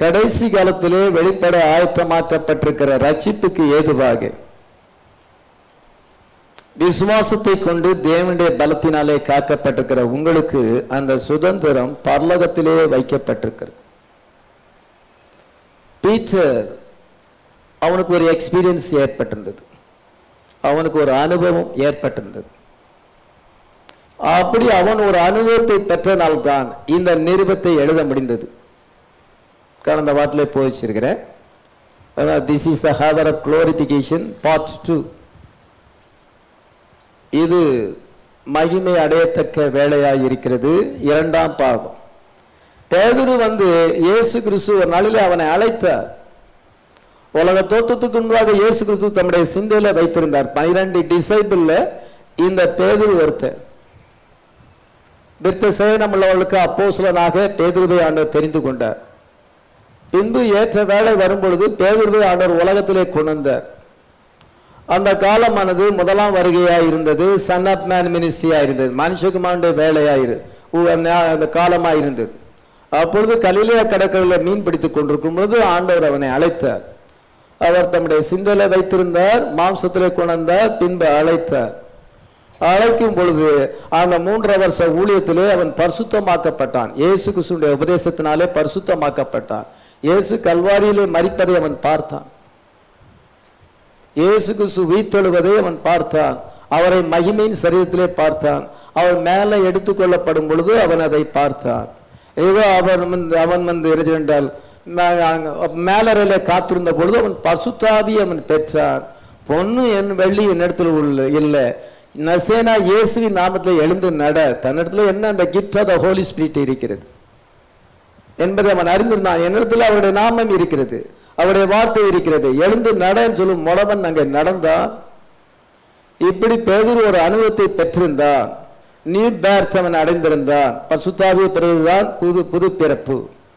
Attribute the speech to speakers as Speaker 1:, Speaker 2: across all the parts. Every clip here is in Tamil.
Speaker 1: கடைசி காலத்திலே வெளிப்பட ஆயத்தமாக்கப்பட்டிருக்கிற ரட்சிப்புக்கு ஏதுவாக விசுவாசத்தை கொண்டு தேவனுடைய பலத்தினாலே காக்கப்பட்டிருக்கிற உங்களுக்கு அந்த சுதந்திரம் பரலோகத்திலே வைக்கப்பட்டிருக்கிறது பீட்டர் அவனுக்கு ஒரு எக்ஸ்பீரியன்ஸ் ஏற்பட்டிருந்தது அவனுக்கு ஒரு அனுபவம் ஏற்பட்டிருந்தது அப்படி அவன் ஒரு அனுபவத்தை பெற்றனால்தான் இந்த நிருபத்தை எழுத முடிந்தது கடந்த வாட்டிலே போயிச்சிருக்கிறேன் this is the hour of glorification part two இது மகிமை அடையத்தக்க வேலையாய் இருக்கிறது இரண்டாம் பாகம் பேதுரு வந்து இயேசு கிறிஸ்து ஒரு நாளில் அவனை அழைத்தார் உலக தோற்றத்துக்கு முன்பாக இயேசு கிறிஸ்து தம்முடைய சிந்தையில வைத்திருந்தார் பனிரெண்டு டிசைபிள்ல இந்த பேதுரு ஒருத்தர் விருத்த சேனம் உள்ளவர்களுக்கு அப்போஸ்தலனாக பேதுருவை ஆண்டவர் தெரிந்து கொண்டார் பின்பு ஏற்ற வேலை வரும்பொழுது பேதுருவை ஆண்டவர் உலகத்திலே கொண்டு வந்தார் அந்த காலமானது முதலாம் வருகையாய் இருந்தது சன் ஆஃப் மேன் மினிஸ்ட்ரியா இருந்தது மனுஷகுமாருடைய வேலையாயிரு அந்த காலமாய் இருந்தது அப்பொழுது கலிலேய கடற்கரையில் மீன் பிடித்துக் கொண்டிருக்கும் பொழுது ஆண்டவர் அவனை அழைத்தார் அவர் தம்முடைய சிந்தலை வைத்திருந்தார் மாம்சத்திலே கொண்டார் பின்பு அழைத்தார் அழைக்கும் பொழுது அந்த மூன்றரை வருஷ ஊழியத்திலே அவன் பரிசுத்தமாக்கப்பட்டான் இயேசு கிறிஸ்துடைய உபதேசத்தினாலே பரிசுத்தமாக்கப்பட்டான் இயேசு கல்வாரியிலே மறிப்பதை அவன் பார்த்தான் இயேசு கிறிஸ்து உயிர்த்தெழுவதை அவன் பார்த்தான் அவரை மகிமையின் சரீரத்திலே பார்த்தான் அவன் மேலே எடுத்துக்கொள்ளப்படும் பொழுது அவன் அதை பார்த்தான் ஏதோ அவன் வந்து அவன் வந்து என்றால் மேலறையில காத்திருந்த பொழுது அவன் பசுத்தாவி அவன் பெற்றான் பொண்ணு என் வெள்ளி என்னிடத்தில் உள்ள இல்லை நசேனா இயேசுவின் நாமத்தில் எழுந்து நட தன்னிடத்துல என்ன அந்த gift of the Holy Spirit இருக்கிறது என்பதை அவன் அறிந்திருந்தான் என்னிடத்தில் அவருடைய நாமம் இருக்கிறது அவருடைய வார்த்தை இருக்கிறது எழுந்து நடன்னு சொல்லும் முடவன் அங்கே நடந்தான் இப்படி பேதர் ஒரு அனுபவத்தை பெற்றிருந்தான் நீர் பேர்த் அவன் அடைந்திருந்தான் பசுத்தாவிய பிறகுதான் புது புது பிறப்பு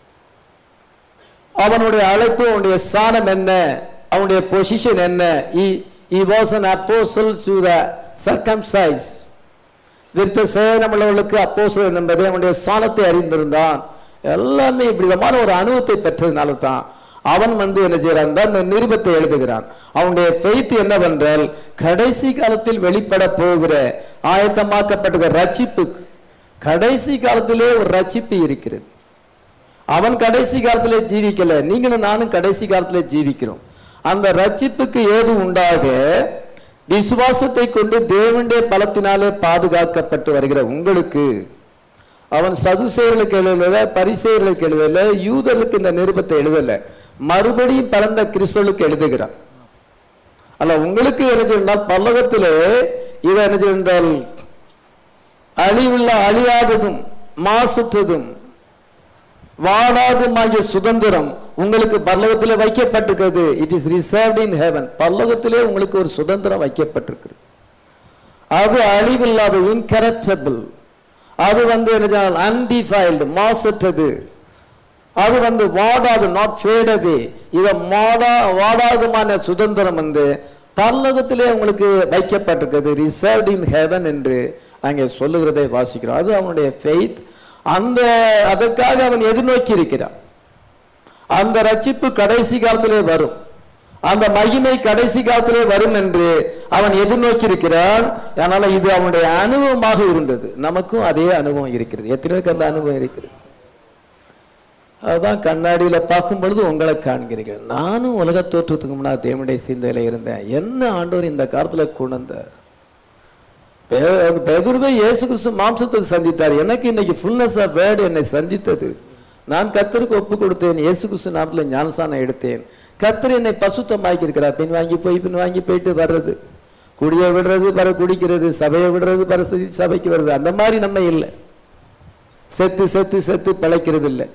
Speaker 1: அவனுடைய அழைப்பு அவனுடைய ஸ்தானம் என்ன அவனுடைய பொசிஷன் என்ன he was an apostle to the circumcised விருத்த சேனம் உள்ளவர்களுக்கு அப்போஸ்தலன் என்பதை அவனுடைய ஸ்தானத்தை அறிந்திருந்தான் எல்லாமே இப்படி விதமான ஒரு அனுபவத்தை பெற்றதுனால தான் அவன் வந்து என்ன செய்யறான் இந்த நிருபத்தை எழுதுகிறான் அவனுடைய ஃபெய்த் என்னவென்றால் கடைசி காலத்தில் வெளிப்பட போகிற ஆயத்தமாக்கப்பட்ட ரட்சிப்பு கடைசி காலத்திலே ஒரு ரட்சிப்பு இருக்கிறது அவன் கடைசி காலத்திலே ஜீவிக்கல நீங்களும் நானும் கடைசி காலத்திலே ஜீவிக்கிறோம் அந்த ரட்சிப்புக்கு ஏது உண்டாக விசுவாசத்தை கொண்டு தேவனுடைய பலத்தினாலே பாதுகாக்கப்பட்டு வருகிற உங்களுக்கு அவன் சதுசேர்களுக்கு எழுதல பரிசேர்களுக்கு எழுதல யூதர்களுக்கு இந்த நிருபத்தை எழுதல மறுபடியும் பறந்த கிறிஸ்தவர்களுக்கு எழுதுகிறான் அல்ல உங்களுக்கு என்ன சொன்னால் பல்லவத்திலே இதை என்ன சொன்னால் அழிவுள்ள அழியாததும் மாசுற்றதும் வாடாதுமாகிய சுதந்திரம் உங்களுக்கு பல்லவத்திலே வைக்கப்பட்டிருக்கிறது it is reserved in heaven பல்லவத்திலே உங்களுக்கு ஒரு சுதந்திரம் வைக்கப்பட்டிருக்கிறது அது அழிவில்லாத இன்கரப்டபிள் அது வந்து என்ன அன்டிஃபைல்டு மாசற்றது அது வந்து வாடாது நாட் ஃபேடவே இதை மாடா வாடாதுமான சுதந்திரம் வந்து பரலோகத்திலே உங்களுக்கு வைக்கப்பட்டிருக்கிறது ரிசர்வ்ட் இன் ஹெவன் என்று அங்கே சொல்லுகிறதை வாசிக்கிறோம் அது அவனுடைய ஃபெய்த் அந்த அதற்காக அவன் எதிர்நோக்கி இருக்கிறான் அந்த ரட்சிப்பு கடைசி காலத்திலே வரும் அந்த மகிமை கடைசி காலத்திலே வரும் என்று அவன் எதிர்நோக்கி இருக்கிறான் அதனால இது அவனுடைய அனுபவமாக இருந்தது நமக்கும் அதே அனுபவம் இருக்கிறது எத்தனை பேருக்கு அந்த அனுபவம் இருக்கிறது அதுதான் கண்ணாடியில பார்க்கும் பொழுது உங்களை காண்கிறீர்கள் நானும் உலக தோற்றத்துக்கு முன்னாடி தேவனுடைய சிந்தையில இருந்தேன் என்ன ஆண்டவர் இந்த காலத்துல கொண்டு வந்தார் பெகுருவை இயேசு கிறிஸ்து மாம்சத்தை சந்தித்தார் எனக்கு இன்னைக்கு ஃபுல்னஸ் ஆஃப் வேர்டு என்னை சந்தித்தது நான் கத்தருக்கு ஒப்பு கொடுத்தேன் இயேசு கிறிஸ்து நாட்டில் ஞானசானம் எடுத்தேன் கத்தர் என்னை பசுத்தமாக்கி இருக்கிறார் பின் வாங்கி போய் பின் வாங்கி போயிட்டு வர்றது குடியை விடுறது வர குடிக்கிறது சபையை விடுறது வர சபைக்கு வருது அந்த மாதிரி நம்ம இல்லை செத்து செத்து செத்து பிழைக்கிறது இல்லை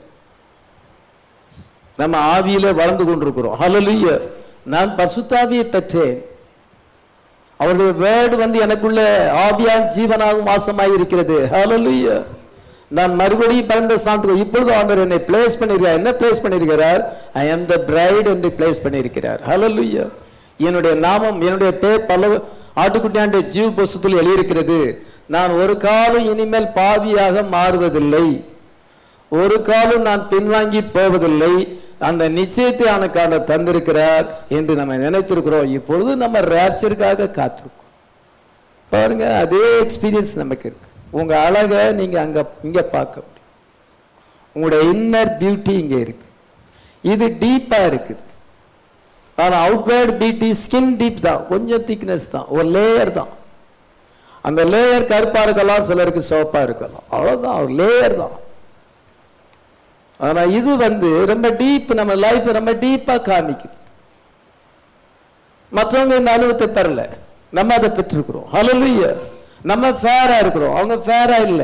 Speaker 1: நம்ம ஆவியில வளர்ந்து கொண்டிருக்கிறோம் ஹலலுய நான் பசுத்தாவியை பெற்றேன் அவருடைய வேர்டு வந்து எனக்குள்ள ஆவியா ஜீவனாகவும் வாசமாய் இருக்கிறது ஹalleluya நான் மறுபடியும் பிறந்த ஸ்தானத்துக்கு இப்பொழுது ஆண்டவர் என்னை பிளேஸ் பண்ணிருக்கார் என்ன பிளேஸ் பண்ணியிருக்கிறார் ஐ am the bride என்று பிளேஸ் பண்ணியிருக்கிறார் ஹalleluya என்னுடைய நாமம் என்னுடைய பேர் பல ஆட்டுக்குட்டியாண்ட ஜீவ புஸ்தத்தில் எழுதியிருக்கிறது நான் ஒரு காலம் இனிமேல் பாவியாக மாறுவதில்லை ஒரு காலம் நான் பின்வாங்கி போவதில்லை அந்த நிச்சயத்தை அவனுக்கான தந்திருக்கிறார் என்று நம்ம நினைத்திருக்கிறோம் இப்பொழுது நம்ம ரேப்சருக்காக காத்திருக்கோம் பாருங்க அதே எக்ஸ்பீரியன்ஸ் நமக்கு இருக்கு உங்க அழகை நீங்க அங்க இங்க பார்க்க முடியும் உங்களுடைய இன்னர் பியூட்டி இங்க இருக்கு இது டீப்பா இருக்குது ஆனா அவுட்வேர்ட் பியூட்டி ஸ்கின் டீப் தான் கொஞ்சம் திக்னஸ் தான் ஒரு லேயர் தான் அந்த லேயர் கருப்பா இருக்கலாம் சிலருக்கு சிவப்பா இருக்கலாம் அவ்வளவுதான் ஒரு லேயர் தான் ஆனா இது வந்து ரொம்ப டீப் நம்ம லைஃப் ரொம்ப டீப்பா காமிக்குது மற்றவங்க இந்த அனுபவத்தை பெறல நம்ம அதை பெற்றிருக்கிறோம் ஹalleluya நம்ம ஃபேரா இருக்கிறோம் அவங்க ஃபேரா இல்ல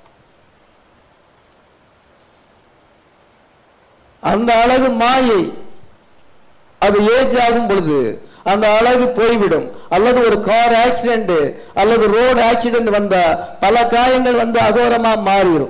Speaker 1: அந்த அழகு மாயை அது ஏஜ் ஆகும் பொழுது அந்த அழகு போய்விடும் அல்லது ஒரு கார் ஆக்சிடென்ட் அல்லது ரோடு ஆக்சிடென்ட் வந்தா பல காயங்கள் வந்து அகோரமா மாறிடும்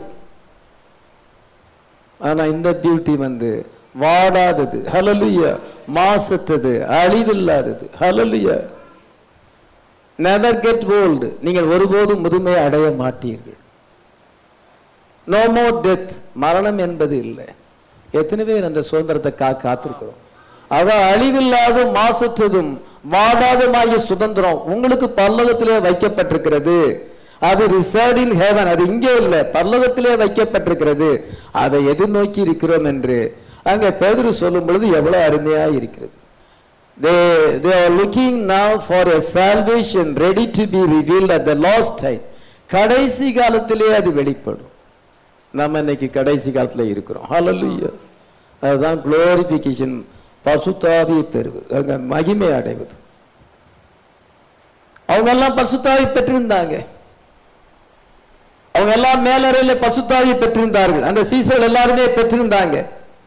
Speaker 1: ஆனா இந்த பியூட்டி வந்து வாடாதது ஹலலுய மாசத்தது அழிவில்லாதது ஹலலுய நெவர் கெட் ஓல்டு நீங்கள் ஒருபோதும் முதுமையை அடைய மாட்டீர்கள் நோ மோர் டெத் மரணம் என்பது இல்லை எத்தனை பேர் அந்த சுதந்திரத்தை கா காத்திருக்கிறோம் அவ அழிவில்லாத மாசற்றதும் வாடாதமாகிய சுதந்திரம் உங்களுக்கு பல்லவத்திலே வைக்கப்பட்டிருக்கிறது அது ரிசர்வ் இன் ஹேவன் அது இங்கே இல்லை பல்லவத்திலே வைக்கப்பட்டிருக்கிறது அதை எதிர்நோக்கி இருக்கிறோம் என்று அங்க பேதுரு சொல்லும் பொழுது எவ்வளவு அருமையா இருக்கிறது they they are looking now for a salvation ready to be revealed at the last time கடைசி காலத்திலே அது வெளிப்படும் நம்ம இன்னைக்கு கடைசி காலத்துல இருக்கிறோம் ஹalleluya அதுதான் glorification பசுத்தாவி பெறுவது அங்க மகிமை அடைவது அவங்க எல்லாம் பசுத்தாவி பெற்றிருந்தாங்க அவங்க எல்லாம் மேலறையில பசுத்தாவி பெற்றிருந்தார்கள் அந்த சீசர்கள் எல்லாருமே பெற்றிருந்தாங்க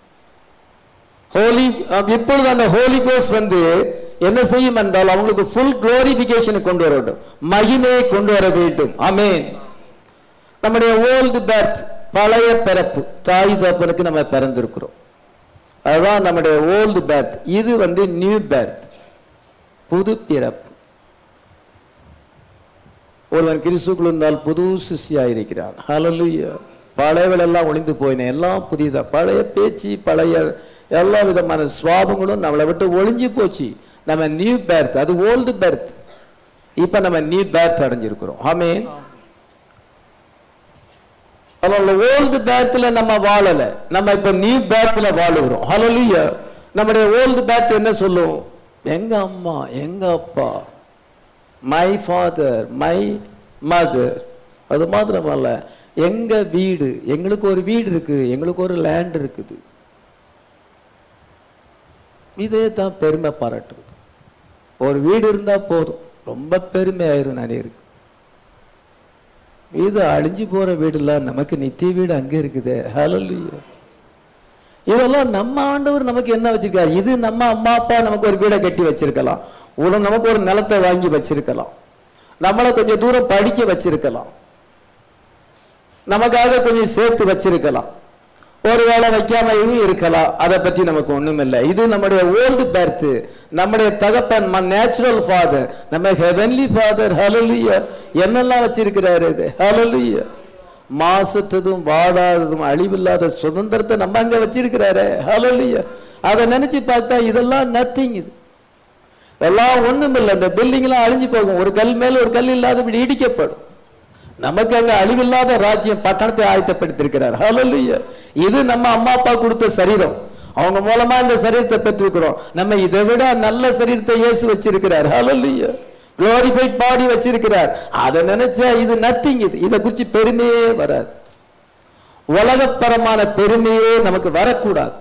Speaker 1: ஹோலி இப்பொழுது அந்த ஹோலி கோஸ் வந்து என்ன செய்யும் என்றால் அவங்களுக்கு ஃபுல் குளோரிபிகேஷன் கொண்டு வர வேண்டும் மகிமையை கொண்டு வர வேண்டும் அமேன் நம்முடைய ஓல்டு பர்த் பழைய பிறப்பு தாய் தப்பனுக்கு நம்ம பிறந்திருக்கிறோம் அதுதான் நம்முடைய ஓல்டு பர்த் இது வந்து நியூ பர்த் புது பிறப்பு ஒருவன் கிறிஸ்துக்குள் இருந்தால் புது சிஷியா இருக்கிறான் ஹalleluya பழையவள் எல்லாம் ஒளிந்து போயின எல்லாம் புதியதா பழைய பேச்சு பழைய எல்லா விதமான சுவாபங்களும் நம்மளை விட்டு ஒளிஞ்சு போச்சு நம்ம நியூ பேர்த் அது ஓல்டு பேர்த் இப்ப நம்ம நியூ பேர்த் அடைஞ்சிருக்கிறோம் ஆமேன் அதனால ஓல்டு பேர்த்ல நம்ம வாழல நம்ம இப்ப நியூ பேர்த்ல வாழுகிறோம் ஹalleluya நம்முடைய ஓல்டு பேர்த் என்ன சொல்லும் எங்க அம்மா எங்க அப்பா மை ஃபாதர் மை மதர் அது மாத்திரமல்ல எங்க வீடு எங்களுக்கு ஒரு வீடு இருக்கு எங்களுக்கு ஒரு லேண்ட் இருக்குது இதே தான் பெருமை பாராட்டுறது ஒரு வீடு இருந்தா போதும் ரொம்ப பெருமையாயிரும் நிறைய இருக்கு இது அழிஞ்சு போற வீடுலாம் நமக்கு நித்திய வீடு அங்க இருக்குது ஹalleluya இதெல்லாம் நம்ம ஆண்டவர் நமக்கு என்ன வச்சிருக்காரு இது நம்ம அம்மா அப்பா நமக்கு ஒரு வீடை கட்டி வச்சிருக்கலாம் ஒரு நமக்கு ஒரு நிலத்தை வாங்கி வச்சிருக்கலாம் நம்மளை கொஞ்சம் தூரம் படிக்க வச்சிருக்கலாம் நமக்காக கொஞ்சம் சேர்த்து வச்சிருக்கலாம் ஒருவேளை வைக்காமையும் இருக்கலாம் அதை பற்றி நமக்கு ஒண்ணும் இல்லை இது நம்முடைய ஓல்டு பேர்த் நம்முடைய தகப்பன் நேச்சுரல் ஃபாதர் நம்ம ஹெவன்லி ஃபாதர் ஹலலுயா என்னெல்லாம் வச்சிருக்கிறாரு இது ஹலலுயா மாசத்ததும் வாடாததும் அழிவில்லாத சுதந்திரத்தை நம்ம அங்க வச்சிருக்கிறாரு ஹலலுயா அதை நினைச்சு பார்த்தா இதெல்லாம் நத்திங் இது எல்லாம் ஒண்ணும் இல்லை இந்த பில்டிங் எல்லாம் அழிஞ்சு போகும் ஒரு கல் மேல ஒரு கல் இல்லாதபடி இடிக்கப்படும் நமக்கு அங்க அழிவில்லாத ராஜ்யம் பட்டணத்தை ஆயத்தப்படுத்திருக்கிறார் ஹalleluya இது நம்ம அம்மா அப்பா கொடுத்த சரீரம் அவங்க மூலமா இந்த சரீரத்தை பெற்றிருக்கிறோம் நம்ம இதை விட நல்ல சரீரத்தை இயேசு வச்சிருக்கிறார் ஹalleluya glorified பாடி வச்சிருக்கிறார் அதை நினைச்சா இது நத்திங் இது இதை குறிச்சு பெருமையே வராது உலகப்பரமான பெருமையே நமக்கு வரக்கூடாது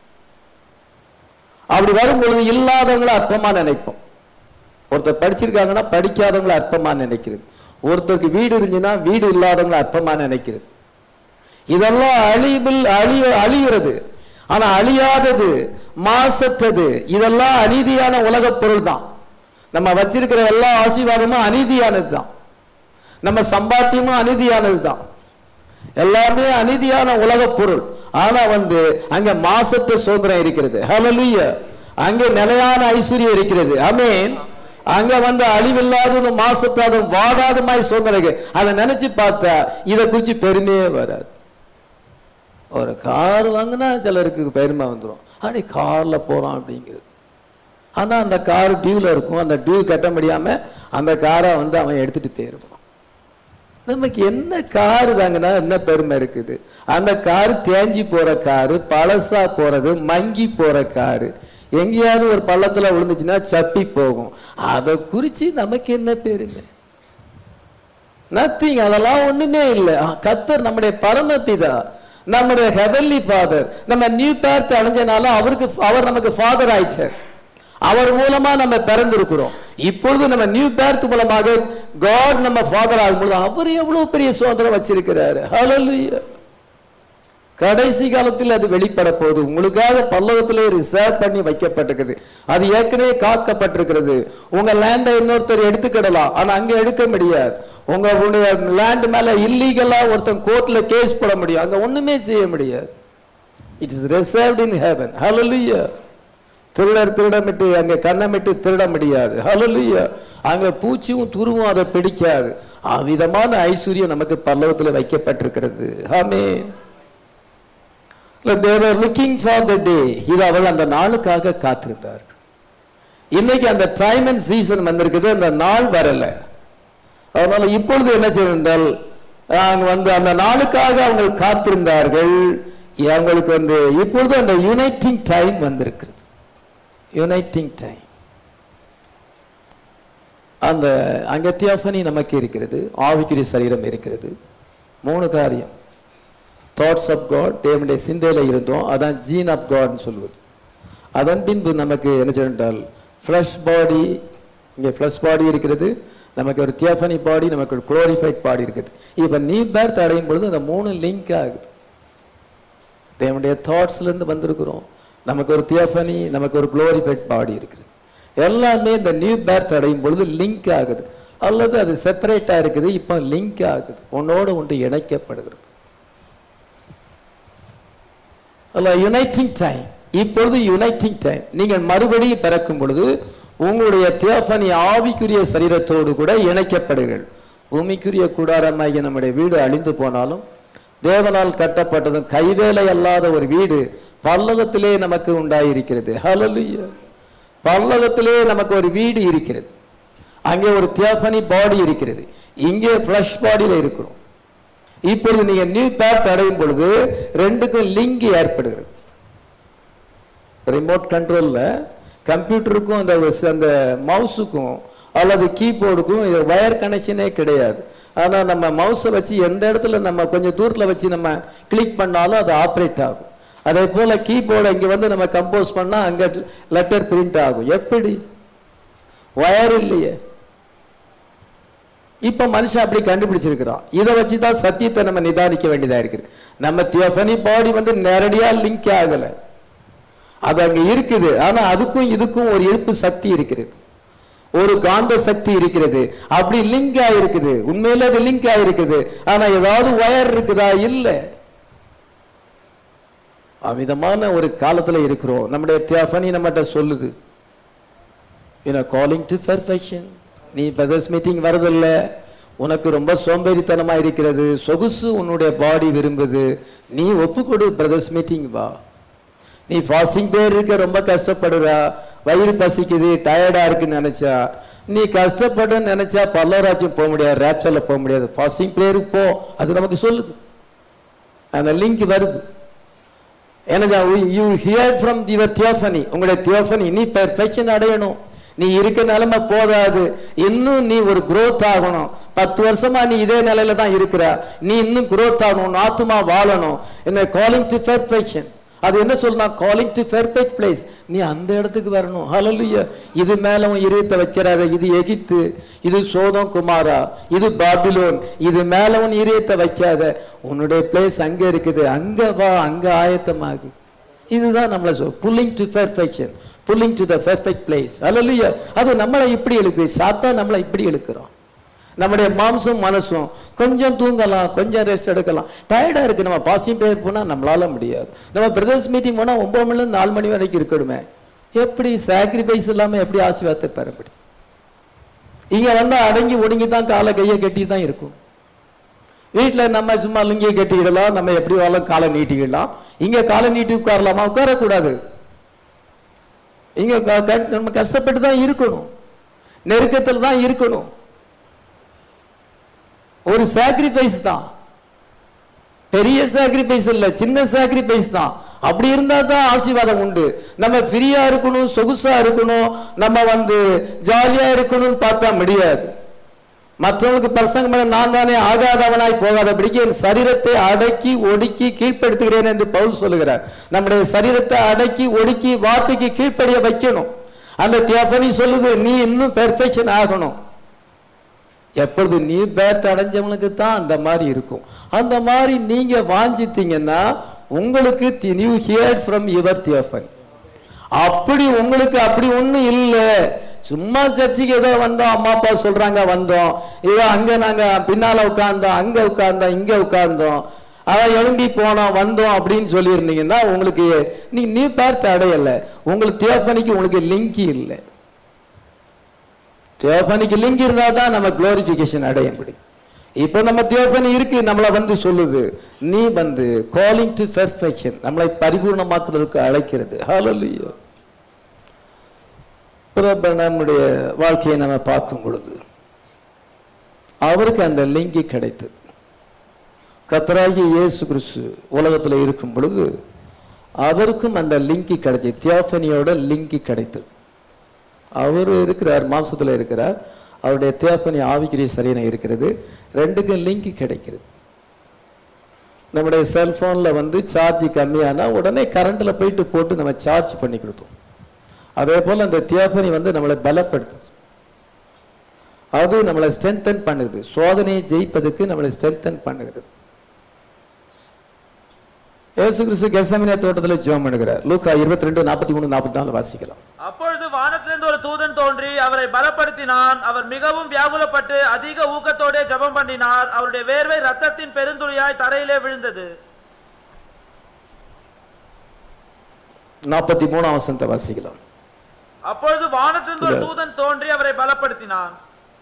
Speaker 1: அப்படி வரும் பொழுது இல்லாதவங்களை அற்பமா நினைப்போம் ஒருத்தர் படிச்சிருக்காங்கன்னா படிக்காதவங்களை அற்பமா நினைக்கிறது ஒருத்தருக்கு வீடு இருந்துச்சுன்னா வீடு இல்லாதவங்களை அற்பமா நினைக்கிறது இதெல்லாம் அழிவில் அழி அழிகிறது ஆனா அழியாதது மாசற்றது இதெல்லாம் அநீதியான உலகப் பொருள் தான் நம்ம வச்சிருக்கிற எல்லா ஆசீர்வாதமும் அநீதியானது தான் நம்ம சம்பாத்தியமும் அநீதியானது தான் எல்லாமே அநீதியான உலகப் பொருள் ஆனா வந்து அங்க மாசற்ற சுதந்திரம் இருக்கிறது ஹalleluya அங்கே நிலையான ஐஸ்வர்யம் இருக்கிறது ஆமென் அங்க வந்து அழிவில்லாததும் மாசத்தாதும் வாடாதமாய் சுதந்திரம் இருக்கு அதை நினைச்சு பார்த்தா இதை குறிச்சு பெருமையே வராது ஒரு கார் வாங்கினா சிலருக்கு பெருமை வந்துடும் அப்படி காரில் போகிறோம் அப்படிங்கிறது ஆனால் அந்த கார் டியூவில் இருக்கும் அந்த டியூ கட்ட முடியாமல் அந்த காரை வந்து அவன் எடுத்துகிட்டு போயிருவான் நமக்கு என்ன கார் வாங்கினா என்ன பெருமை இருக்குது அந்த கார் தேஞ்சி போற காரு பழசா போறது மங்கி போற காரு எங்கேயாவது ஒரு பள்ளத்துல விழுந்துச்சுன்னா சப்பி போகும் அதை குறிச்சு நமக்கு என்ன பெருமை நத்திங் அதெல்லாம் ஒண்ணுமே இல்லை கத்தர் நம்முடைய பரமபிதா நம்முடைய ஹெவன்லி ஃபாதர் நம்ம நியூ பேர்த் அடைஞ்சனால அவருக்கு அவர் நமக்கு ஃபாதர் ஆயிட்டார் அவர் மூலமா நம்ம பிறந்திருக்கிறோம் இப்பொழுது நம்ம நியூ பேர்த் மூலமாக காட் நம்ம ஃபாதர் ஆகும்போது அவர் எவ்வளவு பெரிய சோதனை வச்சிருக்கிறாரு ஹalleluya கடைசி காலத்தில் அது வெளிப்பட போகுது உங்களுக்காக பல்லவத்திலே ரிசர்வ் பண்ணி வைக்கப்பட்டிருக்குது அது ஏற்கனவே காக்கப்பட்டிருக்கிறது உங்க லேண்டை இன்னொருத்தர் எடுத்துக்கிடலாம் ஆனா அங்க எடுக்க முடியாது உங்க லேண்ட் மேல இல்லீகலா ஒருத்தன் கோர்ட்ல கேஸ் போட முடியும் அங்க ஒண்ணுமே செய்ய முடியாது it is reserved in heaven hallelujah திருடர் திருடமிட்டு அங்க கண்ணமிட்டு திருட முடியாது ஹalleluya அங்க பூச்சியும் துருவும் அதை பிடிக்காது அவ்விதமான ஐஸ்வர்யம் நமக்கு பல்லவத்தில் வைக்கப்பட்டிருக்கிறது ஆமென் they were looking for the day இது அவள் அந்த நாளுக்காக காத்திருந்தார் இன்னைக்கு அந்த டைம் அண்ட் சீசன் வந்திருக்குது அந்த நாள் வரல அதனால இப்பொழுது என்ன செய்யணும் என்றால் அங்க வந்து அந்த நாளுக்காக அவங்க காத்திருந்தார்கள் அவங்களுக்கு வந்து இப்பொழுது அந்த யுனைட்டிங் டைம் வந்திருக்கிறது யுனைட்டிங் டைம் அந்த அங்க தியோஃபனி நமக்கு இருக்கிறது ஆவிக்குரிய சரீரம் இருக்கிறது மூணு காரியம் தாட்ஸ் ஆஃப் காட் தேவனுடைய சிந்தையில் இருந்தோம் அதான் ஜீன் ஆஃப் காட்னு சொல்வது அதன் பின்பு நமக்கு என்ன சொன்னால் ஃப்ளஷ் பாடி இங்கே ஃப்ளஷ் பாடி இருக்கிறது நமக்கு ஒரு தியோஃபனி பாடி நமக்கு ஒரு குளோரிஃபைட் பாடி இருக்குது இப்போ நீ பேர்த் அடையும் பொழுது அந்த மூணு லிங்க் ஆகுது தேவனுடைய தாட்ஸ்லேருந்து வந்திருக்கிறோம் நமக்கு ஒரு தியோஃபனி நமக்கு ஒரு குளோரிஃபைட் பாடி இருக்குது எல்லாமே இந்த நியூ பேர்த் அடையும் பொழுது லிங்க் ஆகுது அல்லது அது செப்பரேட்டாக இருக்குது இப்போ லிங்க் ஆகுது ஒன்னோடு ஒன்று இணைக்கப்படுகிறது அல்ல யுனைட்டிங் டைம் இப்பொழுது யுனைட்டிங் டைம் நீங்கள் மறுபடியும் பிறக்கும் பொழுது உங்களுடைய தியோஃபனி ஆவிக்குரிய சரீரத்தோடு கூட இணைக்கப்படுகள் பூமிக்குரிய கூடாரமாகிய நம்முடைய வீடு அழிந்து போனாலும் தேவனால் கட்டப்பட்டதும் கைவேலை அல்லாத ஒரு வீடு பல்லவத்திலே நமக்கு உண்டாயிருக்கிறது ஹalleluya பல்லவத்திலே நமக்கு ஒரு வீடு இருக்கிறது அங்கே ஒரு தியோஃபனி பாடி இருக்கிறது இங்கே ஃப்ளஷ் பாடியில் இருக்கிறோம் இப்பொழுது நீங்க நியூ பேர்த் அடையும் பொழுது ரெண்டுக்கும் லிங்க் ஏற்படுகிறது ரிமோட் கண்ட்ரோல்ல கம்ப்யூட்டருக்கும் அந்த அந்த மவுஸுக்கும் அல்லது கீபோர்டுக்கும் இது வயர் கனெக்ஷனே கிடையாது ஆனா நம்ம மவுஸை வச்சு எந்த இடத்துல நம்ம கொஞ்சம் தூரத்துல வச்சு நம்ம கிளிக் பண்ணாலும் அது ஆப்ரேட் ஆகும் அதே போல கீபோர்டை இங்க வந்து நம்ம கம்போஸ் பண்ணா அங்க லெட்டர் பிரிண்ட் ஆகும் எப்படி வயர் இல்லையே இப்ப மனுஷன் அப்படி கண்டுபிடிச்சிருக்கிறான் இதை வச்சு தான் சத்தியத்தை நம்ம நிதானிக்க வேண்டியதா இருக்குது நம்ம தியோஃபனி பாடி வந்து நேரடியா லிங்க் ஆகல அது அங்க இருக்குது ஆனா அதுக்கும் இதுக்கும் ஒரு இழுப்பு சக்தி இருக்கிறது ஒரு காந்த சக்தி இருக்கிறது அப்படி லிங்க் ஆயிருக்குது உண்மையில அது லிங்க் ஆயிருக்குது ஆனா ஏதாவது ஒயர் இருக்குதா இல்ல அமிதமான ஒரு காலத்துல இருக்கிறோம் நம்முடைய தியோஃபனி நம்மகிட்ட சொல்லுது காலிங் டு பெர்ஃபெக்ஷன் நீ பிரதர்ஸ் மீட்டிங் வரதில்ல உனக்கு ரொம்ப சோம்பேறித்தனமா இருக்கிறது சொகுசு உன்னுடைய பாடி விரும்புது நீ ஒப்புக்கொடு பிரதர்ஸ் மீட்டிங் வா நீ ஃபாஸ்டிங் பேர் இருக்க ரொம்ப கஷ்டப்படுறா வயிறு பசிக்குது டயர்டா இருக்குன்னு நினைச்சா நீ கஷ்டப்படுன்னு நினைச்சா பல்லவராஜ்யம் போக முடியாது ரேப்சர்ல போக முடியாது ஃபாஸ்டிங் பிரேயருக்கு போ அது நமக்கு சொல்லுது அந்த லிங்க் வருது எனக்கு you hear from your theophany உங்களுடைய தியோஃபனி நீ பெர்ஃபெக்ஷன் அடையணும் நீ இருக்க நிலைமை போதாது இன்னும் நீ ஒரு growth ஆகணும் பத்து வருஷமா நீ இதே நிலையில தான் இருக்கிற நீ இன்னும் growth ஆகணும் உன் ஆத்துமா வாழணும் என்ன காலிங் டு பெர்ஃபெக்ஷன் அது என்ன சொல்லணும் காலிங் டு பெர்ஃபெக்ட் பிளேஸ் நீ அந்த இடத்துக்கு வரணும் ஹalleluya இது மேல உன் இதயத்தை வைக்கிறாரு இது எகிப்து இது சோதம் குமாரா இது பாபிலோன் இது மேல உன் இதயத்தை வைக்காத உன்னுடைய பிளேஸ் அங்க இருக்குது அங்க வா அங்க ஆயத்தமாகு இதுதான் நம்மளை சொல் pulling to perfection pulling to the perfect place hallelujah அது நம்மளை இப்படி இழுக்குது சாத்தா நம்மளை இப்படி இழுக்கிறோம் நம்முடைய மாம்சம் மனசும் கொஞ்சம் தூங்கலாம் கொஞ்சம் ரெஸ்ட் எடுக்கலாம் டயர்டா இருக்கு நம்ம பாசிங் பேர் போனா நம்மளால முடியாது நம்ம பிரதர்ஸ் மீட்டிங் போனா ஒன்பது மணில இருந்து நாலு மணி வரைக்கும் இருக்கணுமே எப்படி சாக்ரிஃபைஸ் இல்லாம எப்படி ஆசீர்வாதத்தை பெற முடியும் இங்க வந்தா அடங்கி ஒடுங்கி தான் காலை கையை கட்டி தான் இருக்கும் வீட்டுல நம்ம சும்மா லுங்கியை கட்டிக்கிடலாம் நம்ம எப்படி வாழலாம் காலை நீட்டிக்கிடலாம் இங்க காலை நீட்டி உட்காரலாமா உட்காரக்கூடாது இங்க க- க- நம்ம கஷ்டப்பட்டு தான் இருக்கணும் நெருக்கத்தில் தான் இருக்கணும் ஒரு சாக்ரிஃபைஸ் தான் பெரிய சாக்ரிஃபைஸ் இல்ல சின்ன சாக்ரிஃபைஸ் தான் அப்படி இருந்தா தான் ஆசீர்வாதம் உண்டு நம்ம ஃப்ரீயா இருக்கணும் சொகுசா இருக்கணும் நம்ம வந்து ஜாலியா இருக்கணும்னு பார்த்தா முடியாது மற்றவங்களுக்கு பிரசங்கம் பண்ண நான் தானே ஆகாதவனாய் போகாதபடிக்கு என் சரீரத்தை அடக்கி ஒடுக்கி கீழ்ப்படுத்துகிறேன் என்று பவுல் சொல்லுகிறார் நம்முடைய சரீரத்தை அடக்கி ஒடுக்கி வார்த்தைக்கு கீழ்ப்படிய வைக்கணும் அந்த தியாபனி சொல்லுது நீ இன்னும் பெர்ஃபெக்ஷன் ஆகணும் எப்பொழுது நீ பேர்த்து அடைஞ்சவனுக்கு தான் அந்த மாதிரி இருக்கும் அந்த மாதிரி நீங்க வாஞ்சித்தீங்கன்னா உங்களுக்கு new hear from your theophany அப்படி உங்களுக்கு அப்படி ஒண்ணும் இல்ல சும்மா சர்ச்சுக்கு ஏதோ வந்தோம் அம்மா அப்பா சொல்றாங்க வந்தோம் இதோ அங்க நாங்க பின்னால உட்கார்ந்தோம் அங்க உட்கார்ந்தோம் இங்க உட்கார்ந்தோம் அவன் எழும்பி போனோம் வந்தோம் அப்படின்னு சொல்லியிருந்தீங்கன்னா உங்களுக்கு நீ நீ பார்த்து அடையல உங்களுக்கு தியோபனிக்கு உங்களுக்கு லிங்க் இல்லை தியோபனிக்கு லிங்க் இருந்தா தான் நம்ம குளோரிபிகேஷன் அடைய முடியும் இப்போ நம்ம தியோபனி இருக்கு நம்மளை வந்து சொல்லுது நீ வந்து காலிங் டு பெர்ஃபெக்ஷன் நம்மளை பரிபூர்ணமாக்குதலுக்கு அழைக்கிறது ஹalleluya பிறகு நம்முடைய வாழ்க்கையை நம்ம பார்க்கும் பொழுது அவருக்கு அந்த லிங்க் கிடைத்தது கத்தராகிய இயேசு கிறிஸ்து உலகத்துல இருக்கும் பொழுது அவருக்கும் அந்த லிங்க் கிடைச்சது தியோபனியோட லிங்க் கிடைத்தது அவர் இருக்கிறார் மாம்சத்துல இருக்கிறார் அவருடைய தேப்பனி ஆவிக்குரிய சரீரம் இருக்கிறது ரெண்டுக்கும் லிங்க் கிடைக்கிறது நம்முடைய செல்போன்ல வந்து சார்ஜ் கம்மியானா உடனே கரண்ட்ல போயிட்டு போட்டு நம்ம சார்ஜ் பண்ணி கொடுத்தோம் அதே போல அந்த தியோபனி வந்து நம்மளை பலப்படுத்துது அது நம்மளை ஸ்ட்ரென்தன் பண்ணுது சோதனையை ஜெயிப்பதற்கு நம்மளை ஸ்ட்ரென்தன் பண்ணுகிறது இயேசு கிறிஸ்து கெசமினே தோட்டத்தில் ஜெபம் பண்ணுகிறார் லூக்கா இருபத்தி ரெண்டு நாற்பத்தி மூணு நாற்பத்தி நாலு வாசிக்கலாம்
Speaker 2: அப்பொழுது வானத்திலிருந்து ஒரு தூதன் தோன்றி அவரை பலப்படுத்தினான் அவர் மிகவும் வியாகுலப்பட்டு அதிக ஊக்கத்தோடே ஜெபம் பண்ணினார் அவருடைய வேர்வை ரத்தத்தின் பெருந்துளியாய் தரையிலே விழுந்தது
Speaker 1: நாற்பத்தி மூணாம் வசனத்தை வாசிக்கலாம்
Speaker 2: அப்பொழுது வானத்திலிருந்து ஒரு தூதன் தோன்றி அவரை பலப்படுத்தினான்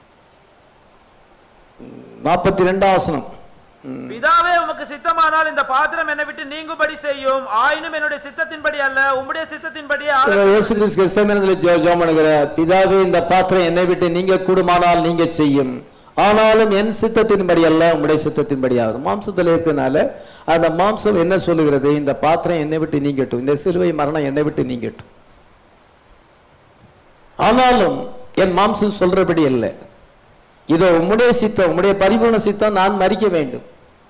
Speaker 1: நாற்பத்தி ரெண்டாம் வசனம்
Speaker 2: பிதாவே உமக்கு சித்தமானால் இந்த பாத்திரம் என்னை விட்டு நீங்கும்படி செய்யும் ஆயினும் என்னுடைய சித்தத்தின்படி அல்ல உம்முடைய சித்தத்தின்படியே ஆக
Speaker 1: இயேசு கிறிஸ்து கெஸ்தமேனத்தில் ஜெ ஜெபம் பண்ணுகிறார் பிதாவே இந்த பாத்திரம் என்னை விட்டு நீங்க கூடுமானால் நீங்க செய்யும் ஆனாலும் என் சித்தத்தின்படி அல்ல உம்முடைய சித்தத்தின்படி ஆகும் மாம்சத்தில் இருக்கனால அந்த மாம்சம் என்ன சொல்லுகிறது இந்த பாத்திரம் என்னை விட்டு நீங்கட்டும் இந்த சிலுவை மரணம் என்னை விட்டு நீங்கட்டும் ஆனாலும் என் மாம்சம் சொல்றபடி இல்லை இதோ உம்முடைய சித்தம் உம்முடைய பரிபூர்ண சித்தம் நான் மறிக்க வேண்டும்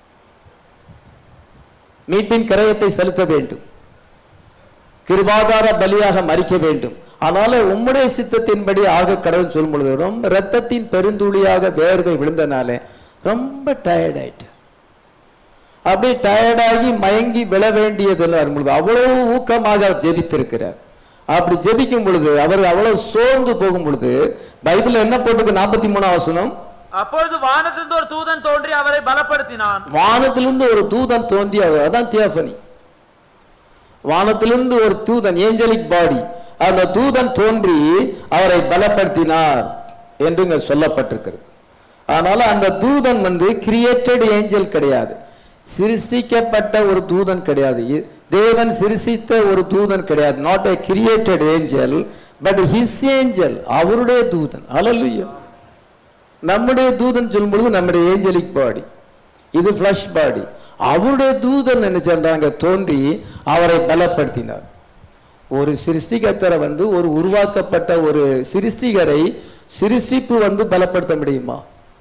Speaker 1: மீட்பின் கரையத்தை செலுத்த வேண்டும் கிருபாதார பலியாக மறிக்க வேண்டும் அதனால உம்முடைய சித்தத்தின்படி ஆக கடவுள் சொல்லும் பொழுது ரொம்ப ரத்தத்தின் பெருந்துளியாக வேர்வை விழுந்தனால ரொம்ப டயர்ட் ஆயிட்டு அப்படியே டயர்டாகி மயங்கி விழ வேண்டியதில் வரும் பொழுது அவ்வளவு ஊக்கமாக அவர் ஜெபித்திருக்கிறார் அப்படி ஜெபிக்கும் பொழுது அவர் அவ்வளவு சோர்ந்து போகும் பொழுது பைபிள் என்ன போட்டுக்கு நாற்பத்தி மூணாம் வசனம்
Speaker 2: அப்பொழுது வானத்திலிருந்து ஒரு தூதன் தோன்றி அவரை பலப்படுத்தினான்
Speaker 1: வானத்திலிருந்து ஒரு தூதன் தோன்றி அவர் அதான் தியோபனி வானத்திலிருந்து ஒரு தூதன் ஏஞ்சலிக் பாடி அந்த தூதன் தோன்றி அவரை பலப்படுத்தினார் என்று இங்க சொல்லப்பட்டிருக்கிறது அதனால அந்த தூதன் வந்து கிரியேட்டட் ஏஞ்சல் கிடையாது சிருஷ்டிக்கப்பட்ட ஒரு தூதன் கிடையாது இ- தேவன் சிருஷ்டித்த ஒரு தூதன் கிடையாது not a created angel but his angel அவருடைய தூதன் அல்லேலூயா நம்முடைய தூதன் சொல்லும் பொழுது நம்முடைய ஏஞ்சலிக் பாடி இது ஃப்ளஷ் பாடி அவருடைய தூதன் என்ன சொல்றாங்க தோன்றி அவரை பலப்படுத்தினார் ஒரு சிருஷ்டிகத்தரை வந்து ஒரு உருவாக்கப்பட்ட ஒரு சிருஷ்டிகரை சிருஷ்டிப்பு வந்து பலப்படுத்த முடியுமா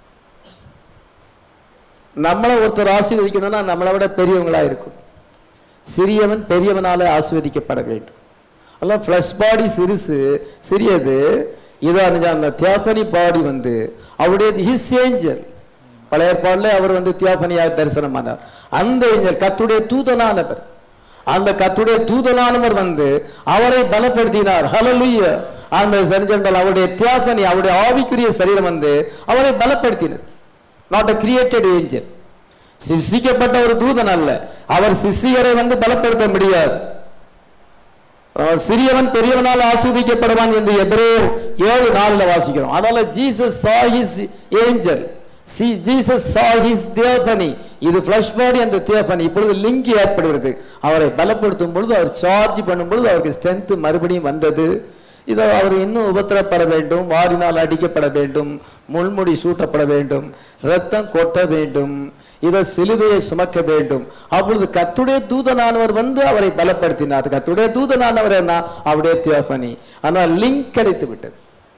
Speaker 1: நம்மளை ஒருத்தர் ஆசீர்வதிக்கணும்னா நம்மளை விட பெரியவங்களா இருக்கும் சிறியவன் பெரியவனால ஆசீர்வதிக்கப்பட வேண்டும் அல்ல ஃப்ளஷ் பாடி சிறுசு சிறியது இதோ அந்த அந்த தியாபனி பாடி வந்து அவருடைய ஹிஸ் ஏஞ்சல் பழைய பாடல அவர் வந்து தியாபனியாக தரிசனமானார் அந்த ஏஞ்சல் கத்துடைய தூதனானவர் அந்த கத்துடைய தூதனானவர் வந்து அவரை பலப்படுத்தினார் ஹalleluya அந்த செஞ்சல் அவருடைய தியாபனி அவருடைய ஆவிக்குரிய சரீரம் வந்து அவரை பலப்படுத்தினது நாட் a கிரியேட்டட் ஏஞ்சல் சிருஷ்டிக்கப்பட்ட ஒரு தூதன் அல்ல அவர் சிஷியரை வந்து பலப்படுத்த முடியாது அஹ் சிறியவன் பெரியவனால் ஆஸ்வதிக்கப்படுவான் என்று எபிரேயர் ஏழு நாளில் வாசிக்கிறோம் அதனால Jesus saw his angel see jesus saw his theophany இது ஃபிளஷ் பாடி அந்த தியோபனி இப்பொழுது லிங்க் ஏற்படுகிறது அவரை பலப்படுத்தும் பொழுது அவர் சார்ஜ் பண்ணும் பொழுது அவருக்கு ஸ்ட்ரென்த் மறுபடியும் வந்தது இதோ அவர் இன்னும் உபத்திரப்பட வேண்டும் வாரினால் அடிக்கப்பட வேண்டும் முள்முடி சூட்டப்பட வேண்டும் ரத்தம் கொட்ட வேண்டும் இதை சிலுவையை சுமக்க வேண்டும் அப்பொழுது கத்துடைய தூதனானவர் வந்து அவரை பலப்படுத்தினார் கத்துடைய தூதனானவர் என்ன அவருடைய தியோபனி ஆனால் லிங்க் கிடைத்து விட்டது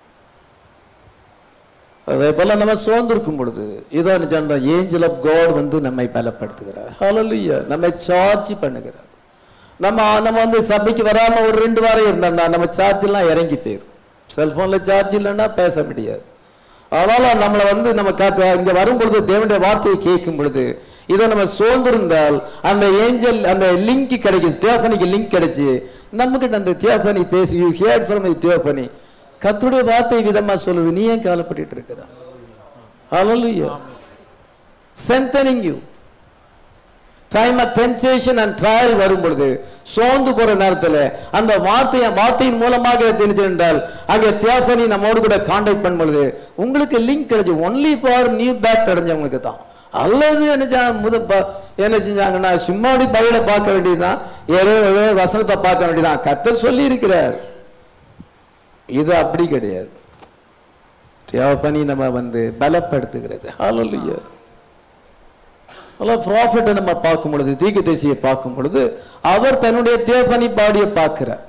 Speaker 1: அதே போல நம்ம சோர்ந்திருக்கும் பொழுது இதோ அந்த ஏஞ்சல் ஆஃப் காட் வந்து நம்மை பலப்படுத்துகிறார் ஹalleluya நம்மை சார்ஜ் பண்ணுகிறார் நம்ம நம்ம வந்து சபைக்கு வராம ஒரு ரெண்டு வாரம் இருந்தோம்னா நம்ம சார்ஜ் எல்லாம் இறங்கி போயிடும் செல்போன்ல சார்ஜ் இல்லைன்னா பேச முடியாது அதனால நம்மளை வந்து நம்ம காத்து இங்க வரும் பொழுது தேவனுடைய வார்த்தையை கேட்கும் பொழுது இதை நம்ம சோர்ந்திருந்தால் அந்த ஏஞ்சல் அந்த லிங்க் கிடைக்கும் தியோபனிக்கு லிங்க் கிடைச்சு நம்மகிட்ட அந்த தியோபனி பேசி யூ ஹியர் ஃப்ரம் தியோபனி கத்துடைய வார்த்தை விதமா சொல்லுது நீ ஏன் கவலைப்பட்டுட்டு இருக்கிற hallelujah strengthening you time of temptation and trial வரும் பொழுது சோர்ந்து போற நேரத்துல அந்த வார்த்தையை வார்த்தையின் மூலமாக தெரிஞ்சு என்றால் அங்கே தியோபனி நம்மோடு கூட காண்டாக்ட் பண்ணும் பொழுது உங்களுக்கு லிங்க் கிடைச்சு ஒன்லி ஃபார் நியூ பேக் அடைஞ்சவங்களுக்கு தான் அல்லது என்ன செஞ்சா- முத ப- என்ன செஞ்சாங்கன்னா சும்மாடி பைபிளை பார்க்க வேண்டியதுதான் ஏதோ ஏதோ வசனத்தை பார்க்க வேண்டியதுதான் கத்தர் சொல்லி இருக்கிறார் இது அப்படி கிடையாது தியோபனி நம்ம வந்து பலப்படுத்துகிறது ஹalleluya அல்லாஹ் ப்ராஃபிட்டை நம்ம பார்க்கும் பொழுது தீர்க்கதரிசியை பார்க்கும் பொழுது அவர் தன்னுடைய தேவனி பாடியை பார்க்கிறார்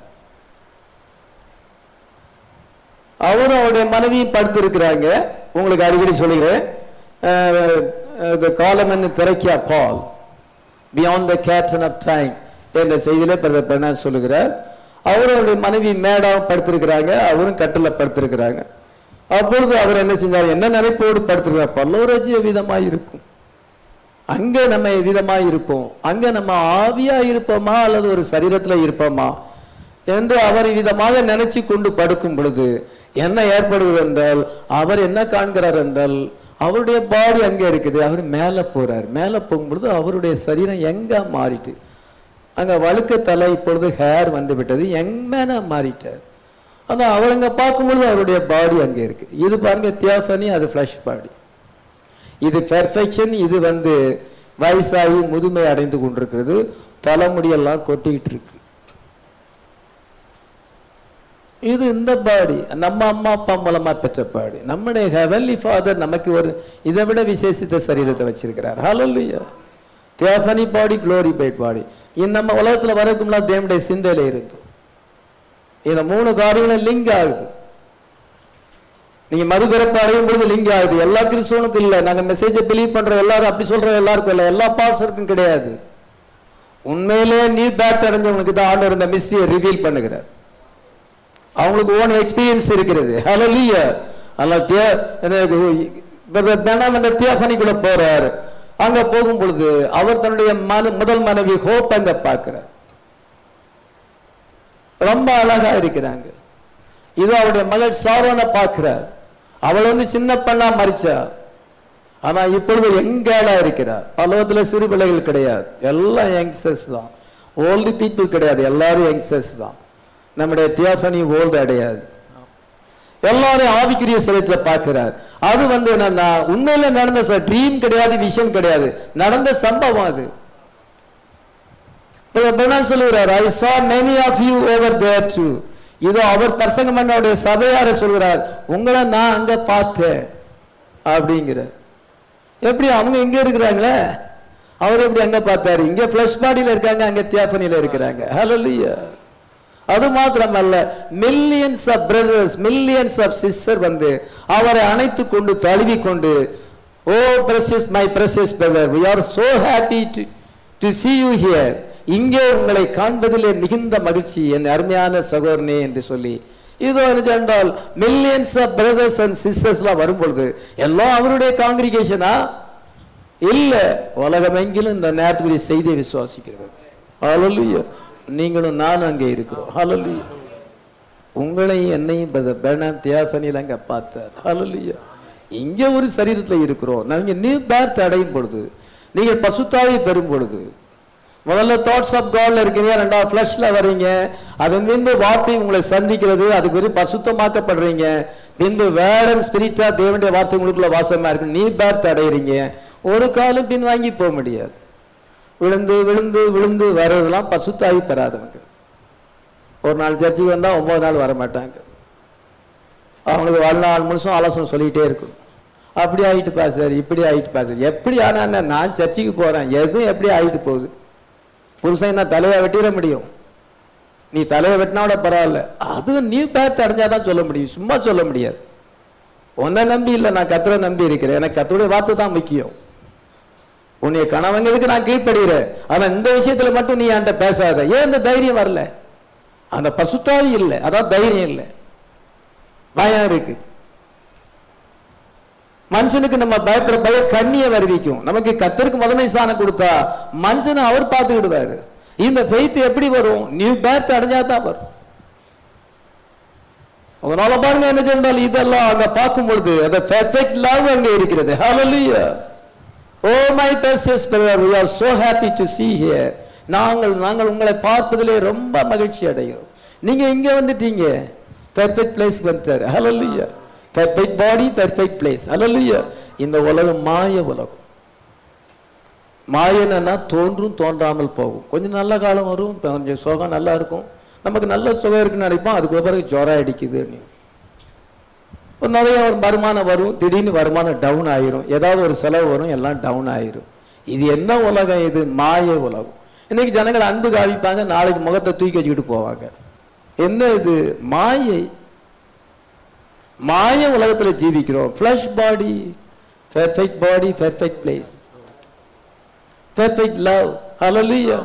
Speaker 1: அவரும் அவருடைய மனைவியும் படுத்திருக்கிறாங்க உங்களுக்கு அடிக்கடி சொல்லுகிறேன் த காலம் திரைக்கியா பால் பியாண்ட் த கேட்டன் ஆஃப் டைம் என்ற செய்தியில பிரதர் பெர்னாஸ் சொல்லுகிறார் அவரும் அவருடைய மனைவி மேடம் படுத்திருக்கிறாங்க அவரும் கட்டில படுத்திருக்கிறாங்க அப்பொழுது அவர் என்ன செஞ்சார் என்ன நினைப்போடு படுத்திருக்கிறார் பல்லோரஜிய விதமாய் இருக்கும் அங்க நம்ம விதமா இருப்போம் அங்க நம்ம ஆவியா இருப்போமா அல்லது ஒரு சரீரத்துல இருப்போமா என்று அவர் விதமாக நினைச்சு கொண்டு படுக்கும் பொழுது என்ன ஏற்படுகிறது என்றால் அவர் என்ன காண்கிறார் என்றால் அவருடைய பாடி அங்க இருக்குது அவர் மேல போறார் மேல போகும் பொழுது அவருடைய சரீரம் எங்க மாறிட்டு அங்க வழுக்க தலை இப்பொழுது ஹேர் வந்து விட்டது எங் மேன மாறிட்டார் ஆனா அவருங்க பார்க்கும்பொழுது அவருடைய பாடி அங்க இருக்கு இது பாருங்க தியாஃபனி அது ஃபிளஷ் பாடி இது பெர்ஃபெக்ஷன் இது வந்து வயசாகி முதுமை அடைந்து கொண்டிருக்கிறது தலைமுடியெல்லாம் கொட்டிக்கிட்டு இருக்கு இது இந்த பாடி நம்ம அம்மா அப்பா மூலமா பெற்ற பாடி நம்முடைய ஹெவன்லி ஃபாதர் நமக்கு ஒரு இதை விட விசேஷித்த சரீரத்தை வச்சிருக்கிறார் ஹalleluya தியோபனி பாடி குளோரிஃபைட் பாடி இது நம்ம உலகத்துல வரக்கும்லாம் தேவனுடைய சிந்தையில இருந்தோம் இந்த மூணு காரியங்களும் லிங்க் ஆகுது நீங்க மறுபிறப்பு அடையும் பொழுது லிங்க் ஆகுது எல்லா கிறிஸ்தவனுக்கும் இல்ல நாங்க மெசேஜை பிலீவ் பண்றோம் எல்லாரும் அப்படி சொல்றோம் எல்லாருக்கும் இல்ல எல்லா பாஸ்டருக்கும் கிடையாது உண்மையிலே நீ பேக் அடைஞ்சவங்களுக்கு தான் ஆண்டவர் இந்த மிஸ்ட்ரியை ரிவீல் பண்ணுகிறார் அவங்களுக்கு ஓன் எக்ஸ்பீரியன்ஸ் இருக்கிறது ஹalleluya அல்ல தே பெனாம் என்ற தியோபனிக்குள்ள போறார் அங்க போகும் பொழுது அவர் தன்னுடைய மன முதல் மனைவி ஹோப் அங்க பார்க்கிறார் ரொம்ப அழகா இருக்கிறாங்க இது அவருடைய மகள் சாரோனை பார்க்கிறார் அவள் வந்து சின்ன பெண்ணா மறிச்சா ஆனா இப்பொழுது எங்காலா இருக்கிறார் பலவத்துல சிறு பிள்ளைகள் கிடையாது எல்லாம் யங்ஸ்டர்ஸ் தான் ஓல்டு பீப்புள் கிடையாது எல்லாரும் யங்ஸ்டர்ஸ் தான் நம்முடைய தியோபனி ஓல்டு அடையாது எல்லாரும் ஆவிக்குரிய சரீரத்துல பார்க்கிறார் அது வந்து என்னன்னா உண்மையில நடந்த ட்ரீம் கிடையாது விஷன் கிடையாது நடந்த சம்பவம் அது பெர்னாஸ் சொல்லுகிறார் ஐ saw many of you over there too இதோ அவர் பிரசங்கம் பண்ண அவருடைய சபையார சொல்கிறார் உங்களை நான் அங்க பார்த்தேன் அப்படிங்கிறார் எப்படி அவங்க இங்க இருக்கிறாங்களே அவர் எப்படி அங்க பார்த்தாரு இங்க பிளஸ் பாடியில இருக்காங்க அங்க தியாபனில இருக்கிறாங்க ஹalleluya அது மாத்திரமல்ல millions of brothers millions of sister வந்து அவரை அணைத்து கொண்டு தழுவி கொண்டு oh precious my precious brother we are so happy to to see you here இங்கே உங்களை காண்பதிலே மிகுந்த மகிழ்ச்சி என் அருமையான சகோதரனே என்று சொல்லி இதோ என்ன என்றால் மில்லியன்ஸ் ஆஃப் பிரதர்ஸ் அண்ட் சிஸ்டர்ஸ்லாம் வரும்பொழுது எல்லாம் அவருடைய காங்கிரிகேஷனா இல்ல உலகமெங்கிலும் இந்த நேரத்துக்குரிய செய்தியை விசுவாசிக்கிறது ஹalleluya நீங்களும் நானும் அங்கே இருக்கிறோம் ஹalleluya உங்களையும் என்னையும் பேனான் தியாபனியில் அங்க பார்த்தார் ஹalleluya இங்க ஒரு சரீரத்துல இருக்கிறோம் நாங்க நியூ பேர்த் அடையும் பொழுது நீங்கள் பசுத்தாவை பெறும் பொழுது முதல்ல தாட்ஸ் ஆஃப் காட்ல இருக்கீங்க ரெண்டாவது ஃபிளஷ்ல வர்றீங்க அதன் பின்பு வார்த்தை உங்களை சந்திக்கிறது அதுக்கு பிறகு பசுத்தமாக்கப்படுறீங்க பின்பு வேற ஸ்பிரிட்டா தேவனுடைய வார்த்தை உங்களுக்குள்ள வாசமா இருக்கு நீ பேர்த் அடையிறீங்க ஒரு காலும் பின் வாங்கி போக முடியாது விழுந்து விழுந்து விழுந்து வர்றதெல்லாம் பசுத்தாகி பெறாதவங்க ஒரு நாள் சர்ச்சுக்கு வந்தால் ஒன்பது நாள் வர மாட்டாங்க அவங்களுக்கு வாழ்நாள் முழுசும் ஆலோசனை சொல்லிகிட்டே இருக்கும் அப்படி ஆகிட்டு பாசார் இப்படி ஆகிட்டு பாசார் எப்படி ஆனா என்ன நான் சர்ச்சுக்கு போகிறேன் எதுவும் எப்படி ஆகிட்டு போகுது புருஷன் நான் தலையை வெட்டிட முடியும் நீ தலையை வெட்டினாவோட பரவாயில்ல அதுவும் நீ பேர்த்து அடைஞ்சாதான் சொல்ல முடியும் சும்மா சொல்ல முடியாது உன்னை நம்பி இல்லை நான் கத்தரை நம்பி இருக்கிறேன் எனக்கு கத்தருடைய வார்த்தை தான் முக்கியம் உன்னைய கணவங்கிறதுக்கு நான் கீழ்ப்படுகிறேன் ஆனா இந்த விஷயத்துல மட்டும் நீ என்கிட்ட பேசாத ஏன் இந்த தைரியம் வரல அந்த பசுத்தாவி இல்லை அதான் தைரியம் இல்லை பயம் இருக்கு மனுஷனுக்கு நம்ம பயப்படுற பய கண்ணிய வருவிக்கும் நமக்கு கத்தருக்கு முதன்மை ஸ்தானம் கொடுத்தா மனுஷனை அவர் பார்த்துக்கிடுவாரு இந்த ஃபெய்த் எப்படி வரும் நியூ பேர்த் அடைஞ்சா தான் வரும் அதனால பாருங்க என்ன சொன்னால் இதெல்லாம் அங்க பார்க்கும் பொழுது அந்த பெர்ஃபெக்ட் லவ் அங்க இருக்கிறது hallelujah oh my precious brother we are so happy to see here நாங்கள் நாங்கள் உங்களை பார்ப்பதிலே ரொம்ப மகிழ்ச்சி அடைகிறோம் நீங்க இங்க வந்துட்டீங்க பெர்ஃபெக்ட் பிளேஸ்க்கு வந்துட்டாரு hallelujah perfect body perfect place hallelujah இந்த உலகம் மாய உலகம் மாயனா தோன்றும் தோன்றாமல் போகும் கொஞ்சம் நல்ல காலம் வரும் இப்ப கொஞ்சம் சுகம் நல்லா இருக்கும் நமக்கு நல்ல சுகம் இருக்குன்னு நினைப்போம் அதுக்கு பிறகு ஜுரம் அடிக்குது ஒரு நிறைய ஒரு வருமானம் வரும் திடீர்னு வருமானம் டவுன் ஆயிரும் ஏதாவது ஒரு செலவு வரும் எல்லாம் டவுன் ஆயிரும் இது என்ன உலகம் இது மாய உலகம் இன்னைக்கு ஜனங்கள் அன்பு காவிப்பாங்க நாளைக்கு முகத்தை தூக்கி வச்சுக்கிட்டு போவாங்க என்ன இது மாயை மாய உலகத்துல ஜீவிக்கிறோம் flesh body perfect body perfect place perfect love. Hallelujah.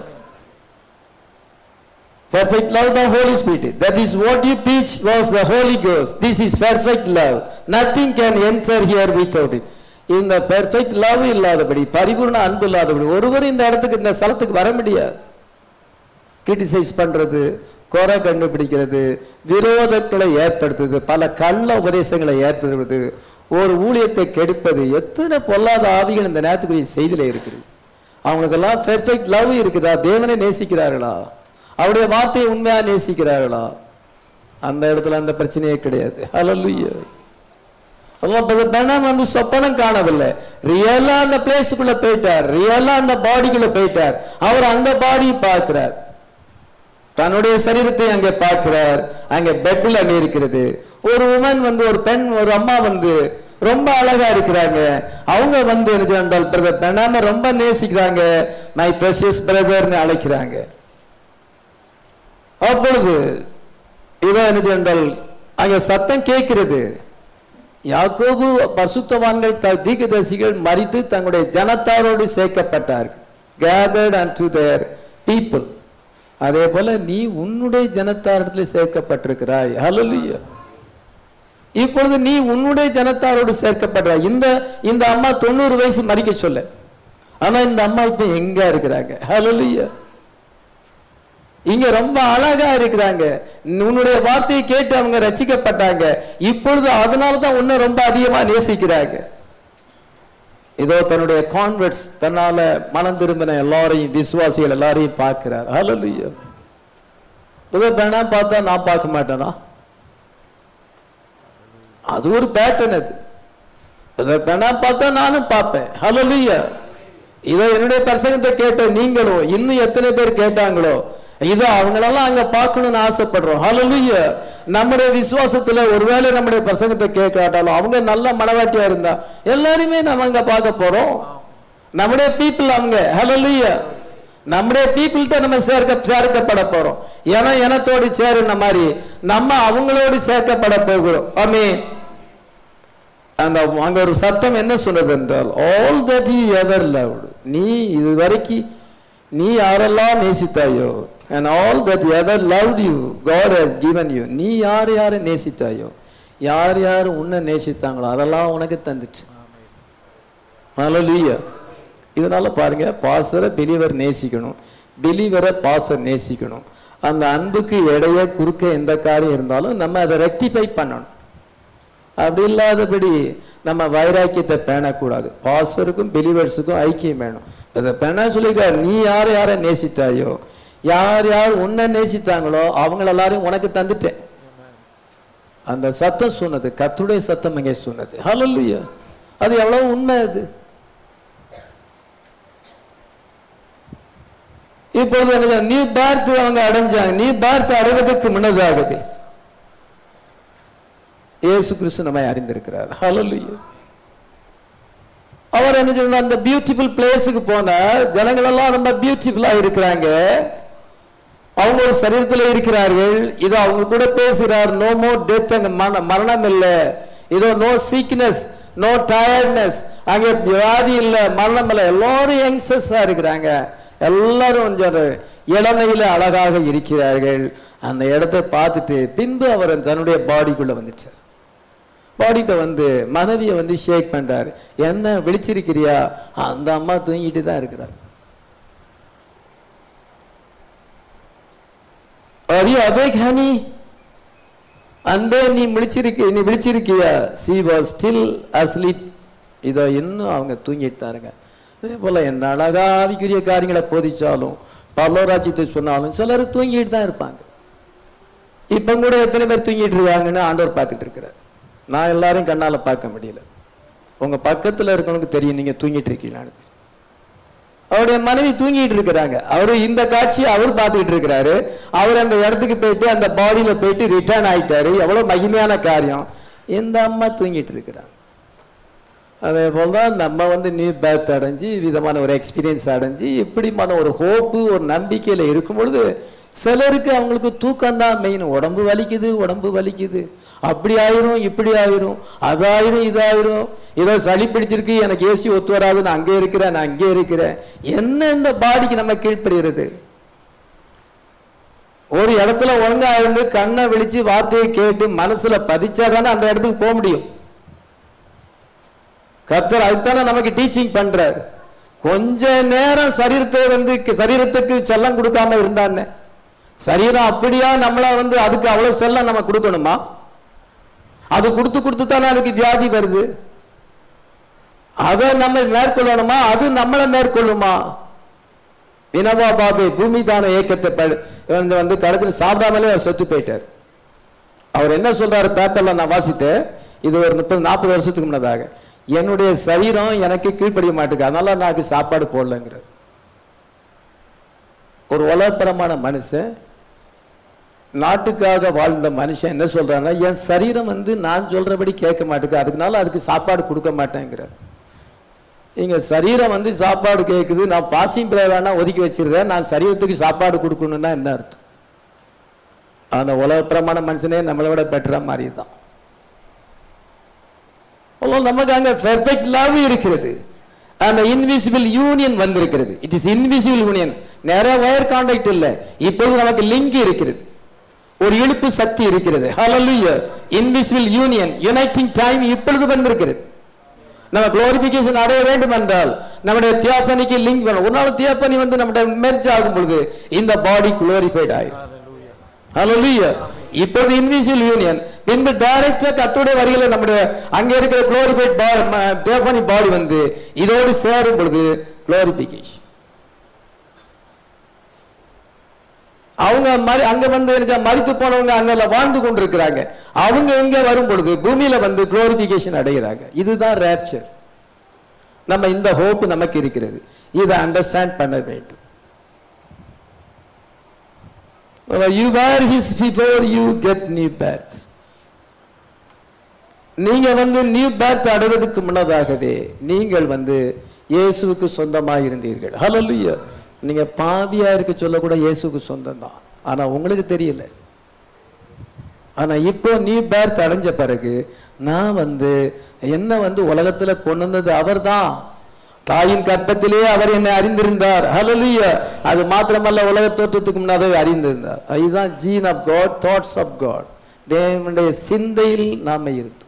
Speaker 1: Perfect love, the Holy Spirit. That is what you preach was the Holy Ghost. This is perfect love. Nothing can enter here without it. இந்த பெர்ஃபெக்ட் லவ் இல்லாதபடி பரிபூர்ண அன்பு இல்லாதபடி ஒருவர் இந்த இடத்துக்கு இந்த ஸ்தலத்துக்கு வர முடியாது கிரிட்டிசைஸ் பண்றது குறை கண்டுபிடிக்கிறது விரோதங்களை ஏற்படுத்துது பல கள்ள உபதேசங்களை ஏற்படுத்துவது ஒரு ஊழியத்தை கெடுப்பது எத்தனை பொல்லாத ஆவிகள் இந்த நேரத்துக்குரிய செய்தியில இருக்குது அவங்களுக்கெல்லாம் பெர்ஃபெக்ட் லவ் இருக்குதா தேவனை நேசிக்கிறார்களா அவருடைய வார்த்தையை உண்மையா நேசிக்கிறார்களா அந்த இடத்துல அந்த பிரச்சனையே கிடையாது ஹalleluya பெணம் வந்து சொப்பனம் காணவில்லை ரியலா அந்த பிளேஸுக்குள்ள போயிட்டார் ரியலா அந்த பாடிக்குள்ள போயிட்டார் அவர் அந்த பாடி பார்க்கிறார் தன்னுடைய சரீரத்தை அங்கே பார்க்கிறார் அங்கே பெட்டில் அங்கே இருக்கிறது ஒரு உமன் வந்து ஒரு பெண் ஒரு அம்மா வந்து ரொம்ப அழகா இருக்கிறாங்க அவங்க வந்து என்ன சொன்னால் பிரதர் பெண்ணாம ரொம்ப நேசிக்கிறாங்க மை பிரசியஸ் பிரதர்னு அழைக்கிறாங்க அப்பொழுது இவன் என்ன சொன்னால் அங்க சத்தம் கேட்கிறது யாக்கோபு பசுத்தவான்கள் த தீர்க்கதரிசிகள் மறித்து தங்களுடைய ஜனத்தாரோடு சேர்க்கப்பட்டார்கள் gathered unto their people அதே போல நீ உன்னுடைய ஜனத்தாரிடத்தில் சேர்க்கப்பட்டிருக்கிறாய் ஹalleluya இப்பொழுது நீ உன்னுடைய ஜனத்தாரோடு சேர்க்கப்படுற இந்த இந்த அம்மா தொண்ணூறு வயசு மறிக்க சொல்ல ஆனா இந்த அம்மா இப்ப எங்க இருக்கிறாங்க ஹalleluya இங்க ரொம்ப அழகா இருக்கிறாங்க உன்னுடைய வார்த்தையை கேட்டு அவங்க ரசிக்கப்பட்டாங்க இப்பொழுது அதனால தான் உன்னை ரொம்ப அதிகமா நேசிக்கிறாங்க இதோ தன்னுடைய கான்வெர்ட்ஸ் தன்னால மனம் திரும்பின எல்லாரையும் விசுவாசிகள் எல்லாரையும் பார்க்கிறார் ஹalleluya புது பேனா பார்த்தா நான் பார்க்க மாட்டேனா அது ஒரு பேட்டர்ன் அது அதை பேனா பார்த்தா நானும் பார்ப்பேன் ஹalleluya இதோ என்னுடைய பிரசங்கத்தை கேட்ட நீங்களும் இன்னும் எத்தனை பேர் கேட்டாங்களோ இதோ அவங்களெல்லாம் அங்க பார்க்கணும்னு ஆசைப்படுறோம் ஹalleluya நம்முடைய விசுவாசத்துல ஒருவேளை நம்முடைய பிரசங்கத்தை கேட்காட்டாலும் அவங்க நல்ல மனவாட்டியா இருந்தா எல்லாருமே நம்ம அங்க பார்க்க போறோம் நம்முடைய பீப்புள் அவங்க ஹalleluya நம்முடைய பீப்புள்கிட்ட நம்ம சேர்க்க சேர்க்கப்பட போறோம் ஏன்னா இனத்தோடு சேருன மாதிரி நம்ம அவங்களோடு சேர்க்கப்பட போகிறோம் ஆமென் அந்த அங்க ஒரு சத்தம் என்ன சொன்னது என்றால் all that you ever loved நீ இது வரைக்கும் நீ யாரெல்லாம் நேசித்தாயோ and all that ever loved you God has given you நீ யார் யாரை நேசித்தாயோ யார் யார் உன்னை நேசித்தாங்களோ அதெல்லாம் உனக்கு தந்துச்சு ஹalleluya இதனால பாருங்க பாசரை பிலிவர் நேசிக்கணும் பிலிவரை பாசர் நேசிக்கணும் அந்த அன்புக்கு இடைய குறுக்க எந்த காரியம் இருந்தாலும் நம்ம அதை ரெக்டிஃபை பண்ணணும் அப்படி இல்லாதபடி நம்ம வைராக்கியத்தை பேணக்கூடாது பாசருக்கும் பிலிவர்ஸுக்கும் ஐக்கியம் வேணும் அதை பேண சொல்லிக்கிறார் நீ யார் யாரை நேசித்தாயோ யார் யார் உன்னை நேசித்தாங்களோ அவங்க எல்லாரையும் உனக்கு தந்துட்டேன் அந்த சத்தம் சொன்னது கத்துடைய சத்தம் இங்கே சொன்னது ஹalleluya அது எவ்வளவு உண்மை அது இப்பொழுது என்ன நியூ பேர்த் அவங்க அடைஞ்சாங்க நியூ பேர்த் அடைவதற்கு முன்னதாகவே இயேசு கிறிஸ்து நம்மை அறிந்திருக்கிறார் ஹalleluya அவர் என்ன சொல்றார் அந்த பியூட்டிஃபுல் பிளேஸுக்கு போனார் ஜனங்கள் எல்லாம் ரொம்ப பியூட்டிஃபுல்லா இருக்கிறாங்க அவங்க ஒரு சரீரத்தில் இருக்கிறார்கள் இதோ அவங்க கூட பேசுகிறார் நோ மோர் டெத் அங்க மரண- மரணம் இல்லை இதோ நோ சீக்னஸ் நோ டயர்ட்னஸ் அங்க வியாதி இல்ல மரணம் இல்லை எல்லாரும் யங்ஸ்டர்ஸா இருக்கிறாங்க எல்லாரும் கொஞ்சம் இளமையில அழகாக இருக்கிறார்கள் அந்த இடத்தை பார்த்துட்டு பின்பு அவர் தன்னுடைய பாடிக்குள்ள வந்துட்டார் பாடிட்ட வந்து மனைவியை வந்து ஷேக் பண்றாரு என்ன விழிச்சிருக்கிறியா அந்த அம்மா தூங்கிட்டு தான் இருக்கிறார் Are you awake, honey? அன்பே நீ விழிச்சிருக்க நீ விழிச்சிருக்கியா சி வாஸ் ஸ்டில் அஸ்லீப் இதோ இன்னும் அவங்க தூங்கிட்டு தான் இருங்க அதே போல என்ன அழகா ஆவிக்குரிய காரியங்களை போதிச்சாலும் பரலோராஜ்யத்தை சொன்னாலும் சிலர் தூங்கிட்டு தான் இருப்பாங்க இப்ப கூட எத்தனை பேர் தூங்கிட்டு இருக்காங்கன்னு ஆண்டவர் பார்த்துட்டு இருக்கிறார் நான் எல்லாரையும் கண்ணால பார்க்க முடியல உங்க பக்கத்துல இருக்கவனுக்கு தெரியும் நீங்க தூங்கிட்டு இருக்கீங்களான்னு அவருடைய மனைவி தூங்கிட்டு இருக்கிறாங்க அவரு இந்த காட்சியை அவர் பார்த்துக்கிட்டு இருக்கிறாரு அவர் அந்த இடத்துக்கு போயிட்டு அந்த பாடியில போயிட்டு ரிட்டர்ன் ஆயிட்டாரு எவ்வளவு மகிமையான காரியம் இந்த அம்மா தூங்கிட்டு இருக்கிறாங்க அதே போலதான் நம்ம வந்து நியூ பேர்த் அடைஞ்சு விதமான ஒரு எக்ஸ்பீரியன்ஸ் அடைஞ்சு இப்படிமான ஒரு ஹோப்பு ஒரு நம்பிக்கையில இருக்கும் பொழுது சிலருக்கு அவங்களுக்கு தூக்கம் தான் மெயின் உடம்பு வலிக்குது உடம்பு வலிக்குது அப்படி ஆயிரும் இப்படி ஆயிரும் அதாயிரும் இதாயிரும் ஏதோ சளி பிடிச்சிருக்கு எனக்கு ஏசி ஒத்து வராது நான் அங்கே இருக்கிறேன் நான் அங்கே இருக்கிறேன் என்ன இந்த பாடிக்கு நம்ம கீழ்ப்படுகிறது ஒரு இடத்துல ஒழுங்கா இருந்து கண்ணை விழிச்சு வார்த்தையை கேட்டு மனசுல பதிச்சாதானே அந்த இடத்துக்கு போக முடியும் கர்த்தர் அதுதானே நமக்கு டீச்சிங் பண்றார் கொஞ்ச நேரம் சரீரத்தை வந்து சரீரத்துக்கு செல்லம் கொடுக்காம இருந்தானே சரீரம் அப்படியா நம்மள வந்து அதுக்கு அவ்வளவு செல்லம் நம்ம கொடுக்கணுமா அது கொடுத்து கொடுத்து தானே அதுக்கு வியாதி வருது அதை நம்ம மேற்கொள்ளணுமா அது நம்மளை மேற்கொள்ளுமா வினவா பாபே பூமி தான ஏக்கத்தை ப- வந்து வந்து கடைசியில் சாப்பிடாமலே அவர் செத்து போயிட்டார் அவர் என்ன சொல்றாரு பேப்பர்ல நான் வாசித்தேன் இது ஒரு முப்பது நாற்பது வருஷத்துக்கு முன்னதாக என்னுடைய சரீரம் எனக்கு கீழ்ப்படிய மாட்டேங்குது அதனால நான் அதுக்கு சாப்பாடு போடலங்கிறார் ஒரு உலகப்பரமான மனுஷன் நாட்டுக்காக வாழ்ந்த மனுஷன் என்ன சொல்றான்னா என் சரீரம் வந்து நான் சொல்றபடி கேட்க மாட்டேங்குது அதுக்குனால அதுக்கு சாப்பாடு கொடுக்க மாட்டேங்கிறார் இங்க சரீரம் வந்து சாப்பாடு கேட்குது நான் பாசிங் பிள்ளை வேணா ஒதுக்கி வச்சிருந்தேன் நான் சரீரத்துக்கு சாப்பாடு கொடுக்கணும்னா என்ன அர்த்தம் அந்த உலகப்பிரமான மனுஷனே நம்மளை விட பெட்டரா மாதிரி தான் நமக்கு அங்க பெர்ஃபெக்ட் லவ் இருக்கிறது அந்த இன்விசிபிள் யூனியன் வந்திருக்கிறது இட் இஸ் இன்விசிபிள் யூனியன் நிறைய வயர் கான்டாக்ட் இல்ல இப்பொழுது நமக்கு லிங்க் இருக்கிறது ஒரு இழுப்பு சக்தி இருக்கிறது hallelujah invisible union uniting time இப்பொழுது வந்திருக்கிறது நம்ம குளோரிபிகேஷன் அடைய வேண்டும் என்றால் நம்முடைய தியாபனிக்கு லிங்க் வேணும் ஒரு நாள் தியாபனி வந்து நம்முடைய மெர்ஜ் ஆகும் பொழுது இந்த பாடி குளோரிஃபைட் ஆயிடும் ஹalleluya இப்போது இன்விசிபிள் யூனியன் பின்பு டைரக்டா கத்துடைய வரிகளை நம்முடைய அங்க இருக்கிற குளோரிஃபைட் தியாபனி பாடி வந்து இதோடு சேரும் பொழுது குளோரிபிகேஷன் அவங்க மரி அங்க வந்து என்ன செய்ய- மரித்து போனவங்க அங்க வாழ்ந்து கொண்டிருக்கிறாங்க அவங்க எங்க வரும் பொழுது பூமியில வந்து குளோரிபிகேஷன் அடைகிறாங்க இதுதான் ரேப்சர் நம்ம இந்த ஹோப் நமக்கு இருக்கிறது இதை அண்டர்ஸ்டாண்ட் பண்ண வேண்டும் you were his before you get new birth நீங்க வந்து நியூ பேர்த் அடைவதற்கு முன்னதாகவே நீங்கள் வந்து இயேசுவுக்கு சொந்தமாக இருந்தீர்கள் ஹalleluya நீங்க பாவியா இருக்க சொல்ல கூட இயேசுவுக்கு சொந்தம் தான் ஆனா உங்களுக்கு தெரியல ஆனா இப்போ நீ பேர்த் அடைஞ்ச பிறகு நான் வந்து என்ன வந்து உலகத்துல கொண்டு வந்தது அவர்தான் தாயின் கற்பத்திலே அவர் என்னை அறிந்திருந்தார் ஹalleluya அது மாத்திரமல்ல உலக தோற்றத்துக்கு முன்னாவே அறிந்திருந்தார் இதுதான் gene of God thoughts of God தேவனுடைய சிந்தையில் நாம இருந்தோம்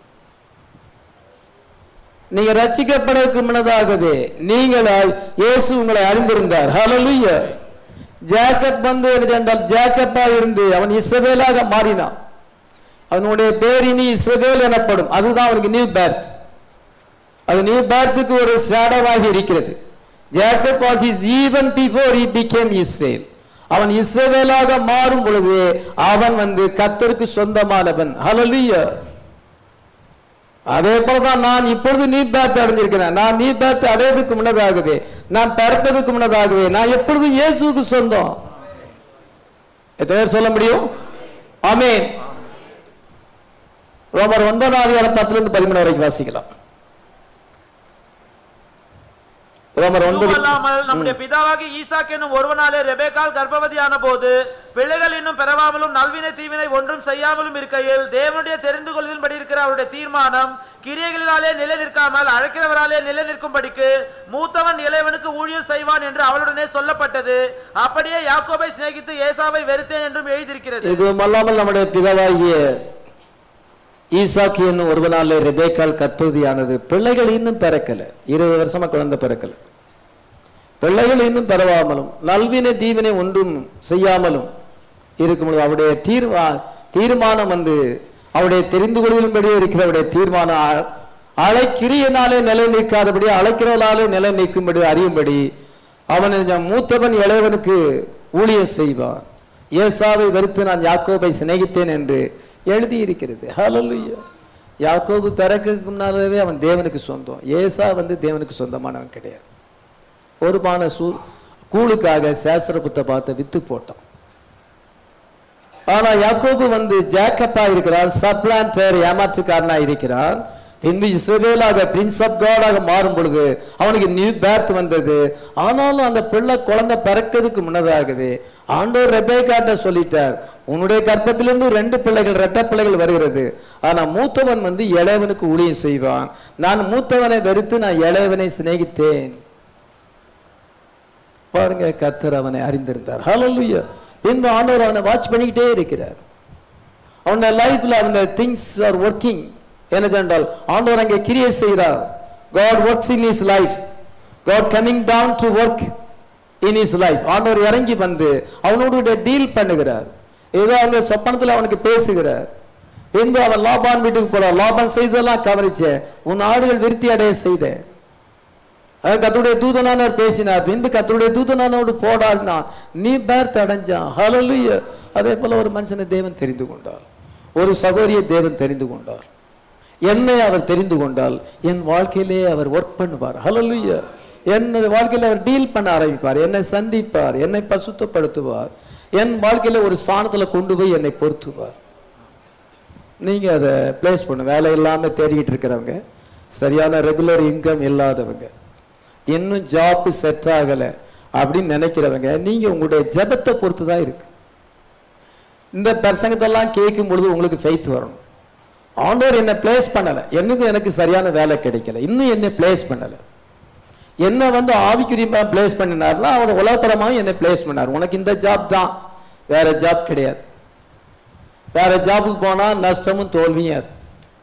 Speaker 1: நீங்க ரட்சிக்கப்படுவதற்கு முன்னதாகவே நீங்கள் இயேசு உங்களை அறிந்திருந்தார் ஹalleluya ஜேக்கப் வந்து என்ன என்றால் ஜேக்கப்பா இருந்து அவன் இஸ்ரவேலாக மாறினான் அவனுடைய பேர் இனி இஸ்ரவேல் எனப்படும் அதுதான் அவனுக்கு நியூ பேர்த் அது நியூ பேர்த்துக்கு ஒரு ஷேடோவாக இருக்கிறது Jacob was his even before he became Israel அவன் இஸ்ரவேலாக மாறும் பொழுது அவன் வந்து கத்தருக்கு சொந்தமானவன் ஹalleluya அதே போலதான் நான் இப்பொழுது நீ பேர்த் அடைஞ்சிருக்கிறேன் நான் நீ பேர்த் அடையதுக்கு முன்னதாகவே நான் பிறப்பதற்கு முன்னதாகவே நான் எப்பொழுதும் இயேசுவுக்கு சொந்தம் எத்தனை பேர் சொல்ல முடியும் ஆமென் ரோமர் ஒன்பதாம் அதிகாரம் பத்துல இருந்து பதிமூணு வரைக்கும் வாசிக்கலாம் ரோமர் ஒன்பது
Speaker 2: அல்லாமல் நம்முடைய பிதாவாகி ஈசாக் என்னும் ஒருவனாலே ரெபேக்கால் கர்ப்பவதியான போது பிள்ளைகள் இன்னும் பெறவாமலும் நல்வினை தீவினை ஒன்றும் செய்யாமலும் இருக்கையில் தேவனுடைய தெரிந்து கொள்வதின்படி இருக்கிற அவருடைய தீர்மானம் கிரியைகளினாலே நிலை நிற்காமல் அழைக்கிறவராலே நிலை நிற்கும்படிக்கு மூத்தவன் இளையவனுக்கு ஊழியம் செய்வான் என்று அவளுடனே சொல்லப்பட்டது அப்படியே யாக்கோபை சிநேகித்து ஏசாவை வெறுத்தேன் என்றும் எழுதியிருக்கிறது
Speaker 1: இதுவும் அல்லாமல் நம்முடைய பிதாவாகிய ஈசாக்கு என்னும் ஒருவனாலே ரெபேக்கால் கற்பதியானது பிள்ளைகள் இன்னும் பிறக்கல இருபது வருஷமா குழந்தை பிறக்கல பிள்ளைகள் இன்னும் பெறவாமலும் நல்வினை தீவினை ஒன்றும் செய்யாமலும் இருக்கும்பொழுது அவருடைய தீர்மா தீர்மானம் வந்து அவருடைய தெரிந்து கொள்ளும்படியே இருக்கிற அவருடைய தீர்மானம் அ- அழைக்கிறியனாலே நிலை நிற்காதபடி அழைக்கிறவளாலே நிலை நிற்கும்படி அறியும்படி அவன் இந்த மூத்தவன் இளையவனுக்கு ஊழியம் செய்வான் ஏசாவை வெறுத்து நான் யாக்கோபை சிநேகித்தேன் என்று எழுதியிருக்கிறது ஹalleluya யாக்கோபு பிறக்கிறதுக்கு முன்னாலே அவன் தேவனுக்கு சொந்தம் ஏசா வந்து தேவனுக்கு சொந்தமானவன் கிடையாது ஒரு பானை சூ கூழுக்காக சேஸ்திரபுத்தை பார்த்து வித்து போட்டான் ஆனா யாக்கோபு வந்து ஜேக்கப்பா இருக்கிறார் சப்ளான்டர் ஏமாற்றுக்காரனா இருக்கிறான் பின்பு இஸ்ரவேலாக பிரின்ஸ் ஆஃப் காடாக மாறும் பொழுது அவனுக்கு நியூ பேர்த் வந்தது ஆனாலும் அந்த பிள்ளை குழந்தை பிறக்கிறதுக்கு முன்னதாகவே ஆண்டோர் ரெபேக்காட்ட சொல்லிட்டார் உன்னுடைய கர்ப்பத்திலிருந்து ரெண்டு பிள்ளைகள் ரெட்டை பிள்ளைகள் வருகிறது ஆனா மூத்தவன் வந்து இளையவனுக்கு ஊழியம் செய்வான் நான் மூத்தவனை வெறுத்து நான் இளையவனை சிநேகித்தேன் பாருங்க கத்தர் அவனை அறிந்திருந்தார் ஹalleluya பின்பு ஆண்டவர் அவனை வாட்ச் பண்ணிக்கிட்டே இருக்கிறார் அவனுடைய லைஃப்ல அந்த திங்ஸ் ஆர் ஒர்க்கிங் என்ன சொன்னால் ஆண்டவர் அங்கே கிரியை செய்கிறார் God works in his life God coming down to work in his life ஆண்டவர் இறங்கி வந்து அவனோட டீல் பண்ணுகிறார் ஏதோ அங்க சொப்பனத்துல அவனுக்கு பேசுகிறார் பின்பு அவன் லாபான் வீட்டுக்கு போறான் லாபான் செய்ததெல்லாம் கவனிச்சேன் உன் ஆடுகள் விருத்தி அடைய செய்தேன் அது கத்துடைய தூதனானவர் பேசினார் பின்பு கத்துடைய தூதனானோடு போடாடினா நீ பேர்த் அடைஞ்சான் ஹalleluya அதே போல ஒரு மனுஷனை தேவன் தெரிந்து கொண்டார் ஒரு சகோதரியை தேவன் தெரிந்து கொண்டார் என்னை அவர் தெரிந்து கொண்டால் என் வாழ்க்கையிலே அவர் ஒர்க் பண்ணுவார் ஹalleluya என்னுடைய வாழ்க்கையில அவர் டீல் பண்ண ஆரம்பிப்பார் என்னை சந்திப்பார் என்னை பசுத்தப்படுத்துவார் என் வாழ்க்கையில ஒரு ஸ்தானத்துல கொண்டு போய் என்னை பொருத்துவார் நீங்க அதை பிளேஸ் பண்ணு வேலை இல்லாம தேடிக்கிட்டு இருக்கிறவங்க சரியான ரெகுலர் இன்கம் இல்லாதவங்க இன்னும் ஜாப் செட் ஆகல அப்படின்னு நினைக்கிறவங்க நீங்க உங்களுடைய ஜெபத்தை பொறுத்து தான் இருக்கு இந்த பிரசங்கத்தெல்லாம் கேட்கும் பொழுது உங்களுக்கு ஃபெய்த் வரணும் ஆண்டவர் என்னை பிளேஸ் பண்ணல என்னது எனக்கு சரியான வேலை கிடைக்கல இன்னும் என்னை பிளேஸ் பண்ணல என்ன வந்து ஆவிக்குரியமா பிளேஸ் பண்ணினார்னா அவர் உலகப்பரமாவும் என்னை பிளேஸ் பண்ணார் உனக்கு இந்த ஜாப் தான் வேற ஜாப் கிடையாது வேற ஜாபுக்கு போனா நஷ்டமும் தோல்வியும் அது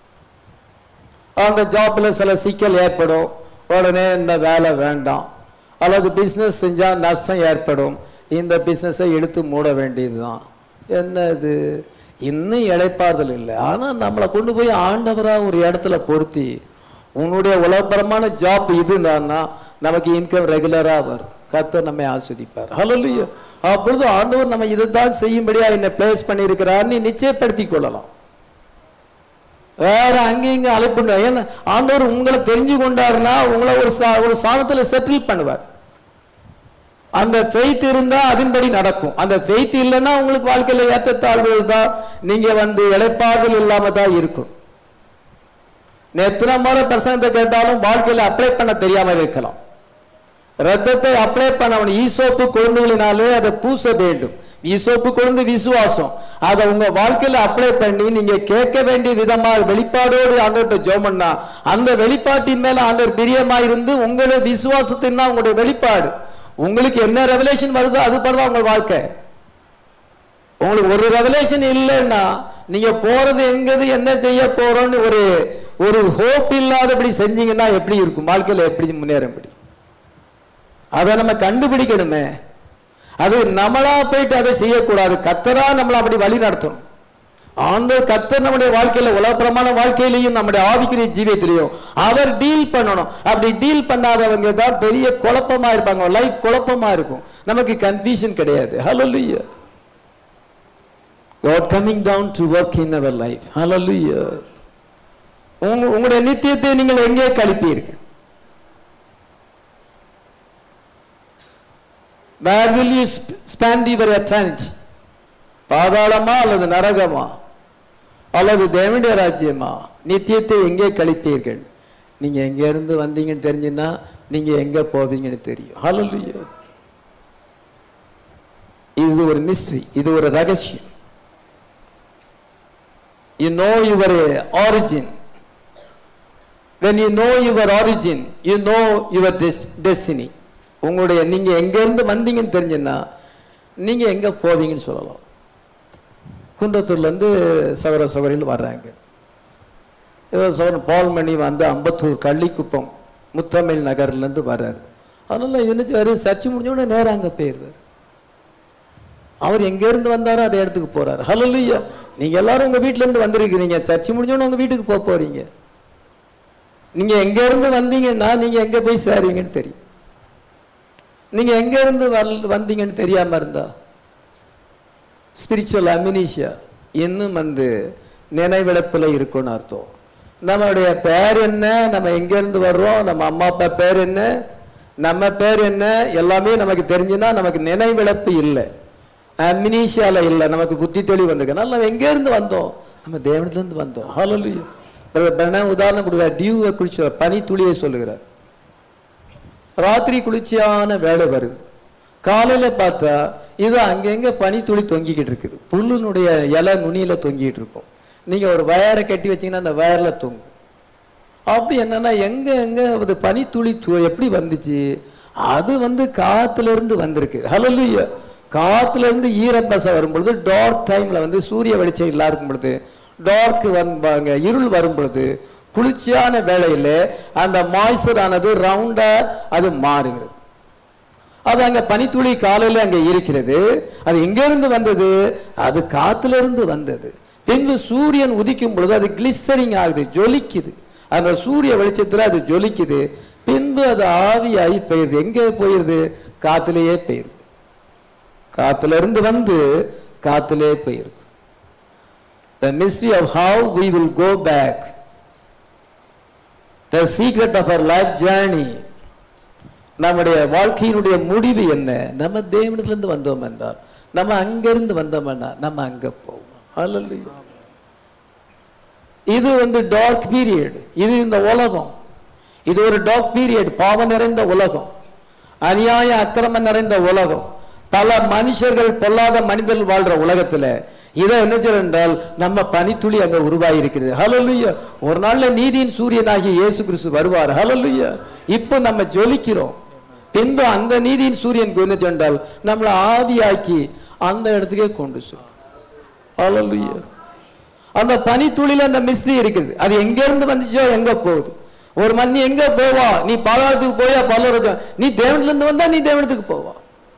Speaker 1: அந்த ஜாப்ல சில சிக்கல் ஏற்படும் உடனே இந்த வேலை வேண்டாம் அல்லது பிஸ்னஸ் செஞ்சா நஷ்டம் ஏற்படும் இந்த பிஸ்னஸை இழுத்து மூட வேண்டியதுதான் என்ன இது இன்னும் இழைப்பாறுதல் இல்லை ஆனா நம்மளை கொண்டு போய் ஆண்டவரா ஒரு இடத்துல பொருத்தி உன்னுடைய உலகபரமான ஜாப் இதுதான்னா நமக்கு இன்கம் ரெகுலரா வரும் கர்த்தர் நம்மை ஆஸ்வதிப்பார் ஹalleluya அப்பொழுது ஆண்டவர் நம்ம இதைத்தான் செய்யும்படியா என்னை பிளேஸ் பண்ணியிருக்கிறார் நீ நிச்சயப்படுத்திக் கொள்ளலாம் வேற அங்கேயும் இங்க அழைப்பு ஏன்னா ஆண்டவர் உங்களை தெரிஞ்சு கொண்டாருன்னா உங்களை ஒரு சா- ஒரு சாணத்துல செட்டில் பண்ணுவார் அந்த ஃபெய்த் இருந்தா அதன்படி நடக்கும் அந்த ஃபெய்த் இல்லைன்னா உங்களுக்கு வாழ்க்கையில ஏற்றத்தாழ்வுகள் தான் நீங்க வந்து இழைப்பாறுதல் இல்லாம தான் இருக்கும் நீ எத்தனை முறை பிரசங்கத்தை கேட்டாலும் வாழ்க்கையில அப்ளை பண்ண தெரியாம இருக்கலாம் ரத்தத்தை அப்ளை பண்ண அவன் ஈசோப்பு கொழுந்துகளினாலே அதை பூச வேண்டும் ஈசோப்பு கொழுந்து விசுவாசம் அதை உங்க வாழ்க்கையில அப்ளை பண்ணி நீங்க கேட்க வேண்டிய விதமா வெளிப்பாடோடு ஆண்டவர்கிட்ட ஜெபம் பண்ணா அந்த வெளிப்பாட்டின் மேல ஆண்டவர் பிரியமா இருந்து உங்களுடைய விசுவாசத்தின் தான் உங்களுடைய வெளிப்பாடு உங்களுக்கு என்ன ரெவலேஷன் வருதோ அது படுதா உங்க வாழ்க்கை உங்களுக்கு ஒரு ரெவலேஷன் இல்லைன்னா நீங்க போறது எங்கது என்ன செய்ய போறோம்னு ஒரு ஒரு ஹோப் இல்லாதபடி செஞ்சீங்கன்னா எப்படி இருக்கும் வாழ்க்கையில எப்படி முன்னேற முடியும் அதை நம்ம கண்டுபிடிக்கணுமே அது நம்மளா போயிட்டு அதை செய்யக்கூடாது கத்தரா நம்மளை அப்படி வழி நடத்தணும் ஆண்டவர் கத்தர் நம்முடைய வாழ்க்கையில உலகப்பிரமான வாழ்க்கையிலையும் நம்முடைய ஆவிக்குரிய ஜீவியத்திலையும் அவர் டீல் பண்ணணும் அப்படி டீல் பண்ணாதவங்க தான் பெரிய குழப்பமா இருப்பாங்க லைஃப் குழப்பமா இருக்கும் நமக்கு கன்ஃபியூஷன் கிடையாது ஹalleluya God coming down to work in our life hallelujah உங்க உங்களுடைய நித்தியத்தை நீங்கள் எங்கே கழிப்பீர்கள் where will you spend your eternity பாதாளமா அல்லது நரகமா அல்லது தேவனுடைய ராஜ்யமா நித்தியத்தை எங்கே கழிப்பீர்கள் நீங்க எங்க இருந்து வந்தீங்கன்னு தெரிஞ்சுன்னா நீங்க எங்க போவீங்கன்னு தெரியும் ஹalleluya இது ஒரு மிஸ்ட்ரி இது ஒரு ரகசியம் you know your origin when you know your origin you know your des- destiny உங்களுடைய நீங்க எங்க இருந்து வந்தீங்கன்னு தெரிஞ்சுன்னா நீங்க எங்க போவீங்கன்னு சொல்லலாம் குன்றத்தூர்ல இருந்து சகர சகரில் வர்றாங்க ஏதோ சகரன் பால்மணி வந்து அம்பத்தூர் கள்ளிக்குப்பம் முத்தமிழ் நகர்ல இருந்து வர்றாரு அதனால என்ன சர்ச்சு முடிஞ்ச உடனே நேரா அங்க போயிருவார் அவர் எங்க இருந்து வந்தாரோ அந்த இடத்துக்கு போறாரு ஹalleluya நீங்க எல்லாரும் உங்க வீட்ல இருந்து வந்திருக்கிறீங்க சர்ச்சு முடிஞ்ச உடனே உங்க வீட்டுக்கு போக போறீங்க நீங்க எங்க இருந்து வந்தீங்கன்னா நீங்க எங்க போய் சேருவீங்கன்னு தெரியும் நீங்க எங்க இருந்து வல்- வந்தீங்கன்னு தெரியாம இருந்தா ஸ்பிரிச்சுவல் அமினிஷியா இன்னும் வந்து நினைவிழப்பில் இருக்கும்னு அர்த்தம் நம்மளுடைய பேர் என்ன நம்ம எங்க இருந்து வர்றோம் நம்ம அம்மா அப்பா பேர் என்ன நம்ம பேர் என்ன எல்லாமே நமக்கு தெரிஞ்சுன்னா நமக்கு நினைவிழப்பு இல்லை அமினிஷியால இல்லை நமக்கு புத்தி தெளிவு வந்திருக்கு நம்ம எங்க இருந்து வந்தோம் நம்ம தேவனத்துல இருந்து வந்தோம் ஹalleluya பிரதமர் உதாரணம் கொடுக்குறார் டியூவை குறிச்சு பனி துளியை சொல்லுகிறார் ராத்திரி குளிர்ச்சியான வேலை வருது காலையில பார்த்தா இது அங்கங்க பனித்துளி தொங்கிக்கிட்டு இருக்குது புல்லுனுடைய இலை நுனியில தொங்கிட்டு இருக்கும் நீங்க ஒரு வயரை கட்டி வச்சீங்கன்னா அந்த வயர்ல தொங்கும் அப்படி என்னன்னா எங்க எங்க அது பனித்துளி து- எப்படி வந்துச்சு அது வந்து காத்துல இருந்து வந்திருக்கு ஹalleluya காத்துல இருந்து ஈரப்பசை வரும் பொழுது டார்க் டைம்ல வந்து சூரிய வெளிச்சம் இல்லா இருக்கும் பொழுது டார்க் வந்தாங்க இருள் வரும் பொழுது குளிர்ச்சியான வேளையில அந்த மாய்ச்சர் ஆனது ரவுண்டா அது மாறுகிறது அது அங்க பனித்துளி காலையில அங்க இருக்கிறது அது எங்க இருந்து வந்தது அது காத்துல இருந்து வந்தது பின்பு சூரியன் உதிக்கும் பொழுது அது கிளிஸ்டரிங் ஆகுது ஜொலிக்குது அந்த சூரிய வெளிச்சத்துல அது ஜொலிக்குது பின்பு அது ஆவியாகி போயிருது எங்க போயிருது காத்திலேயே போயிருது காத்துல இருந்து வந்து காத்திலே போயிருது the mystery of how we will go back the secret of our life journey நம்முடைய வாழ்க்கையினுடைய முடிவு என்ன நம்ம தேவனிடத்திலிருந்து வந்தோம் என்றால் நம்ம அங்கிருந்து வந்தோம்னா நம்ம அங்க போவோம் Hallelujah. இது வந்து டார்க் பீரியட் இது இந்த உலகம் இது ஒரு டார்க் பீரியட் பாவம் நிறைந்த உலகம் அநியாய அக்கிரமம் நிறைந்த உலகம் பல மனுஷர்கள் பொல்லாத மனிதர்கள் வாழ்ற உலகத்துல இதை என்ன செய்யணும் என்றால் நம்ம பனித்துளி அங்க உருவாகி இருக்கிறது ஹalleluya ஒரு நாள்ல நீதியின் சூரியனாகிய இயேசு கிறிஸ்து வருவார் ஹalleluya இப்போ நம்ம ஜொலிக்கிறோம் பின்பு அந்த நீதியின் சூரியன் என்ன சென்றால் நம்மளை ஆவியாக்கி அந்த இடத்துக்கே கொண்டு செல்லும் ஹalleluya அந்த பனித்துளில அந்த மிஸ்ட்ரி இருக்குது அது எங்க இருந்து வந்துச்சோ எங்க போகுது ஒரு மண் நீ எங்க போவா நீ பாதாளத்துக்கு போயா பல்லவரஜம் நீ தேவனத்துல இருந்து வந்தா நீ தேவனத்துக்கு போவா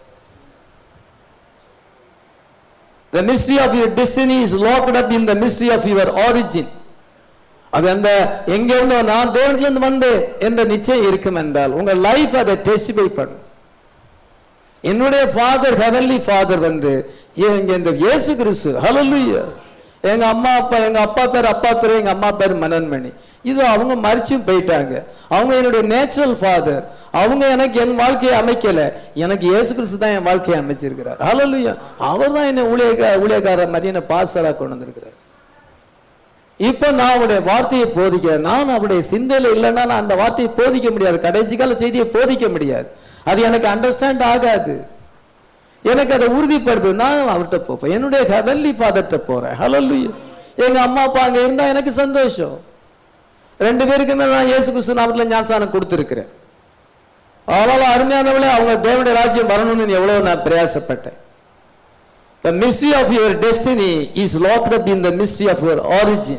Speaker 1: The mystery of your destiny is locked up in the mystery of your origin. அது அந்த எங்க இருந்து நான் தேவனத்துல இருந்து வந்தேன் என்ற நிச்சயம் இருக்கும் என்றால் உங்க லைஃப் அதை டெஸ்டிஃபை பண்ணும் என்னுடைய ஃபாதர் ஹெவன்லி ஃபாதர் வந்து இங்க இந்த இயேசு கிறிஸ்து ஹalleluya எங்க அம்மா அப்பா எங்க அப்பா பேர் அப்பா துறை எங்க அம்மா பேர் மனன்மணி இது அவங்க மறிச்சும் போயிட்டாங்க அவங்க என்னுடைய நேச்சுரல் ஃபாதர் அவங்க எனக்கு என் வாழ்க்கையை அமைக்கல எனக்கு இயேசு கிறிஸ்து தான் என் வாழ்க்கையை அமைச்சிருக்கிறார் ஹalleluya அவர் தான் என்ன ஊழியக்கா ஊழியக்காரர் மாதிரி என்ன பாஸ்டரா கொண்டு வந்திருக்கிறார் இப்ப நான் அவருடைய வார்த்தையை போதிக்கிறேன் நான் அவருடைய சிந்தையில இல்லைன்னா நான் அந்த வார்த்தையை போதிக்க முடியாது கடைசி கால செய்தியை போதிக்க முடியாது அது எனக்கு அண்டர்ஸ்டாண்ட் ஆகாது எனக்கு அதை உறுதிப்படுத்து நான் அவர்கிட்ட போப்பேன் என்னுடைய ஹெவன்லி ஃபாதர்கிட்ட போறேன் ஹalleluya எங்க அம்மா அப்பா அங்க இருந்தா எனக்கு சந்தோஷம் ரெண்டு பேருக்குமே நான் இயேசு கிறிஸ்து நாமத்துல ஞானசானம் கொடுத்துருக்கிறேன் அதனால அருமையானவளே அவங்க தேவனுடைய ராஜ்யம் வரணும்னு எவ்வளவு நான் பிரயாசப்பட்டேன் The mystery of your destiny is locked up in the mystery of your origin.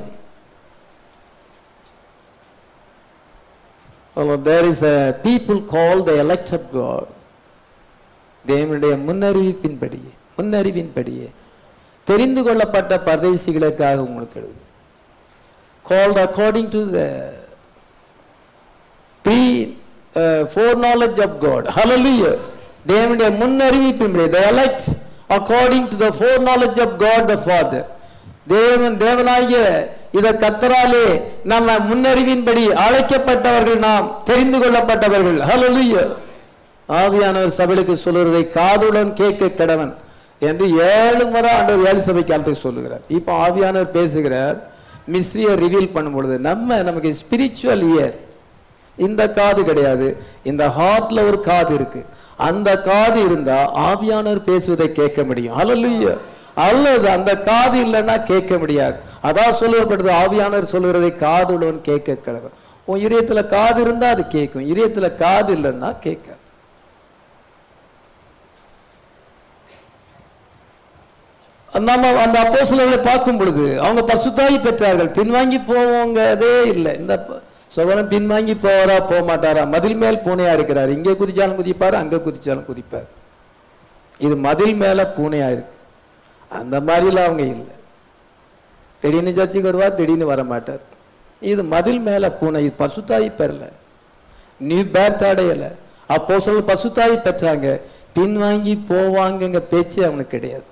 Speaker 1: Well, there is a people called the elect of God. தேவனுடைய முன்னறிவிப்பின்படியே முன்னறிவின்படியே தெரிந்து கொள்ளப்பட்ட பரதேசிகளுக்காக உங்களுக்கு எழுது called according to the pre uh, foreknowledge of God. Hallelujah. தேவனுடைய முன்னறிவிப்பின்படி the elect according to the foreknowledge of God the Father. தேவன் தேவனாகிய இத கத்தராலே நம்ம முன்னறிவின்படி அழைக்கப்பட்டவர்கள் நாம் தெரிந்து கொள்ளப்பட்டவர்கள் ஹalleluya ஆவியானவர் சபைக்கு சொல்லுறதை காதுடன் கேட்க கடவன் என்று ஏழு முறை ஆண்டவர் ஏழு சபை காலத்துக்கு சொல்லுகிறார் இப்போ ஆவியானவர் பேசுகிறார் மிஸ்ரியை ரிவீல் பண்ணும் பொழுது நம்ம நமக்கு ஸ்பிரிச்சுவல் இயர் இந்த காது கிடையாது இந்த ஹார்ட்ல ஒரு காது இருக்கு அந்த காது இருந்தா ஆவியானவர் பேசுவதை கேட்க முடியும் அல்ல அல்லது அந்த காது இல்லைன்னா கேட்க முடியாது அதான் சொல்லப்படுது ஆவியானவர் சொல்லுகிறதை காது உள்ளவன் கேட்க கிடவன் உன் இதயத்துல காது இருந்தா அது கேட்கும் இதயத்துல காது இல்லைன்னா கேட்காது நம்ம அந்த அப்போஸ்தலர்களை பார்க்கும் பொழுது அவங்க பசுத்தாயி பெற்றார்கள் பின்வாங்கி போவங்கதே இல்லை இந்த சோழன் பின்வாங்கி போவாரா போக மாட்டாரா மதில் மேல் பூனையா இருக்கிறார் இங்கே குதிச்சாலும் குதிப்பார் அங்க குதிச்சாலும் குதிப்பார் இது மதில் மேல பூனையா இருக்கு அந்த மாதிரிலாம் அவங்க இல்லை திடீர்னு சர்ச்சுக்கு வருவார் திடீர்னு வர மாட்டார் இது மதில் மேல பூனை இது பசுத்தாயி பெறல நீ பேர்த் அடையல அப்போ சொல்ல பசுத்தாயி பெற்றாங்க பின்வாங்கி போவாங்கங்க பேச்சு அவனுக்கு கிடையாது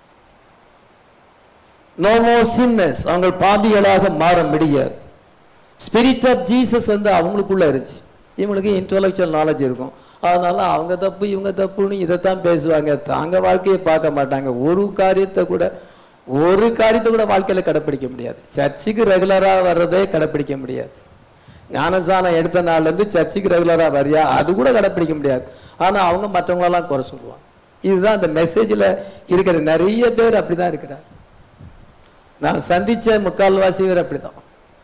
Speaker 1: நோ மோர் சின்னஸ் அவங்க பாபிகளாக மாற முடியாது ஸ்பிரிட் ஆஃப் ஜீசஸ் வந்து அவங்களுக்குள்ள இருந்துச்சு இவங்களுக்கு இன்டலெக்சுவல் நாலேஜ் இருக்கும் அதனால அவங்க தப்பு இவங்க தப்புன்னு இதைத்தான் பேசுவாங்க தாங்க வாழ்க்கையை பார்க்க மாட்டாங்க ஒரு காரியத்தை கூட ஒரு காரியத்தை கூட வாழ்க்கையில கடைப்பிடிக்க முடியாது சர்ச்சுக்கு ரெகுலரா வர்றதே கடைப்பிடிக்க முடியாது ஞானசானம் எடுத்த நாள்ல இருந்து சர்ச்சுக்கு ரெகுலரா வரியா அது கூட கடைப்பிடிக்க முடியாது ஆனா அவங்க மற்றவங்களெல்லாம் குறை சொல்லுவாங்க இதுதான் அந்த மெசேஜ்ல இருக்கிற நிறைய பேர் அப்படிதான் இருக்கிறார் நான் சந்திச்ச முக்கால்வாசி பேர் அப்படிதான்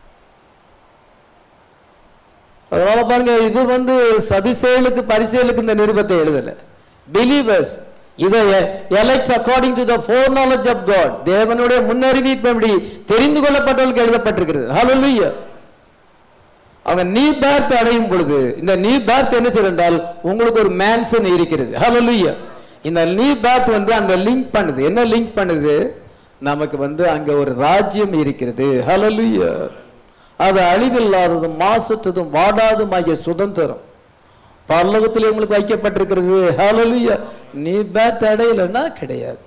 Speaker 1: அதனால பாருங்க இது வந்து சபிசேலுக்கு பரிசேலுக்கு இந்த நிருபத்தை எழுதல பிலீவர்ஸ் இதை elect according to the foreknowledge of God தேவனுடைய முன்னறிவிப்படி தெரிந்து கொள்ளப்பட்டவர்களுக்கு எழுதப்பட்டிருக்கிறது ஹalleluya அவங்க நீ பேர்த் அடையும் பொழுது இந்த நீ பேர்த் என்ன செய்யும் என்றால் உங்களுக்கு ஒரு மேன்சன் இருக்கிறது ஹalleluya இந்த நீ பேர்த் வந்து அங்க லிங்க் பண்ணுது என்ன லிங்க் பண்ணுது நமக்கு வந்து அங்க ஒரு ராஜ்யம் இருக்கிறது ஹalleluya அது அழிவில்லாததும் மாசற்றதும் வாடாதும் ஆகிய சுதந்திரம் பரலோகத்திலே உங்களுக்கு வைக்கப்பட்டிருக்கிறது ஹalleluya நீ பேர்த் அடையலைன்னா கிடையாது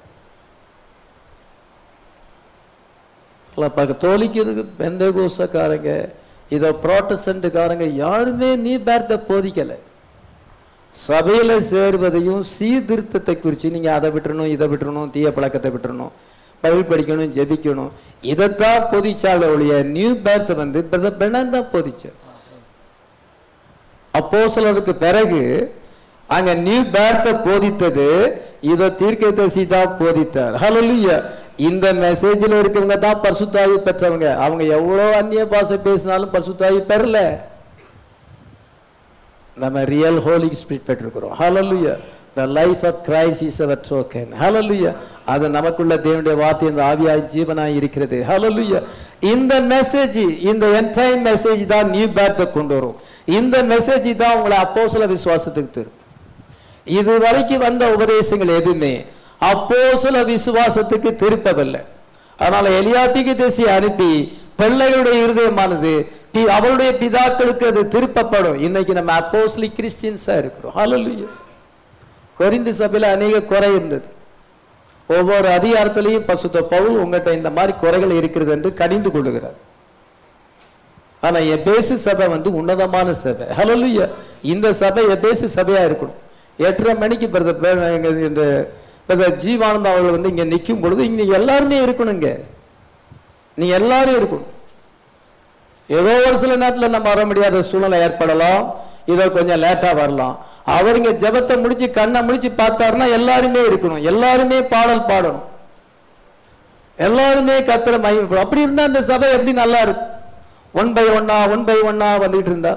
Speaker 1: தோலிக்கு இருக்கு பெந்தகோசக்காரங்க இதோ புரோட்டஸ்டன்ட்காரங்க யாருமே நீ பேர்த்த போதிக்கல சபையில சேர்வதையும் சீர்திருத்தத்தை குறித்து நீங்க அதை விட்டுறணும் இதை விட்டுறணும் தீய பழக்கத்தை விட்டுறணும் பைபிள் படிக்கணும் ஜெபிக்கணும் இதைத்தான் போதிச்சால ஒழிய நியூ பேர்த் வந்து பெணன் தான் போதிச்சார் அப்போ சிலருக்கு பிறகு அங்க நியூ பேர்த்தை போதித்தது இதை தீர்க்கதரிசி தான் போதித்தார் ஹalleluya இந்த மெசேஜ்ல இருக்கவங்க தான் பரிசுத்தாயி பெற்றவங்க அவங்க எவ்வளவு அந்நிய பாஷை பேசினாலும் பரிசுத்தாயி பெறல நம்ம ரியல் ஹோலி ஸ்பிரிட் பெற்றிருக்கிறோம் ஹalleluya the life of christ is our token hallelujah அது நமக்குள்ள தேவனுடைய வார்த்தை இந்த ஆவியாய் ஜீவனாய் இருக்கிறது hallelujah இந்த மெசேஜ் இந்த என்டைம் மெசேஜ் தான் நியூ பேர்த்தை கொண்டு வரும் இந்த மெசேஜ் தான் உங்களை அப்போஸ்தல விசுவாசத்துக்கு தரும் இது வரைக்கும் வந்த உபதேசங்கள் எதுவுமே அப்போஸ்தல விசுவாசத்துக்கு திருப்பவில்லை அதனால எலியாத்திக்கு தேசி அனுப்பி பிள்ளைகளுடைய இருதயமானது பி- அவருடைய பிதாக்களுக்கு அது திருப்பப்படும் இன்னைக்கு நம்ம அப்போஸ்லி கிறிஸ்டியன்ஸா இருக்கிறோம் ஹalleluya கொரிந்து சபையில அநேக குறை இருந்தது ஒவ்வொரு அதிகாரத்திலையும் பசுத்த பவுல் உங்கள்கிட்ட இந்த மாதிரி குறைகள் இருக்கிறது என்று கடிந்து கொள்ளுகிறார் ஆனா எபேசு சபை வந்து உன்னதமான சபை ஹalleluya இந்த சபை எபேசு சபையா இருக்கணும் எட்டரை மணிக்கு பிரதர் பே- எங்க இந்த பிரதர் ஜீவானந்தம் அவர்கள் வந்து இங்க நிற்கும் பொழுது இங்க எல்லாருமே இருக்கணுங்க நீங்க எல்லாரும் இருக்கணும் ஏதோ ஒரு சில நேரத்துல நம்ம வர முடியாத சூழ்நிலை ஏற்படலாம் இதோ கொஞ்சம் லேட்டா வரலாம் அவர் இங்க ஜெபத்தை முடிச்சு கண்ணை முடிச்சு பார்த்தாருன்னா எல்லாருமே இருக்கணும் எல்லாருமே பாடல் பாடணும் எல்லாருமே கத்திர மகிமைப்படும் அப்படி இருந்தா அந்த சபை எப்படி நல்லா இருக்கும் ஒன் பை ஒன்னா ஒன் பை ஒன்னா வந்துட்டு இருந்தா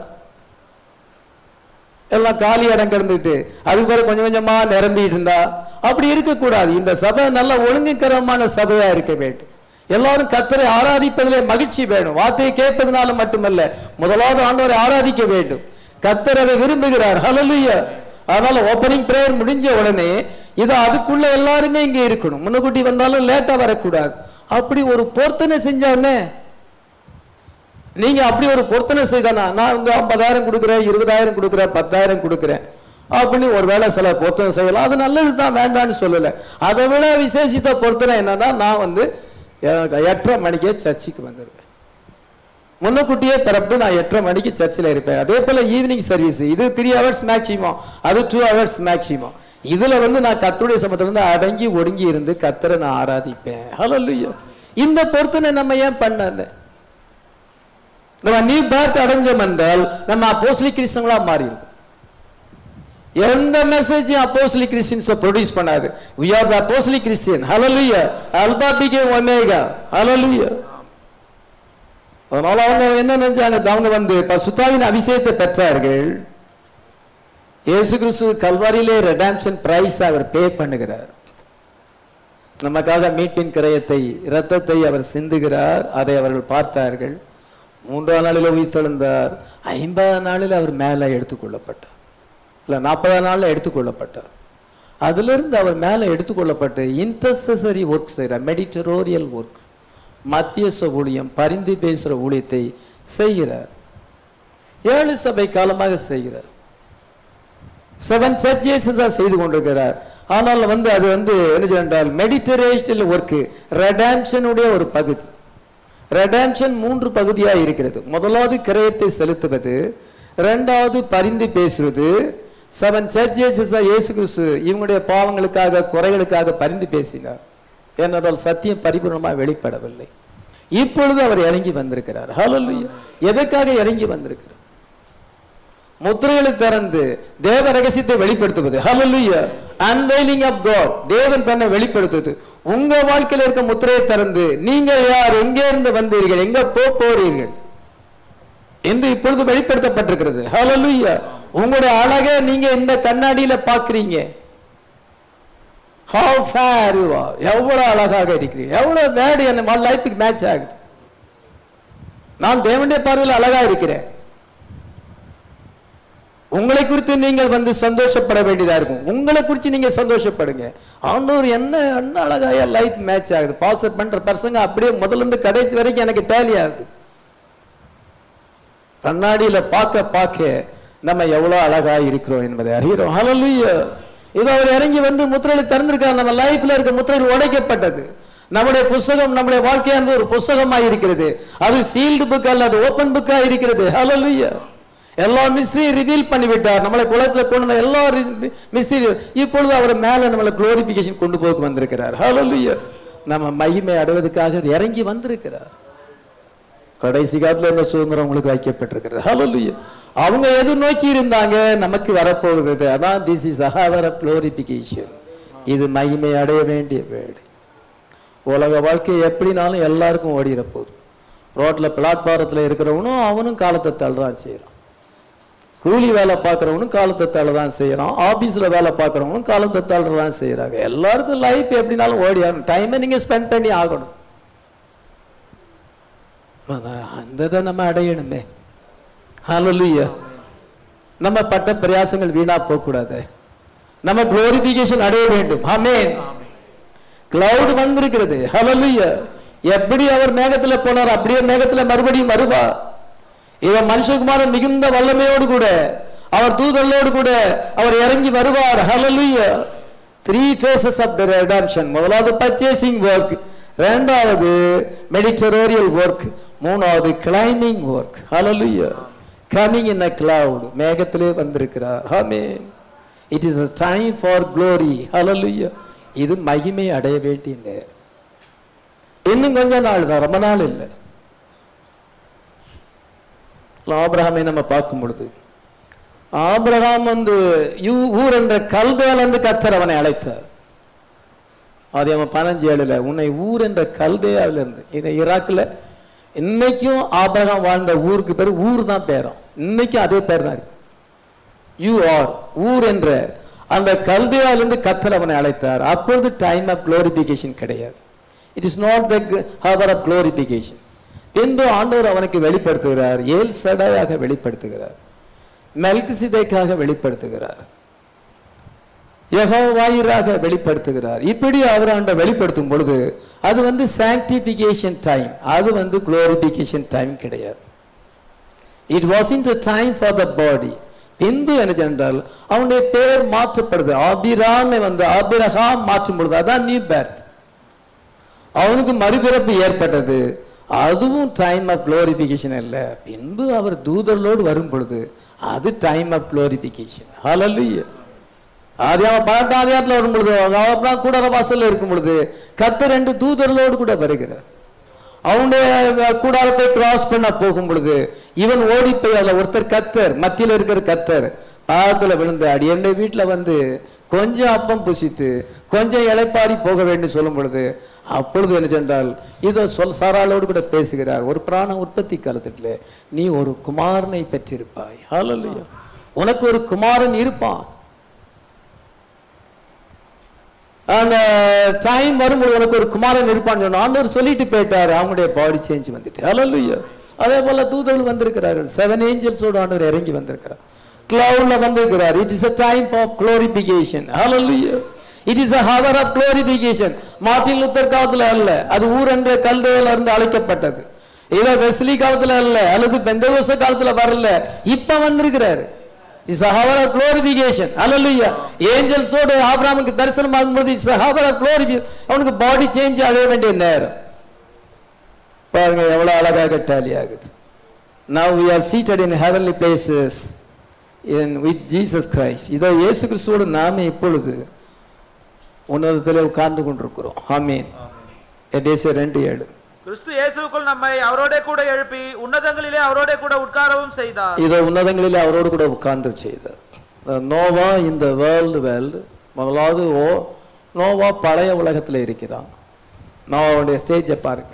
Speaker 1: எல்லாம் காலி இடம் கிடந்துட்டு அதுக்கு பிறகு கொஞ்சம் கொஞ்சமா நிரம்பிட்டு இருந்தா அப்படி இருக்கக்கூடாது இந்த சபை நல்ல ஒழுங்குக்கரமான சபையா இருக்க வேண்டும் எல்லாரும் கத்தரை ஆராதிப்பதிலே மகிழ்ச்சி வேணும் வார்த்தையை கேட்பதனால மட்டுமல்ல முதலாவது ஆண்டவரை ஆராதிக்க வேண்டும் கத்தர் அதை விரும்புகிறார் ஹalleluya அதனால ஓப்பனிங் பிரேயர் முடிஞ்ச உடனே இது அதுக்குள்ள எல்லாருமே இங்க இருக்கணும் முன்னக்கூட்டி வந்தாலும் லேட்டா வரக்கூடாது அப்படி ஒரு பொருத்தனை செஞ்சோன்னே நீங்க அப்படி ஒரு பொருத்தனை செய்தானா நான் வந்து ஐம்பதாயிரம் கொடுக்குறேன் இருபதாயிரம் கொடுக்குறேன் பத்தாயிரம் கொடுக்குறேன் அப்படின்னு ஒரு வேளை சில பொருத்தனை செய்யலாம் அது நல்லது தான் வேண்டான்னு சொல்லல அதை விட விசேஷித்த பொருத்தனை என்னன்னா நான் வந்து எ- எட்டரை மணிக்கே சர்ச்சுக்கு வந்துடுவேன் முன்னக்கூட்டியே தரப்பட்டு நான் எட்டரை மணிக்கு சர்ச்சில் இருப்பேன் அதே போல ஈவினிங் சர்வீஸ் இது த்ரீ ஹவர்ஸ் மேக்சிமம் அது டூ ஹவர்ஸ் மேக்சிமம் இதுல வந்து நான் கத்துடைய சமத்துல இருந்து அடங்கி ஒடுங்கி இருந்து கத்தரை நான் ஆராதிப்பேன் ஹalleluya இந்த பொருத்தனை நம்ம ஏன் பண்ணல நம்ம நியூ பேர்த் அடைஞ்சோம் என்றால் நம்ம அப்போஸ்லிக் கிறிஸ்தவங்களா மாறி இருக்கும் எந்த மெசேஜையும் அப்போஸ்லிக் கிறிஸ்டியன்ஸை ப்ரொடியூஸ் பண்ணாது we are the apostolic christian hallelujah alpha became omega hallelujah அதனால அவங்க என்ன நினைச்சாங்க அவங்க வந்து பசுத்தாவின் அபிஷேகத்தை பெற்றார்கள் இயேசு கிறிஸ்து கல்வாரியிலே ரெடாம்ஷன் பிரைஸ் அவர் பே பண்ணுகிறார் நமக்காக மீட்பின் கிரயத்தை இரத்தத்தை அவர் சிந்துகிறார் அதை அவர்கள் பார்த்தார்கள் மூன்றாம் நாளில் உயிர்த்தெழுந்தார் ஐம்பதாம் நாளில் அவர் மேலே எடுத்துக்கொள்ளப்பட்டார் இல்லை நாற்பதாம் நாளில் எடுத்துக்கொள்ளப்பட்டார் அதிலிருந்து அவர் மேலே எடுத்துக்கொள்ளப்பட்டு இன்டர்செசரி ஒர்க் செய்கிறார் மெடிட்டரோரியல் ஒர்க் மத்தியஸ்த ஊழியம் பரிந்து பேசுகிற ஊழியத்தை செய்கிறார் ஏழு சபை காலமாக செய்கிறார் செவன் சர்ச்சேசஸா செய்து கொண்டிருக்கிறார் ஆனால் வந்து அது வந்து என்ன என்றால் மெடிட்டரேஷனல் ஒர்க்கு ரெடாம்ஷனுடைய ஒரு பகுதி ரெடாம்ஷன் மூன்று பகுதியா இருக்கிறது முதலாவது கிரயத்தை செலுத்துவது இரண்டாவது பரிந்து பேசுவது செவன் சர்ச்சேசஸா இயேசு கிறிஸ்து இவங்களுடைய பாவங்களுக்காக குறைகளுக்காக பரிந்து பேசினார் ஏனென்றால் சத்தியம் பரிபூர்ணமாக வெளிப்படவில்லை இப்பொழுது அவர் இறங்கி வந்திருக்கிறார் ஹalleluya எதற்காக இறங்கி வந்திருக்கிறார் முத்திரைகளை திறந்து தேவ ரகசியத்தை வெளிப்படுத்துவது ஹalleluya unveiling of god தேவன் தன்னை வெளிப்படுத்துவது உங்க வாழ்க்கையில இருக்க முத்திரையை திறந்து நீங்கள் யார் எங்கே இருந்து வந்தீர்கள் எங்க போ போறீர்கள் என்று இப்பொழுது வெளிப்படுத்தப்பட்டிருக்கிறது ஹalleluya உங்களுடைய அழகை நீங்க இந்த கண்ணாடியில பாக்குறீங்க how fair you are எவ்வளவு அழகாக இருக்கிறீங்க எவ்வளவு வேடு என்ன லைஃபுக்கு மேட்ச் ஆகுது நான் தேவனுடைய பார்வையில் அழகா இருக்கிறேன் உங்களை குறித்து நீங்கள் வந்து சந்தோஷப்பட வேண்டியதா இருக்கும் உங்களை குறித்து நீங்க சந்தோஷப்படுங்க ஆண்டவர் என்ன என்ன அழகாய லைஃப் மேட்ச் ஆகுது பாஸ் பண்ற பர்சங்க அப்படியே முதல்ல இருந்து கடைசி வரைக்கும் எனக்கு டேலி ஆகுது கண்ணாடியில பார்க்க பார்க்க நம்ம எவ்வளவு அழகா இருக்கிறோம் என்பதை அறிகிறோம் ஹalleluya இது அவர் இறங்கி வந்து முத்திரைகளை திறந்திருக்கார் நம்ம லைஃப்ல இருக்க முத்திரைகள் உடைக்கப்பட்டது நம்முடைய புஸ்தகம் நம்முடைய வாழ்க்கையானது ஒரு புஸ்தகமாக இருக்கிறது அது சீல்டு புக் அல்ல அது ஓபன் புக்கா இருக்கிறது ஹalleluya எல்லா மிஸ்ட்ரியும் ரிவீல் பண்ணிவிட்டார் நம்மளை குளத்துல கொண்டு வந்த எல்லா மிஸ்ட்ரி இப்பொழுது அவர் மேல நம்மளை குளோரிபிகேஷன் கொண்டு போக வந்திருக்கிறார் ஹalleluya நம்ம மகிமை அடைவதற்காக இறங்கி வந்திருக்கிறார் கடைசி காலத்துல இந்த சுதந்திரம் உங்களுக்கு வைக்கப்பட்டிருக்கிறது ஹalleluya அவங்க எது நோக்கி இருந்தாங்க நமக்கு வரப்போகுது அதான் this is a hour of glorification இது மகிமை அடைய வேண்டிய வேலை உலக வாழ்க்கை எப்படினாலும் எல்லாருக்கும் ஓடிட போகுது ரோட்ல பிளாட்பாரத்தில் இருக்கிறவனும் அவனும் காலத்தை தள்ளுறான் செய்யறான் கூலி வேலை பார்க்குறவனும் காலத்தை தள்ளதான் செய்யறான் ஆபீஸ்ல வேலை பார்க்குறவனும் காலத்தை தள்ளுறதான் செய்யறாங்க எல்லாருக்கும் லைஃப் எப்படினாலும் ஓடி ஆகணும் டைமை நீங்க ஸ்பெண்ட் பண்ணி ஆகணும் அந்த இதை நம்ம அடையணுமே ஹalleluya நம்ம பட்ட பிரயாசங்கள் வீணா போக கூடாது நம்ம குளோரிபிகேஷன் அடைய வேண்டும் ஆமென் கிளவுட் வந்திருக்கிறது ஹalleluya எப்படி அவர் மேகத்துல போனார் அப்படியே மேகத்துல மறுபடியும் வருவார் இவன் மனுஷகுமாரன் மிகுந்த வல்லமையோடு கூட அவர் தூதர்களோடு கூட அவர் இறங்கி வருவார் hallelujah three phases of the redemption முதலாவது பர்ச்சேசிங் ஒர்க் இரண்டாவது மெடிட்டரோரியல் ஒர்க் மூணாவது claiming work hallelujah coming in a cloud மேகத்திலே வந்திருக்கிறார் ஆமென் it is a time for glory hallelujah இது மகிமை அடைய வேண்டிய நேரம் இன்னும் கொஞ்ச நாள் தான் ரொம்ப நாள் இல்லை ஆபிரகாமை நம்ம பார்க்கும் பொழுது ஆபிரகாம் வந்து யூ ஊர் என்ற கல்தேலிருந்து கத்தர் அவனை அழைத்தார் அது அவன் பதினஞ்சு ஏழுல உன்னை ஊர் என்ற கல்தேயால இருந்து இது ஈராக்ல இன்னைக்கும் ஆபிரகாம் வாழ்ந்த ஊருக்கு பேர் ஊர் தான் பேரும் இன்னைக்கும் அதே பேர் தான் இருக்கு யூ ஆர் ஊர் என்ற அந்த கல்தேயாலிருந்து கத்தர் அவனை அழைத்தார் அப்பொழுது டைம் ஆஃப் குளோரிபிகேஷன் கிடையாது it is not the hour of glorification பின்பு ஆண்டவர் அவனுக்கு வெளிப்படுத்துகிறார் ஏல் சடையாக வெளிப்படுத்துகிறார் மெல்கிசிதைக்காக வெளிப்படுத்துகிறார் யெகோவாயிராக வெளிப்படுத்துகிறார் இப்படி அவர் ஆண்ட வெளிப்படுத்தும் பொழுது அது வந்து சாங்டிபிகேஷன் டைம் அது வந்து குளோரிபிகேஷன் டைம் கிடையாது it was in due time for the body பின்பு என்ன சென்றால் அவனுடைய பேர் மாற்றப்படுது ஆபிராமை வந்து ஆபிரகாம் மாற்றும் பொழுது அதான் நியூ பேர்த் அவனுக்கு மறுபிறப்பு ஏற்பட்டது அதுவும் டைம் ஆஃப் குளோரிபிகேஷன் அல்ல பின்பு அவர் தூதர்களோடு வரும் பொழுது அது டைம் ஆஃப் குளோரிபிகேஷன் ஹalleluya ஆதியாம பன்னெண்டாம் அதிகாரத்தில் வரும் பொழுது அப்புறம் கூடார வாசல்ல இருக்கும் பொழுது கத்த ரெண்டு தூதர்களோடு கூட வருகிறார் அவனுடைய கூடாரத்தை கிராஸ் பண்ண போகும் பொழுது இவன் ஓடி போய் அதில் ஒருத்தர் கத்தர் மத்தியில் இருக்கிற கத்தர் பாதத்தில் விழுந்து அடி என் வீட்டில் வந்து கொஞ்சம் அப்பம் புசித்து கொஞ்சம் இளைப்பாடி போக வேண்டும் சொல்லும் பொழுது அப்பொழுது என்ன சென்றால் இதோ சொல் சாராளோடு கூட பேசுகிறார் ஒரு பிராண உற்பத்தி காலத்திலே நீ ஒரு குமாரனை பெற்றிருப்பாய் ஹalleluya உனக்கு ஒரு குமாரன் இருப்பான் அந்த டைம் வரும்போது உனக்கு ஒரு குமாரன் இருப்பான்னு சொன்னா ஆண்டவர் சொல்லிட்டு போயிட்டாரு அவங்களுடைய பாடி சேஞ்ச் வந்துட்டு ஹalleluya அதே போல தூதர்கள் வந்திருக்கிறார்கள் செவன் ஏஞ்சல்ஸோட ஆண்டவர் இறங்கி வந்திருக்கிறார் கிளவுட்ல வந்திருக்கிறார் it is a time of glorification hallelujah it is a hour of glorification Martin Luther காலத்துல அல்ல அது ஊர் என்ற கல்தையில இருந்து அழைக்கப்பட்டது இத வெஸ்லி காலத்துல அல்ல அல்லது பெந்தகோச காலத்துல வரல இப்ப வந்திருக்கிறாரு இஸ் ஹவர் ஆஃப் குளோரிபிகேஷன் அல்லலுயா ஏஞ்சல்ஸோட ஆபிராமுக்கு தரிசனம் ஆகும்போது இட்ஸ் ஹவர் ஆஃப் குளோரிபி அவனுக்கு பாடி சேஞ்ச் ஆக வேண்டிய நேரம் பாருங்க எவ்வளவு அழகாக டேலி ஆகுது now we are seated in heavenly places in with Jesus Christ இதோ இயேசு கிறிஸ்துவோடு நாம இப்பொழுது உன்னதத்தில் உட்கார்ந்து கொண்டிருக்கிறோம் ஆமீன் எடேசியர் ரெண்டு ஏழு
Speaker 2: கிறிஸ்து இயேசுவுக்குள் நம்மை அவரோட கூட எழுப்பி உன்னதங்களிலே அவரோட கூட உட்காரவும் செய்தார்
Speaker 1: இதோ உன்னதங்களிலே அவரோடு கூட உட்கார்ந்து செய்தார் நோவா இந்த வேர்ல்டு வேர்ல்டு முதலாவது ஓ நோவா பழைய உலகத்தில் இருக்கிறான் நோவாவுடைய ஸ்டேஜை பாருங்க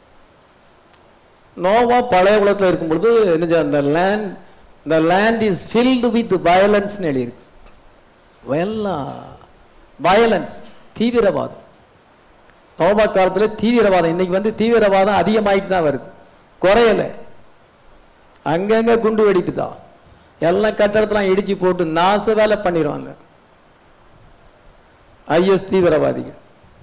Speaker 1: நோவா பழைய உலகத்தில் இருக்கும் பொழுது என்ன அந்த land the land is filled with violence எழுதியிருக்கு எல்லாம் violence தீவிரவாதம் நோபா காலத்தில் தீவிரவாதம் இன்னைக்கு வந்து தீவிரவாதம் அதிகமாயிட்டு தான் வருது குறையல அங்கங்க குண்டு வெடிப்பு தான் எல்லாம் கட்டடத்தெல்லாம் இடிச்சு போட்டு நாச வேலை பண்ணிடுவாங்க ஐஎஸ் தீவிரவாதிகள்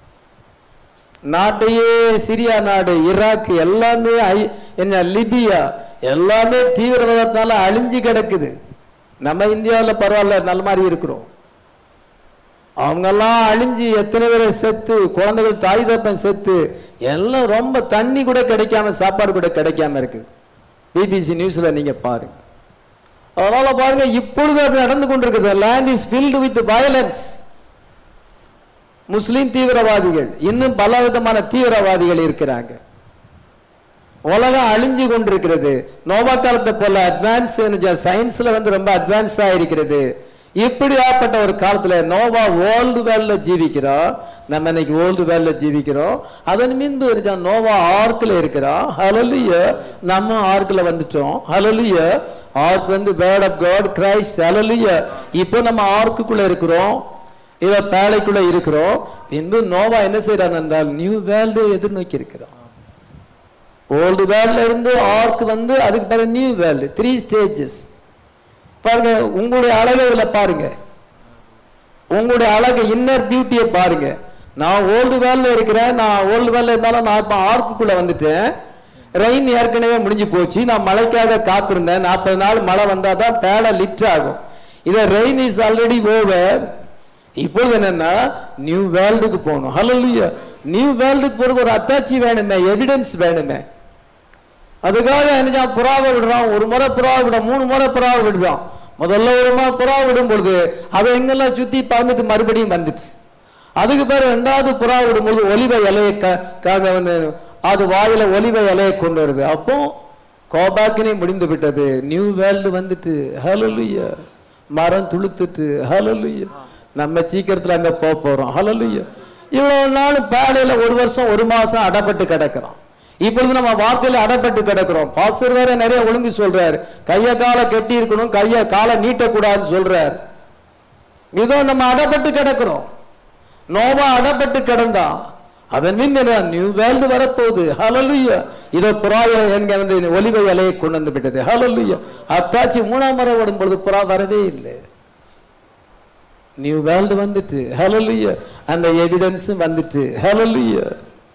Speaker 1: நாட்டையே சிரியா நாடு ஈராக் எல்லாமே ஐ- என்ன லிபியா எல்லாமே தீவிரவாதத்தால அழிஞ்சு கிடக்குது நம்ம இந்தியாவில் பரவாயில்ல நல்ல மாதிரி இருக்கிறோம் அவங்கெல்லாம் அழிஞ்சு எத்தனை பேரை செத்து குழந்தைகள் தாய் தப்பன் செத்து எல்லாம் ரொம்ப தண்ணி கூட கிடைக்காம சாப்பாடு கூட கிடைக்காம இருக்கு பிபிசி நியூஸ்ல நீங்க பாருங்க அதனால பாருங்க இப்பொழுது அது நடந்து கொண்டிருக்குது land is filled with violence Muslim தீவிரவாதிகள் இன்னும் பல விதமான தீவிரவாதிகள் இருக்கிறாங்க உலகம் அழிஞ்சு கொண்டிருக்கிறது நோவா காலத்தை போல அட்வான்ஸ் சயின்ஸ்ல வந்து ரொம்ப அட்வான்ஸ் ஆயிருக்கிறது இப்படி ஆப்பட்ட ஒரு காலத்துல நோவா ஓல்டு வேல்ல ஜீவிக்கிறோம் நம்ம இன்னைக்கு ஓல்டு வேல்ல ஜீவிக்கிறோம் அதன் மீன்பு இருக்கா நோவா ஆர்க்ல இருக்கிறோம் ஹலலுய நம்ம ஆர்க்ல வந்துட்டோம் ஹலலுய ஆர்க் வந்து word of God Christ hallelujah இப்போ நம்ம ஆர்க்குக்குள்ள இருக்கிறோம் இவ பேழைக்குள்ள இருக்கிறோம் பின்பு நோவா என்ன செய்யறான் என்றால் நியூ வேர்ல்டு எதிர்நோக்கி இருக்கிறோம் ஓல்டு வேர்ல்ட்ல இருந்து ஆர்க் வந்து அதுக்கு பிறகு நியூ வேர்ல்டு த்ரீ ஸ்டேஜஸ் பாருங்க உங்களுடைய அழகை இதுல பாருங்க உங்களுடைய அழகு இன்னர் பியூட்டியை பாருங்க நான் ஓல்டு வேர்ல்ட்ல இருக்கிறேன் நான் ஓல்டு வேர்ல்ட்ல இருந்தாலும் நான் இப்போ ஆர்க்குக்குள்ள வந்துட்டேன் ரெயின் ஏற்கனவே முடிஞ்சு போச்சு நான் மழைக்காக காத்திருந்தேன் நாற்பது நாள் மழை வந்தால் தான் பேலை லிட் ஆகும் இதை ரெயின் இஸ் ஆல்ரெடி ஓவர் இப்பொழுது என்னன்னா நியூ வேர்ல்டுக்கு போகணும் ஹalleluya நியூ வேர்ல்டுக்கு போறதுக்கு ஒரு அத்தாச்சி வேணுமே எவிடன்ஸ் வேணுமே அதுக்காக என்ன புறாவை விடுறான் ஒரு முறை புறாவை விட மூணு முறை புறாவை விடுறான் முதல்ல ஒரு முறை புறாவை விடும் பொழுது அதை எங்கெல்லாம் சுத்தி பறந்துட்டு மறுபடியும் வந்துச்சு அதுக்கு பிறகு ரெண்டாவது புறா விடும்போது ஒலிவ இலையை க- காக வந்து அது வாயில ஒலிவ இலையை கொண்டு வருது அப்போ கோபாக்கினே முடிந்து விட்டது நியூ வேர்ல்டு வந்துட்டு ஹalleluya மரம் துளுத்துட்டு ஹalleluya நம்ம சீக்கிரத்துல அங்க போக போறோம் ஹalleluya இவ்வளவு நாள் பேலையில ஒரு வருஷம் ஒரு மாசம் அடப்பட்டு கிடக்கிறோம் இப்பொழுது நம்ம வார்த்தையில அடப்பட்டு கிடக்கிறோம் பாஸ்டர் வேற நிறைய ஒழுங்கு சொல்றாரு கைய காலை கட்டி இருக்கணும் கைய காலை நீட்டக்கூடாதுன்னு சொல்றாரு இதோ நம்ம அடப்பட்டு கிடக்கிறோம் நோவா அடப்பட்டு கிடந்தான் அதன் மீன் நியூ வேர்ல்டு வரப்போகுது ஹalleluya இதோ புறாவை எங்க வந்து ஒலிவை இலையை கொண்டு வந்து விட்டது ஹalleluya அத்தாச்சி மூணாம் முறை விடும் பொழுது புறா வரவே இல்லை நியூ வேர்ல்டு வந்துட்டு ஹalleluya அந்த எவிடன்ஸும் வந்துட்டு ஹalleluya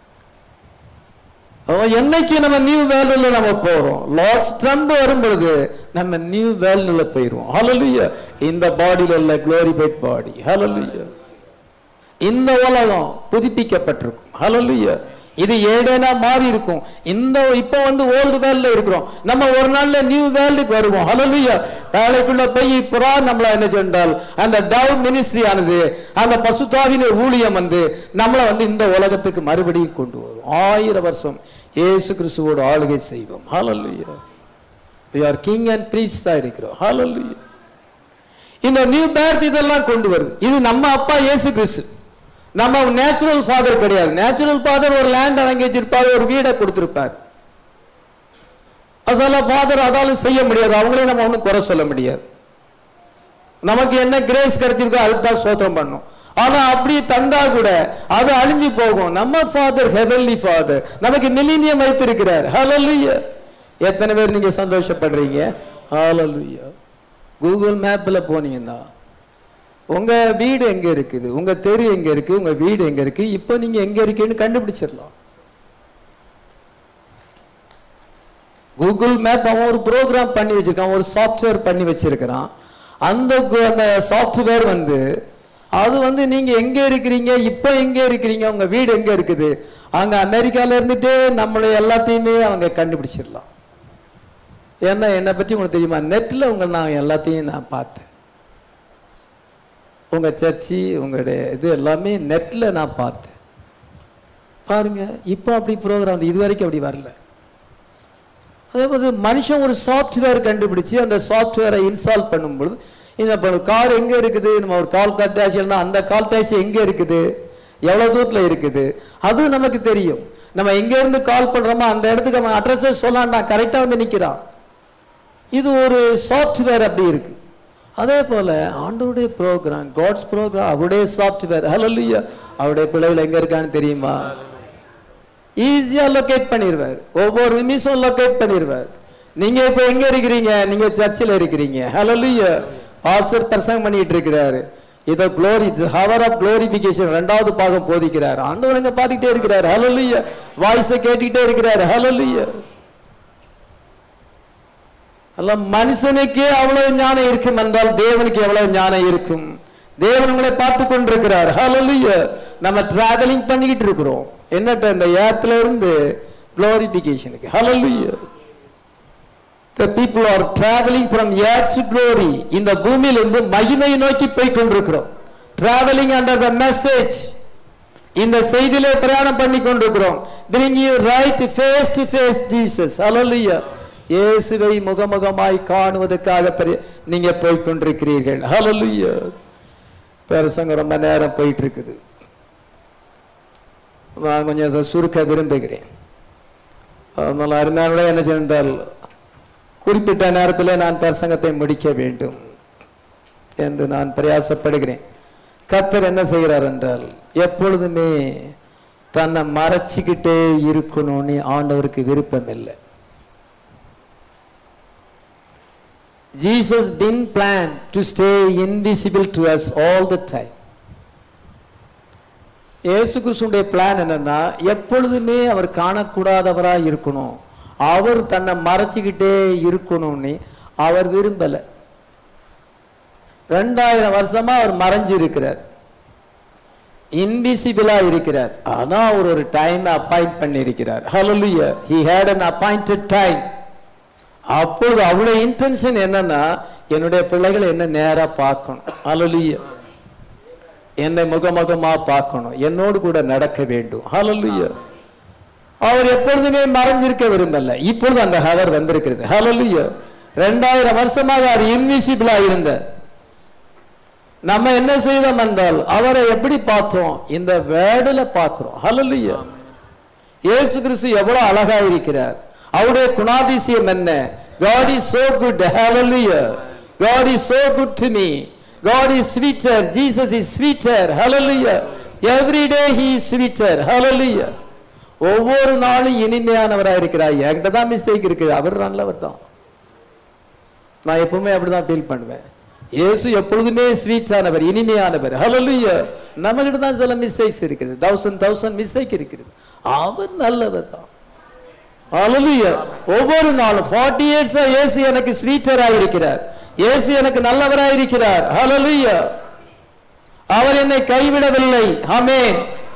Speaker 1: அவன் என்னைக்கு நம்ம நியூ வேர்ல்டுல நம்ம போறோம் லாஸ்ட் ட்ரம்ப் வரும் பொழுது நம்ம நியூ வேர்ல்டுல போயிருவோம் ஹalleluya இந்த பாடியில உள்ள குளோரிஃபைட் பாடி ஹalleluya இந்த உலகம் புதுப்பிக்கப்பட்டிருக்கும் ஹalleluya இது ஏடேனா மாறி இருக்கும் இந்த இப்போ வந்து ஓல்டு வேர்ல்ட்ல இருக்கிறோம் நம்ம ஒரு நாள்ல நியூ வேர்ல்டுக்கு வருவோம் ஹalleluya வேலைக்குள்ள போய் புறா நம்மள என்ன சென்றால் அந்த டவ் மினிஸ்ட்ரி ஆனது அந்த பசுத்தாவின் ஊழியம் வந்து நம்மளை வந்து இந்த உலகத்துக்கு மறுபடியும் கொண்டு வரும் ஆயிரம் வருஷம் இயேசு கிறிஸ்துவோடு ஆளுகை செய்வோம் ஹalleluya we are king and priest தான் இருக்கிறோம் ஹalleluya இந்த நியூ பேர்த் இதெல்லாம் கொண்டு வருது இது நம்ம அப்பா இயேசு கிறிஸ்து நம்ம நேச்சுரல் ஃபாதர் கிடையாது நேச்சுரல் ஃபாதர் ஒரு லேண்ட் வாங்கி வச்சிருப்பாரு ஒரு வீடை கொடுத்திருப்பார் அசால ஃபாதர் அதால செய்ய முடியாது அவங்களையும் நம்ம ஒன்றும் குறை சொல்ல முடியாது நமக்கு என்ன கிரேஸ் கிடைச்சிருக்கோ அதுக்கு தான் சோத்திரம் பண்ணும் ஆனா அப்படி தந்தா கூட அது அழிஞ்சு போகும் நம்ம ஃபாதர் ஹெவன்லி ஃபாதர் நமக்கு மில்லினியம் வைத்திருக்கிறார் ஹalleluya எத்தனை பேர் நீங்க சந்தோஷப்படுறீங்க ஹalleluya கூகுள் மேப்ல போனீங்கன்னா உங்க வீடு எங்க இருக்குது உங்க தெரு எங்க இருக்கு உங்க வீடு எங்க இருக்கு இப்போ நீங்க எங்க இருக்கீங்கன்னு கண்டுபிடிச்சிடலாம் கூகுள் மேப் அவன் ஒரு ப்ரோக்ராம் பண்ணி வச்சிருக்கான் ஒரு சாஃப்ட்வேர் பண்ணி வச்சிருக்கிறான் அந்த கு- அந்த சாஃப்ட்வேர் வந்து அது வந்து நீங்க எங்க இருக்கிறீங்க இப்போ எங்க இருக்கிறீங்க உங்க வீடு எங்க இருக்குது அங்க அமெரிக்கால இருந்துட்டே நம்மளை எல்லாத்தையுமே அவங்க கண்டுபிடிச்சிடலாம் ஏன்னா என்னை பத்தி உங்களுக்கு தெரியுமா நெட்ல உங்க நான் எல்லாத்தையும் நான் பார்த்தேன் உங்க சர்ச்சி உங்களுடைய இது எல்லாமே நெட்ல நான் பார்த்தேன் பாருங்க இப்போ அப்படி ப்ரோக்ராம் இது வரைக்கும் அப்படி வரல அதே போது மனுஷன் ஒரு சாஃப்ட்வேர் கண்டுபிடிச்சு அந்த சாஃப்ட்வேரை இன்ஸ்டால் பண்ணும்பொழுது இந்த இப்போ கார் எங்க இருக்குது நம்ம ஒரு கால் டாக்ஸினா அந்த கால் டாக்ஸி எங்க இருக்குது எவ்வளவு தூரத்துல இருக்குது அது நமக்கு தெரியும் நம்ம எங்க இருந்து கால் பண்றோமோ அந்த இடத்துக்கு அவன் அட்ரஸே சொல்லாண்டா கரெக்டா வந்து நிக்கிறான் இது ஒரு சாஃப்ட்வேர் அப்படி இருக்கு அதே போல ஆண்டவருடைய ப்ரோக்ராம் காட்ஸ் ப்ரோக்ராம் அவருடைய சாஃப்ட்வேர் ஹalleluya அவருடைய பிள்ளைகள் எங்க இருக்கான்னு தெரியுமா ஈஸியா லொகேட் பண்ணிடுவார் ஒவ்வொரு நிமிஷம் லொகேட் பண்ணிடுவார் நீங்க இப்ப எங்க இருக்கிறீங்க நீங்க சர்ச்சில் இருக்கிறீங்க ஹalleluya பாஸ்டர் பிரசங்கம் பண்ணிட்டு இருக்கிறாரு இதோ க்ளோரி ஹவர் ஆஃப் க்ளோரிபிகேஷன் ரெண்டாவது பாகம் போதிக்கிறார் ஆண்டவர் எங்க பாத்துக்கிட்டே இருக்கிறார் ஹalleluya வாய்ஸை கேட்டுக்கிட்டே இருக்கிறார் ஹalleluya அல்ல மனுஷனுக்கே அவ்வளவு ஞானம் இருக்கும் என்றால் தேவனுக்கு எவ்வளவு ஞானம் இருக்கும் தேவன் உங்களை பார்த்து கொண்டிருக்கிறார் ஹalleluya நம்ம டிராவலிங் பண்ணிக்கிட்டு இருக்கிறோம் என்னட்ட இந்த ஏத்துல இருந்து குளோரிபிகேஷனுக்கு ஹalleluya the people are traveling from earth to glory இந்த பூமியிலிருந்து மகிமை நோக்கி போய் கொண்டிருக்கிறோம் traveling under the message இந்த செய்தியிலே பிரயாணம் பண்ணி கொண்டிருக்கிறோம் bring you right face to face jesus hallelujah இயேசுவை முகமுகமாய் காணுவதற்காக பெரிய- நீங்க போய் கொண்டிருக்கிறீர்கள் hallelujah பிரசங்க ரொம்ப நேரம் போயிட்டு இருக்குது நான் கொஞ்சம் அதை சுருக்க விரும்புகிறேன் அதனால் அருமையானவர்களே என்ன சென்றால் குறிப்பிட்ட நேரத்தில் நான் பிரசங்கத்தை முடிக்க வேண்டும் என்று நான் பிரயாசப்படுகிறேன் கர்த்தர் என்ன செய்கிறார் என்றால் எப்பொழுதுமே தன்னை மறைச்சிக்கிட்டே இருக்கணும்னு ஆண்டவருக்கு விருப்பம் இல்லை Jesus didn't plan to stay invisible to us all the time. இயேசு கிறிஸ்துடைய பிளான் என்னன்னா எப்பொழுதுமே அவர் காணக்கூடாதவராய் இருக்கணும் அவர் தன்னை மறைச்சிக்கிட்டே இருக்கணும்னு அவர் விரும்பல ரெண்டாயிரம் வருஷமா அவர் மறைஞ்சு இருக்கிறார் இன்விசிபிளா இருக்கிறார் ஆனா அவர் ஒரு டைம் அப்பாயிண்ட் பண்ணி இருக்கிறார் ஹalleluya he had an appointed time அப்பொழுது அவ்வளவு இன்டென்ஷன் என்னன்னா என்னுடைய பிள்ளைகள் என்ன நேரா பார்க்கணும் ஹalleluya என்னை முகமுகமா பார்க்கணும் என்னோடு கூட நடக்க வேண்டும் ஹalleluya அவர் எப்பொழுதுமே மறைஞ்சிருக்க விரும்பல இப்பொழுது அந்த ஹவர் வந்திருக்கிறது ஹalleluya ரெண்டாயிரம் வருஷமாக அவர் இன்விசிபிளா இருந்தார் நம்ம என்ன செய்தோம் என்றால் அவரை எப்படி பார்த்தோம் இந்த வேர்டுல பார்க்கிறோம் ஹalleluya இயேசு கிறிஸ்து எவ்வளவு அழகா இருக்கிறார் அவருடைய குணாதிசயம் என்ன God is so good hallelujah God is so good to me God is sweeter Jesus is sweeter hallelujah every day he is sweeter hallelujah ஒவ்வொரு நாளும் இனிமையானவராக இருக்கிறார் என்கிட்ட தான் மிஸ்டேக் இருக்குது அவர் நல்லவர் தான் நான் எப்பவுமே அப்படிதான் ஃபீல் பண்ணுவேன் இயேசு எப்பொழுதுமே ஸ்வீட்டானவர் இனிமையானவர் ஹalleluya நம்மகிட்ட தான் சில மிஸ்டேக்ஸ் இருக்குது தௌசண்ட் தௌசண்ட் மிஸ்டேக் இருக்குது அவர் நல்லவர் தான் ஹalleluya ஒவ்வொரு நாளும் 40 இயர்ஸா இயேசு எனக்கு ஸ்வீட்டராக இருக்கிறார் இயேசு எனக்கு நல்லவராக இருக்கிறார் ஹalleluya அவர் என்னை கைவிடவில்லை ஆமென்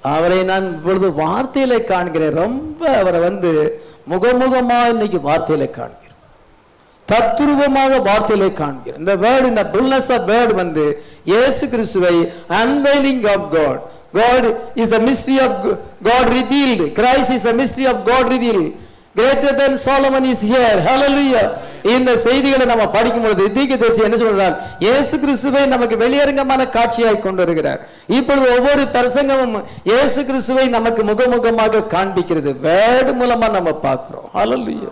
Speaker 1: அவரை நான் இப்பொழுது வார்த்தையில காண்கிறேன் ரொம்ப அவரை வந்து முகமுகமா இன்னைக்கு வார்த்தையில காண்கிறேன் தத்துருவமாக வார்த்தையிலே காண்கிறேன் இந்த வேர்டு இந்த புல்னஸ் ஆஃப் வேர்டு வந்து இயேசு கிறிஸ்துவை unveiling of God God is a mystery of God revealed Christ is a mystery of God revealed greater than Solomon is here hallelujah இந்த செய்திகளை நம்ம படிக்கும் பொழுது தீர்க்கதரிசி என்ன சொல்றார் இயேசு கிறிஸ்துவை நமக்கு வெளியரங்கமான காட்சியாய் கொண்டு வருகிறார் இப்பொழுது ஒவ்வொரு பிரசங்கமும் இயேசு கிறிஸ்துவை நமக்கு முகமுகமாக காண்பிக்கிறது வேர்டு மூலமா நம்ம பார்க்கிறோம் hallelujah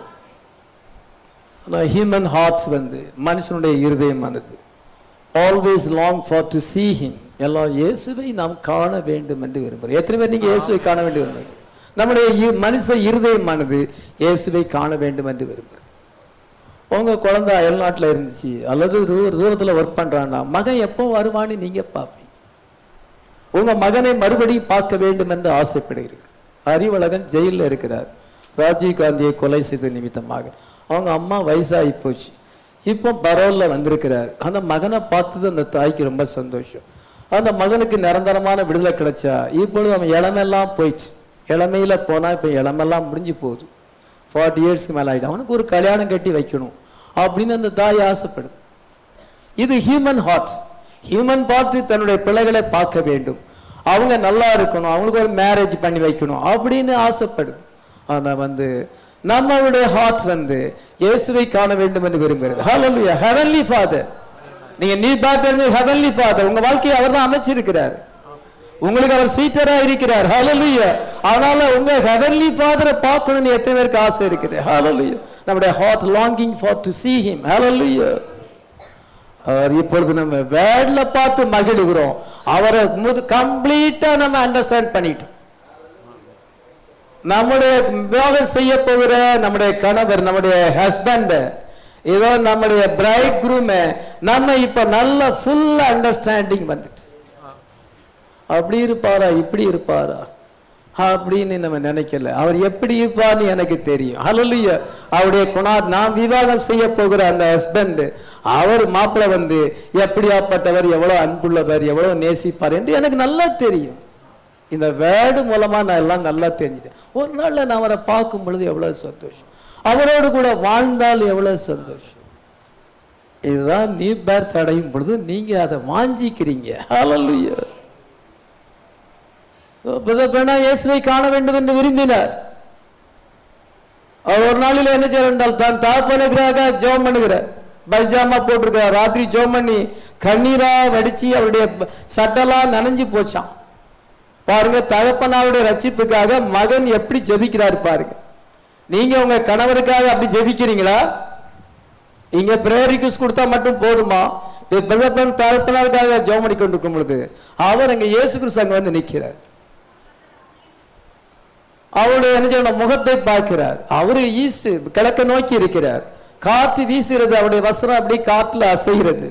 Speaker 1: ஆனால் ஹியூமன் ஹார்ட்ஸ் வந்து மனுஷனுடைய இருதயமானது always long for to see him எல்லாம் இயேசுவை நாம் காண வேண்டும் என்று விரும்புகிறோம் எத்தனை பேர் நீங்க இயேசுவை காண வேண்டும் விரும்புகிறீங்க நம்முடைய இ- மனுஷ இருதயமானது இயேசுவை காண வேண்டும் என்று விரும்புகிறோம் உங்க குழந்தை அயல்நாட்டில் இருந்துச்சு அல்லது தூர தூரத்தில் ஒர்க் பண்றான்னா மகன் எப்போ வருவான்னு நீங்க பார்ப்பீங்க உங்க மகனை மறுபடியும் பார்க்க வேண்டும் என்று ஆசைப்படுகிறீர்கள் அறிவழகன் ஜெயிலில் இருக்கிறார் ராஜீவ் காந்தியை கொலை செய்த நிமித்தமாக அவங்க அம்மா வயசாகி போச்சு இப்போ பரோல்ல வந்திருக்கிறார் அந்த மகனை பார்த்தது அந்த தாய்க்கு ரொம்ப சந்தோஷம் அந்த மகனுக்கு நிரந்தரமான விடுதலை கிடைச்சா இப்பொழுது அவன் இளமெல்லாம் போயிடுச்சு இளமையில போனா இப்போ இளமெல்லாம் முடிஞ்சு போகுது ஃபார்ட்டி இயர்ஸ்க்கு மேலே ஆகிடும் அவனுக்கு ஒரு கல்யாணம் கட்டி வைக்கணும் அப்படின்னு அந்த தாய் ஆசைப்படுது இது ஹியூமன் ஹார்ட் ஹியூமன் பார்ட் தன்னுடைய பிள்ளைகளை பார்க்க வேண்டும் அவங்க நல்லா இருக்கணும் அவங்களுக்கு ஒரு மேரேஜ் பண்ணி வைக்கணும் அப்படின்னு ஆசைப்படுது ஆனா வந்து நம்மளுடைய ஹார்ட் வந்து இயேசுவை காண வேண்டும் என்று விரும்புகிறது ஹalleluya heavenly father நீங்க நீ பார்த்தது heavenly father உங்க வாழ்க்கையை அவர் தான் அமைச்சிருக்கிறார் உங்களுக்கு அவர் ஸ்வீட்டரா இருக்கிறார் ஹalleluya அதனால உங்க heavenly father பார்க்கணும்னு எத்தனை பேருக்கு ஆசை இருக்குது hallelujah நம்முடைய heart longing for to see him hallelujah அவர் இப்பொழுது நம்ம வேர்ட்ல பார்த்து மகிழுகிறோம் அவரை கம்ப்ளீட்டா நம்ம அண்டர்ஸ்டாண்ட் பண்ணிட்டோம் நம்முடைய விவாகம் செய்ய போகிற நம்முடைய கணவர் நம்முடைய ஹஸ்பண்ட் ஏதோ நம்முடைய பிரைட் குரூம் நம்ம இப்ப நல்ல ஃபுல் அண்டர்ஸ்டாண்டிங் வந்துட்டு அப்படி இருப்பாரா இப்படி இருப்பாரா அப்படின்னு நம்ம நினைக்கல அவர் எப்படி இருப்பார்னு எனக்கு தெரியும் ஹalleluya அவருடைய குணா நான் விவாகம் செய்ய போகிற அந்த ஹஸ்பண்ட் அவர் மாப்பிள்ளை வந்து எப்படியாப்பட்டவர் எவ்வளவு அன்புள்ளவர் எவ்வளவு நேசிப்பார் என்று எனக்கு நல்லா தெரியும் இந்த வேர்டு மூலமா நான் எல்லாம் நல்லா தெரிஞ்சுட்டேன் ஒரு நாள்ல நான் அவரை பார்க்கும் பொழுது எவ்வளவு சந்தோஷம் அவரோடு கூட வாழ்ந்தால் எவ்வளவு சந்தோஷம் இதுதான் நீ பேர்த் அடையும் பொழுது நீங்க அதை வாஞ்சிக்கிறீங்க ஹalleluya பெண்ணா இயேசுவை காண வேண்டும் என்று விரும்பினார் அவர் ஒரு நாளில் என்ன செய்ய என்றால் தான் தாப்பனுக்காக ஜோம் பண்ணுகிறார் பைஜாமா போட்டிருக்கிறார் ராத்திரி ஜோம் பண்ணி கண்ணீரா வடிச்சு அவருடைய ப- சட்டெல்லாம் நனைஞ்சு போச்சான் பாருங்க தகப்பனாருடைய ரட்சிப்புக்காக மகன் எப்படி ஜெபிக்கிறார் பாருங்க நீங்க உங்க கணவருக்காக அப்படி ஜெபிக்கிறீங்களா இங்க பிரேயர் ரிக்வஸ்ட் கொடுத்தா மட்டும் போதுமா பிரதப்பன் தகப்பனாருக்காக ஜெபம் பண்ணி கொண்டிருக்கும் பொழுது அவர் அங்க இயேசு கிறிஸ்து அங்க வந்து நிக்கிறார் அவருடைய என்ன சொல்லணும் முகத்தை பார்க்கிறார் அவரு ஈஸ்ட் கிழக்க நோக்கி இருக்கிறார் காத்து வீசுகிறது அவருடைய வஸ்திரம் அப்படி காத்துல அசைகிறது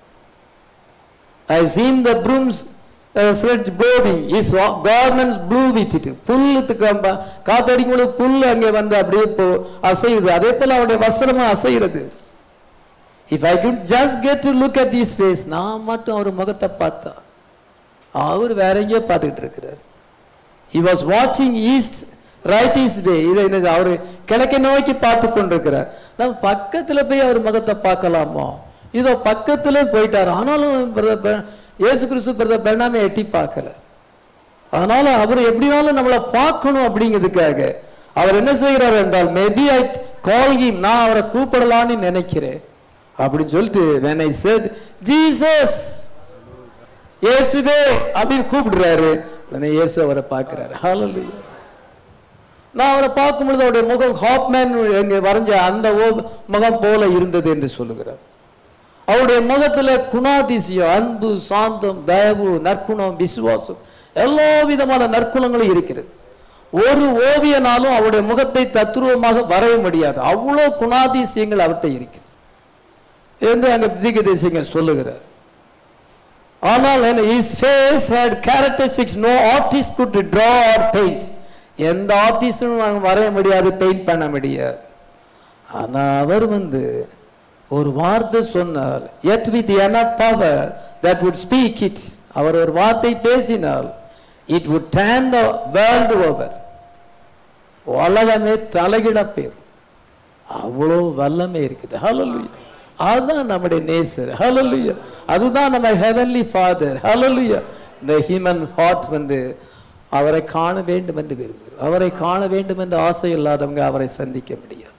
Speaker 1: I seen the brooms uh, sledge blowing. His garments blew with it. புல்லுக்கு காத்தடிக்கும் பொழுது புல் அங்கே வந்து அப்படியே போ அசையுது அதே போல அவருடைய வஸ்திரமும் அசைகிறது if I could just get to look at his face நான் மட்டும் அவர் முகத்தை பார்த்தா அவர் வேற எங்கேயோ பார்த்துக்கிட்டு இருக்கிறார் he was watching east right his way இதை என்னது அவர் கிழக்கை நோக்கி பார்த்து கொண்டிருக்கிறார் நம்ம பக்கத்துல போய் அவர் முகத்தை பார்க்கலாமோ இதோ பக்கத்துல போயிட்டார் ஆனாலும் brother பெ- இயேசு கிறிஸ்து பிரதர் பெண்ணாமே எட்டி பார்க்கல அதனால அவர் எப்படினாலும் நம்மளை பார்க்கணும் அப்படிங்கிறதுக்காக அவர் என்ன செய்கிறார் என்றால் மேபி ஐ கால் him நான் அவரை கூப்பிடலான்னு நினைக்கிறேன் அப்படின்னு சொல்லிட்டு when I said ஜீசஸ் இயேசுவே அப்படின்னு கூப்பிடுறாரு உடனே இயேசு அவரை பார்க்கிறாரு ஹalleluya நான் அவரை பார்க்கும் பொழுது அவருடைய முகம் ஹாப்மேன் எங்க வரைஞ்ச அந்த ஓ- முகம் போல இருந்தது என்று சொல்லுகிறார் அவருடைய முகத்துல குணாதிசயம் அன்பு சாந்தம் தயவு நற்குணம் விசுவாசம் எல்லா விதமான நற்குணங்களும் இருக்கிறது ஒரு ஓவியனாலும் அவருடைய முகத்தை தத்துருவமாக வரைய முடியாது அவ்வளோ குணாதிசயங்கள் அவர்கிட்ட இருக்கிறது என்று அங்க தீர்க்கதரிசிகள் சொல்லுகிறார் ஆனால் என்ன his face had characteristics no artist could draw or paint எந்த ஆர்டிஸ்டும் வரைய முடியாது பெயிண்ட் பண்ண முடியாது ஆனா அவர் வந்து ஒரு வார்த்தை சொன்னார் yet with enough power that would speak it அவர் ஒரு வார்த்தை பேசினால் it would turn the world over உலகமே தலைகிட போயிரும் அவ்வளோ வல்லமை இருக்குது ஹalleluya அதுதான் நம்முடைய நேசர் ஹalleluya அதுதான் நம்ம ஹெவன்லி ஃபாதர் ஹalleluya இந்த ஹியூமன் ஹார்ட் வந்து அவரை காண வேண்டும் என்று விரும்புகிறார் அவரை காண வேண்டும் என்ற ஆசை இல்லாதவங்க அவரை சந்திக்க முடியாது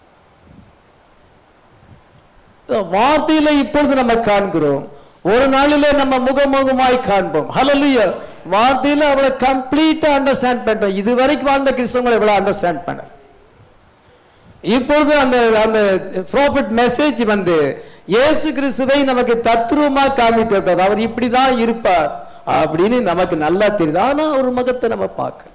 Speaker 1: வார்த்தையில இப்பொழுது நம்ம காண்கிறோம் ஒரு நாளிலே நம்ம முகமுகமாய் காண்போம் ஹalleluya வார்த்தையில அவளை கம்ப்ளீட்டா அண்டர்ஸ்டாண்ட் பண்றோம் இது வரைக்கும் வாழ்ந்த கிறிஸ்தவங்களை இவ்வளவு அண்டர்ஸ்டாண்ட் பண்ண இப்பொழுது அந்த அந்த ப்ராஃபிட் மெசேஜ் வந்து இயேசு கிறிஸ்துவை நமக்கு தத்ரூபமா காமித்து விட்டார் அவர் இப்படிதான் இருப்பார் அப்படின்னு நமக்கு நல்லா தெரியுது ஆனா ஒரு முகத்தை நம்ம பார்க்க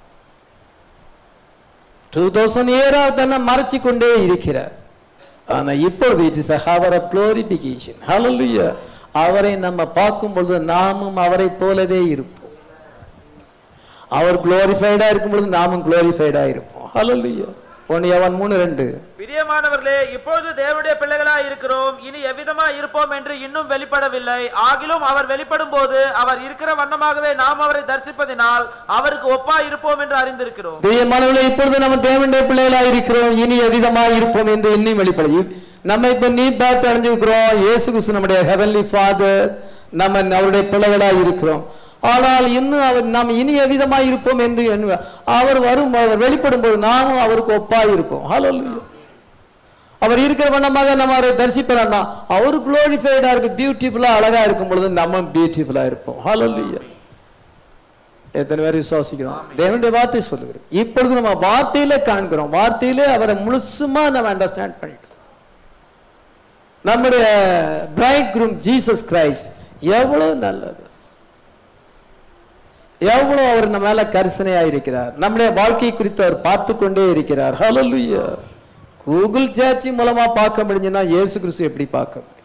Speaker 1: டூ தௌசண்ட் இயரா தன்னை மறைச்சு கொண்டே இருக்கிறார் ஆனா இப்பொழுது it is hour of glorification hallelujah அவரை நம்ம பார்க்கும் பொழுது நாமும் அவரை போலவே இருப்போம் அவர் குளோரிஃபைடா இருக்கும் பொழுது நாமும் குளோரிஃபைடா இருப்போம் ஹalleluya ஒன்னு அவன் மூணு ரெண்டு
Speaker 2: பிரியமானவர்களே இப்பொழுது தேவனுடைய பிள்ளைகளாய் இருக்கிறோம் இனி எவ்விதமா இருப்போம் என்று இன்னும் வெளிப்படவில்லை ஆகிலும் அவர் வெளிப்படும் போது அவர் இருக்கிற வண்ணமாகவே நாம் அவரை தரிசிப்பதினால் அவருக்கு ஒப்பா இருப்போம் என்று அறிந்திருக்கிறோம்
Speaker 1: பிரியமானவர்களே இப்பொழுது நம்ம தேவனுடைய பிள்ளைகளாக இருக்கிறோம் இனி எவ்விதமாக இருப்போம் என்று இன்னும் வெளிப்படும் நம்ம இப்ப நீ பார்த்து அடைஞ்சிருக்கிறோம் இயேசு கிறிஸ்து நம்முடைய ஹெவன்லி ஃபாதர் நம்ம அவருடைய பிள்ளைகளாக இருக்கிறோம் ஆனால் இன்னும் அவர் நாம் இனி எவ்விதமாக இருப்போம் என்று எண்ணுவ- அவர் வரும் அவர் வெளிப்படும் போது நாமும் அவருக்கு ஒப்பாய் இருப்போம் ஹalleluya அவர் இருக்கிற வண்ணமாக நம்ம அவரை தரிசிப்போம்னா அவர் குளோரிஃபைடா இருக்கு பியூட்டிஃபுல்லா அழகா இருக்கும் பொழுது நம்ம பியூட்டிஃபுல்லா இருப்போம் ஹalleluya எத்தனை பேர் விசுவாசிக்கிறோம் தேவனுடைய வார்த்தை சொல்லுகிறோம் இப்பொழுது நம்ம வார்த்தையில காண்கிறோம் வார்த்தையிலே அவரை முழுசுமா நம்ம அண்டர்ஸ்டாண்ட் பண்ணிட்டோம் நம்முடைய பிரைட் குரூம் ஜீசஸ் கிரைஸ்ட் எவ்வளவு நல்லது எவ்வளவு அவர் நம்ம மேல கரிசனையா இருக்கிறார் நம்முடைய வாழ்க்கை குறித்து அவர் பார்த்து கொண்டே இருக்கிறார் ஹalleluya கூகுள் சர்ச் மூலமா பார்க்க முடிஞ்சுன்னா இயேசு கிறிஸ்து எப்படி பார்க்க முடியும்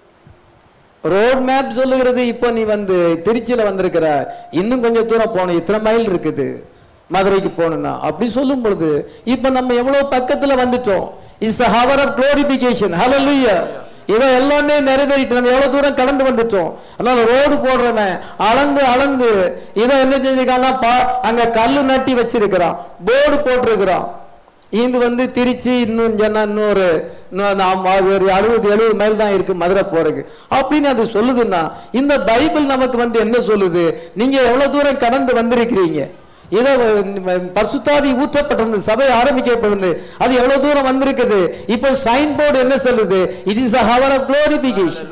Speaker 1: ரோட் மேப் சொல்லுகிறது இப்போ நீ வந்து திருச்சியில வந்திருக்கிற இன்னும் கொஞ்சம் தூரம் போகணும் இத்தனை மைல் இருக்குது மதுரைக்கு போகணும்னா அப்படி சொல்லும் பொழுது இப்போ நம்ம எவ்வளவு பக்கத்துல வந்துட்டோம் it's hour of glorification hallelujah இதை எல்லாமே நிறைவேறிட்டு நம்ம எவ்வளவு தூரம் கடந்து வந்துட்டோம் அதனால ரோடு போடுறவன் அளந்து அளந்து இதை என்ன செஞ்சிருக்கான்னா பா- அங்க கல்லு நட்டி வச்சிருக்கிறான் போர்டு போட்டிருக்கிறான் இது வந்து திருச்சி இன்னும் சொன்னா இன்னொரு இன்னும் நாம் ஒரு அறுபது எழுபது மைல் தான் இருக்கு மதுரை போறதுக்கு அப்படின்னு அது சொல்லுதுன்னா இந்த பைபிள் நமக்கு வந்து என்ன சொல்லுது நீங்க எவ்வளவு தூரம் கடந்து வந்திருக்கிறீங்க இதை பரிசுத்தாவி ஊற்றப்பட்டிருந்து சபை ஆரம்பிக்கப்பட்டிருந்து அது எவ்வளவு தூரம் வந்திருக்குது இப்போ சைன் போர்டு என்ன சொல்லுது it is a hour of glorification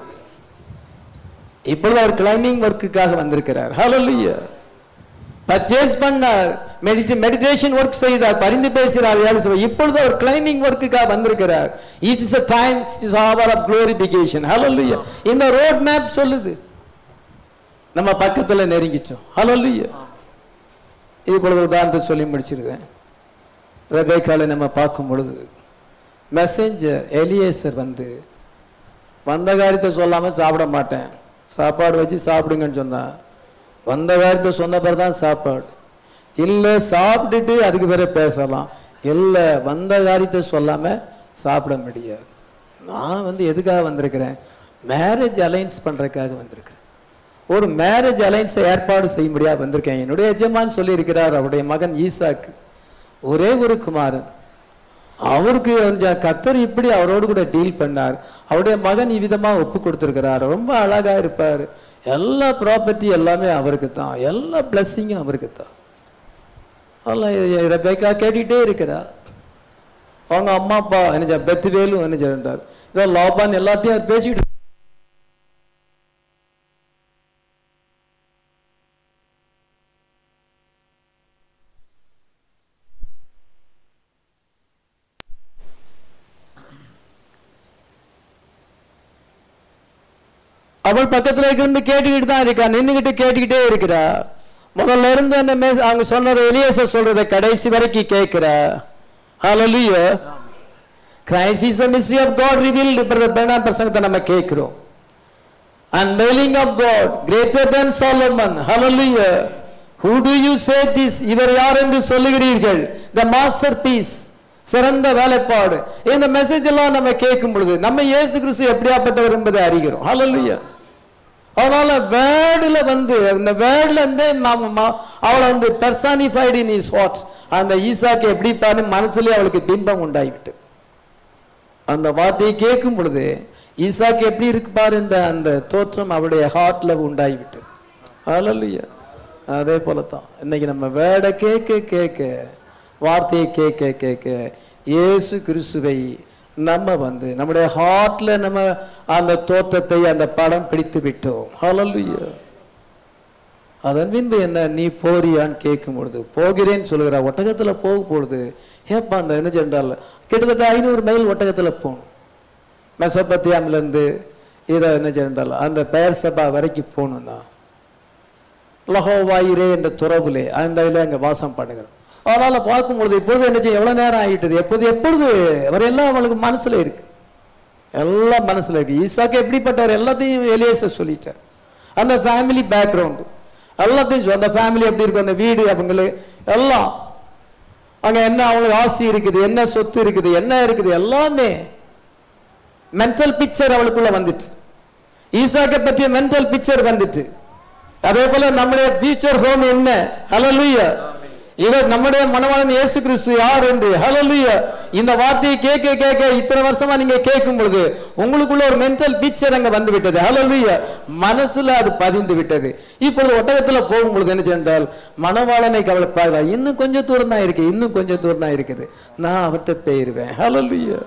Speaker 1: இப்பொழுது அவர் கிளைம்பிங் ஒர்க்குக்காக வந்திருக்கிறார் ஹalleluya பர்ச்சேஸ் பண்ணார் மெடிடே மெடிடேஷன் ஒர்க் செய்தார் பரிந்து பேசுகிறார் வேலை செய்வார் இப்பொழுது அவர் கிளைம்பிங் ஒர்க்குக்காக வந்திருக்கிறார் it is a time is hour of glorification hallelujah இந்த ரோட் மேப் சொல்லுது நம்ம பக்கத்துல நெருங்கிட்டோம் ஹalleluya இப்பொழுது உதாரணத்தை சொல்லி முடிச்சிருக்கேன் ரெபேக்கால நம்ம பார்க்கும் பொழுது மெசேஞ்சர் எலியேசர் வந்து வந்த காரியத்தை சொல்லாம சாப்பிட மாட்டேன் சாப்பாடு வச்சு சாப்பிடுங்கன்னு சொன்னா வந்த காரியத்தை சொன்ன பிறகு தான் சாப்பாடு இல்லை சாப்பிட்டுட்டு அதுக்கு பிறகு பேசலாம் இல்லை வந்த காரியத்தை சொல்லாம சாப்பிட முடியாது நான் வந்து எதுக்காக வந்திருக்கிறேன் மேரேஜ் அலைன்ஸ் பண்றதுக்காக வந்திருக்கிறேன் ஒரு மேரேஜ் அலைன்ஸை ஏற்பாடு செய்யும்படியா வந்திருக்கேன் என்னுடைய எஜமான் சொல்லியிருக்கிறார் அவருடைய மகன் ஈசாக்கு ஒரே ஒரு குமாரன் அவருக்கு கொஞ்சம் கத்தர் இப்படி அவரோடு கூட டீல் பண்ணார் அவருடைய மகன் இவ்விதமா ஒப்பு கொடுத்திருக்கிறார் ரொம்ப அழகா இருப்பார் எல்லா ப்ராப்பர்ட்டி எல்லாமே அவருக்கு தான் எல்லா பிளஸ்ஸிங்கும் அவருக்கு தான் அதெல்லாம் ரெபேக்கா கேட்டுக்கிட்டே இருக்கிறா அவங்க அம்மா அப்பா என்ன பெத்துவேலும் என்ன செய்றார் இதோ லாபான் எல்லாத்தையும் அவர் பேசிட்டு அவள் பக்கத்துல இருந்து கேட்டுக்கிட்டு தான் இருக்கா நின்னுகிட்டு கேட்டுக்கிட்டே இருக்கிறா முதல்ல இருந்து அந்த மெஸ் அவங்க சொன்னதை எலியேசர் சொல்றதை கடைசி வரைக்கும் கேட்கிறா hallelujah Christ is the mystery of God revealed brother பேனா பிரசங்கத்தை நம்ம கேட்கிறோம் unveiling of God greater than Solomon hallelujah who do you say this இவர் யார் என்று சொல்லுகிறீர்கள் the masterpiece சிறந்த வேலைப்பாடு இந்த மெசேஜ் எல்லாம் நம்ம கேட்கும் பொழுது நம்ம இயேசு கிறிஸ்து எப்படியாப்பட்டவர் என்பதை அறிகிறோம் hallelujah அதனால வேர்டுல வந்து இந்த வேர்ட்ல இருந்தே நாம மா- அவளை வந்து பெர்சானிஃபைடு இன் இஸ் வாட் அந்த ஈசாக்கு எப்படி பாரு மனசுலயே அவளுக்கு பிம்பம் உண்டாகிவிட்டு அந்த வார்த்தையை கேட்கும் பொழுது ஈசாக்கு எப்படி இருக்கு பாரு இந்த அந்த தோற்றம் அவளுடைய ஹார்ட்ல உண்டாகிவிட்டு அல்லையா அதே போல தான் இன்னைக்கு நம்ம வேர்டை கேட்க கேட்க வார்த்தையை கேட்க கேட்க இயேசு கிறிஸ்துவை நம்ம வந்து நம்முடைய ஹார்ட்ல நம்ம அந்த தோற்றத்தை அந்த படம் பிடித்து விட்டோம் ஹalleluya அதன் பின்பு என்ன நீ போறியான்னு கேட்கும் பொழுது போகிறேன்னு சொல்லுகிற ஒட்டகத்துல போக பொழுது ஏப்பா அந்த என்ன சென்றால் கிட்டத்தட்ட ஐநூறு மைல் ஒட்டகத்துல போகணும் மெசோபத்தியாம்ல இருந்து இதை என்ன சென்றால் அந்த பெயர் சபா வரைக்கும் போகணும்னா லஹோவாயிரே என்ற துறவுலே அந்த இதில் அங்கே வாசம் பண்ணுகிறோம் அதனால பார்க்கும் பொழுது இப்பொழுது என்ன செய்யும் எவ்வளவு நேரம் ஆகிட்டது எப்போது எப்பொழுது அவர் எல்லாம் அவளுக்கு மனசுல இருக்கு எல்லாம் மனசுல இருக்கு ஈசாக்கு எப்படிப்பட்டவர் எல்லாத்தையும் எலியேச சொல்லிட்டார் அந்த ஃபேமிலி பேக்ரவுண்டு எல்லாத்தையும் சொல் அந்த ஃபேமிலி எப்படி இருக்கும் அந்த வீடு அவங்களுக்கு எல்லாம் அங்க என்ன அவங்களுக்கு ஆசி இருக்குது என்ன சொத்து இருக்குது என்ன இருக்குது எல்லாமே மென்டல் பிக்சர் அவளுக்குள்ள வந்துட்டு ஈசாக்கை பற்றிய மென்டல் பிக்சர் வந்துட்டு அதே போல நம்முடைய ஃபியூச்சர் ஹோம் என்ன ஹalleluya இவர் நம்முடைய மனவாளன் இயேசு கிறிஸ்து யார் என்று ஹalleluya இந்த வார்த்தையை கேட்க கேட்க இத்தனை வருஷமா நீங்க கேட்கும் பொழுது உங்களுக்குள்ள ஒரு மென்டல் பிக்சர் அங்க வந்து விட்டது ஹalleluya மனசுல அது பதிந்து விட்டது இப்பொழுது ஒட்டகத்துல போகும் பொழுது என்ன சென்றால் மனவாளனை கவலைப்பாடுறா இன்னும் கொஞ்சம் தூரம் தான் இருக்கு இன்னும் கொஞ்சம் தூரம் தான் இருக்குது நான் அவர்கிட்ட போயிருவேன் ஹalleluya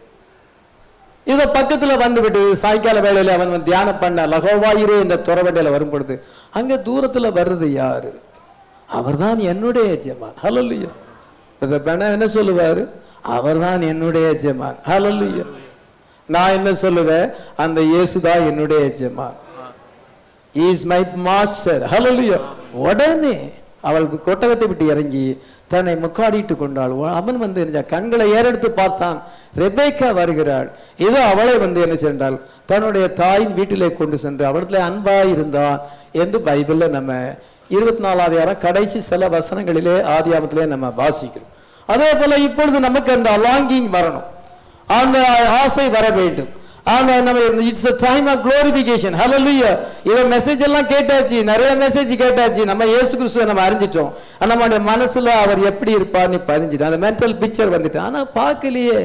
Speaker 1: இத பக்கத்துல வந்து விட்டது சாயங்கால வேளையில அவன் வந்து தியானம் பண்ண லகோவாயிரே என்ற துறவண்டையில வரும் பொழுது அங்க தூரத்துல வர்றது யாரு அவர்தான் என்னுடைய எஜமான் ஹalleluya இத பெண என்ன சொல்லுவாரு அவர்தான் என்னுடைய எஜமான் ஹalleluya நான் என்ன சொல்லுவேன் அந்த இயேசுதான் என்னுடைய எஜமான் இஸ் மை மாஸ்டர் ஹalleluya உடனே அவளுக்கு கொட்டகத்தை விட்டு இறங்கி தன்னை முக்காடிட்டு கொண்டாள் உ- அவன் வந்து என்ன கண்களை ஏறெடுத்து பார்த்தான் ரெபேக்கா வருகிறாள் இதோ அவளை வந்து என்ன சென்றால் தன்னுடைய தாயின் வீட்டிலே கொண்டு சென்று அவளத்துல அன்பா இருந்தான் என்று பைபிள்ல நம்ம இருபத்தி நாலாவது அதிகாரம் கடைசி சில வசனங்களிலே ஆதியாமத்திலே நம்ம வாசிக்கிறோம் அதே போல இப்பொழுது நமக்கு அந்த லாங்கிங் வரணும் அந்த ஆசை வர வேண்டும் ஆனா நம்ம it's a time of glorification hallelujah இத மெசேஜ் எல்லாம் கேட்டாச்சு நிறைய மெசேஜ் கேட்டாச்சு நம்ம இயேசு கிறிஸ்துவை நம்ம அறிஞ்சிட்டோம் ஆனா, நம்மளுடைய மனசுல அவர் எப்படி இருப்பார்னு பதிஞ்சிட்டோம் அந்த மென்டல் பிக்சர் வந்துட்டு ஆனா பார்க்கலையே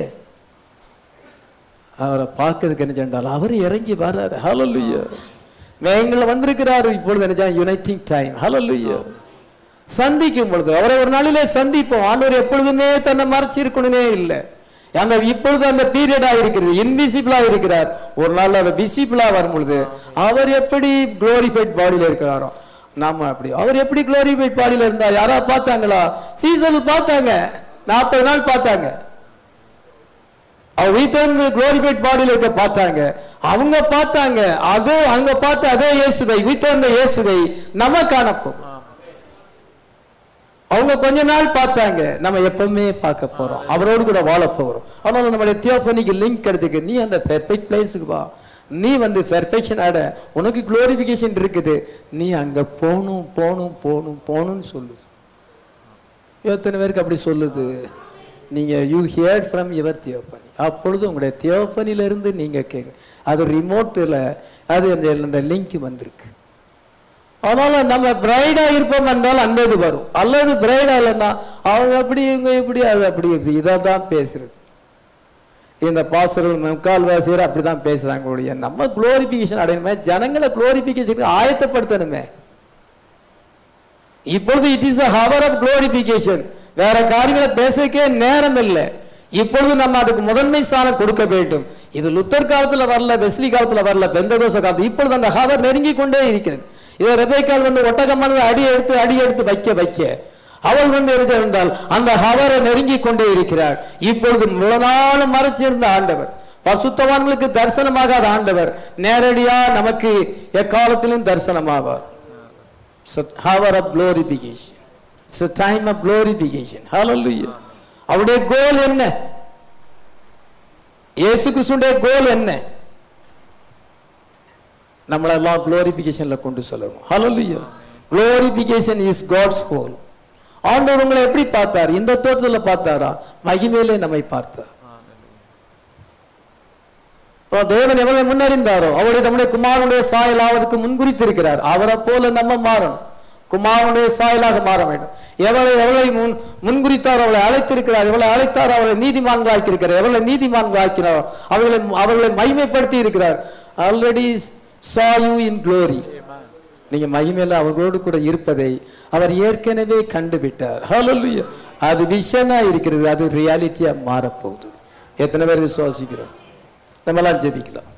Speaker 1: அவரை பார்க்கறதுக்கு என்ன சென்றால் அவர் இறங்கி வர்றாரு ஹalleluya எங்களை வந்திருக்கிறாரு இப்பொழுது என்ன யுனைட்டிங் டைம் ஹalleluya சந்திக்கும் பொழுது அவரை ஒரு நாளிலே சந்திப்போம் ஆண்டவர் எப்பொழுதுமே தன்னை மறைச்சு இருக்கணுமே இல்லை அந்த இப்பொழுது அந்த பீரியடா இருக்கிறது இன்விசிபிளா இருக்கிறார் ஒரு நாள் அவர் விசிபிளா வரும் பொழுது அவர் எப்படி குளோரிஃபைட் பாடியில இருக்கிறாரோ நாம அப்படி அவர் எப்படி குளோரிஃபைட் பாடியில இருந்தா யாரா பார்த்தாங்களா சீசன் பார்த்தாங்க நாற்பது நாள் பார்த்தாங்க அவர் வீட்டுல இருந்து குளோரிஃபைட் பாடியில இருக்க பார்த்தாங்க அவங்க பார்த்தாங்க அதே அங்க பார்த்த அதே இயேசுவை வீட்டுல இருந்த இயேசுவை நம்ம காணப்போம் அவங்க கொஞ்ச நாள் பார்த்தாங்க நம்ம எப்பவுமே பார்க்க போறோம் அவரோடு கூட வாழ போகிறோம் அதனால நம்மளுடைய தியோபனிக்கு லிங்க் கிடைச்சிருக்கு நீ அந்த பெர்ஃபெக்ட் பிளேஸுக்கு வா நீ வந்து பெர்ஃபெக்ஷன் ஆட உனக்கு குளோரிபிகேஷன் இருக்குது நீ அங்க போகணும் போகணும் போகணும் போகணும்னு சொல்லுது எத்தனை பேருக்கு அப்படி சொல்லுது நீங்க you heard from your theophany அப்பொழுது உங்களுடைய தியோபனில இருந்து நீங்க கேட்க அது ரிமோட்டில் அது அந்த அந்த லிங்க் வந்திருக்கு அதனால நம்ம பிரைடா இருப்போம் என்றால் அந்த இது வரும் அல்லது பிரைடா இல்லைன்னா அவங்க அப்படி இவங்க இப்படி அது அப்படி இப்படி இதை தான் பேசுறது இந்த பாசர்கள் முக்கால்வாசியர் அப்படிதான் பேசுறாங்க ஒழிய நம்ம குளோரிபிகேஷன் அடையணுமே ஜனங்களை குளோரிபிகேஷனுக்கு ஆயத்தப்படுத்தணுமே இப்பொழுது it is hour of glorification வேற காரியங்களை பேசக்கே நேரம் இல்லை இப்பொழுது நம்ம அதுக்கு முதன்மை ஸ்தானம் கொடுக்க வேண்டும் இது லுத்தர் காலத்துல வரல வெஸ்லி காலத்துல வரல பெந்தகோச காலத்துல இப்பொழுது அந்த ஹவர் நெருங்கி கொண்டே இருக்கிறது இதை ரெபேக்கால் வந்து ஒட்டகமானது அடி எடுத்து அடி எடுத்து வைக்க வைக்க அவள் வந்து இருந்தால் அந்த ஹவரை நெருங்கி கொண்டே இருக்கிறாள் இப்பொழுது முழநாளும் மறைச்சிருந்த ஆண்டவர் பசுத்தவான்களுக்கு தரிசனமாகாத ஆண்டவர் நேரடியா நமக்கு எக்காலத்திலும் தரிசனமாவார் hour of glorification. It's a time of glorification. Hallelujah. அவருடைய கோல் என்ன இயேசு கிறிஸ்துடைய கோல் என்ன நம்மளெல்லாம் குளோரிபிகேஷன்ல கொண்டு சொல்லணும் ஹalleluya glorification is god's goal ஆண்டவர் உங்களை எப்படி பார்த்தார் இந்த தோட்டத்துல பார்த்தாரா மகிமையிலே நம்மை பார்த்தார் இப்போ தேவன் எவ்வளவு முன்னறிந்தாரோ அவருடைய நம்முடைய குமாரனுடைய சாயல் ஆவதற்கு முன்குறித்து இருக்கிறார் அவரை போல நம்ம மாறணும் குமாரனுடைய சாயலாக மாற வேண்டும் எவளை எவளை முன் முன்குறித்தார் அவளை அழைத்திருக்கிறார் எவளை அழைத்தார் அவளை நீதிமான்களாக்கி இருக்கிறார் எவளை நீதிமான்களாக்கினார் அவர்களை அவர்களை மகிமைப்படுத்தி இருக்கிறார் already saw you in glory நீங்க மகிமையில அவர்களோடு கூட இருப்பதை அவர் ஏற்கனவே கண்டுவிட்டார் ஹalleluya அது விஷனா இருக்கிறது அது ரியாலிட்டியா மாறப்போகுது எத்தனை பேர் விசுவாசிக்கிறோம் நம்மலாம் ஜெபிக்கலாம்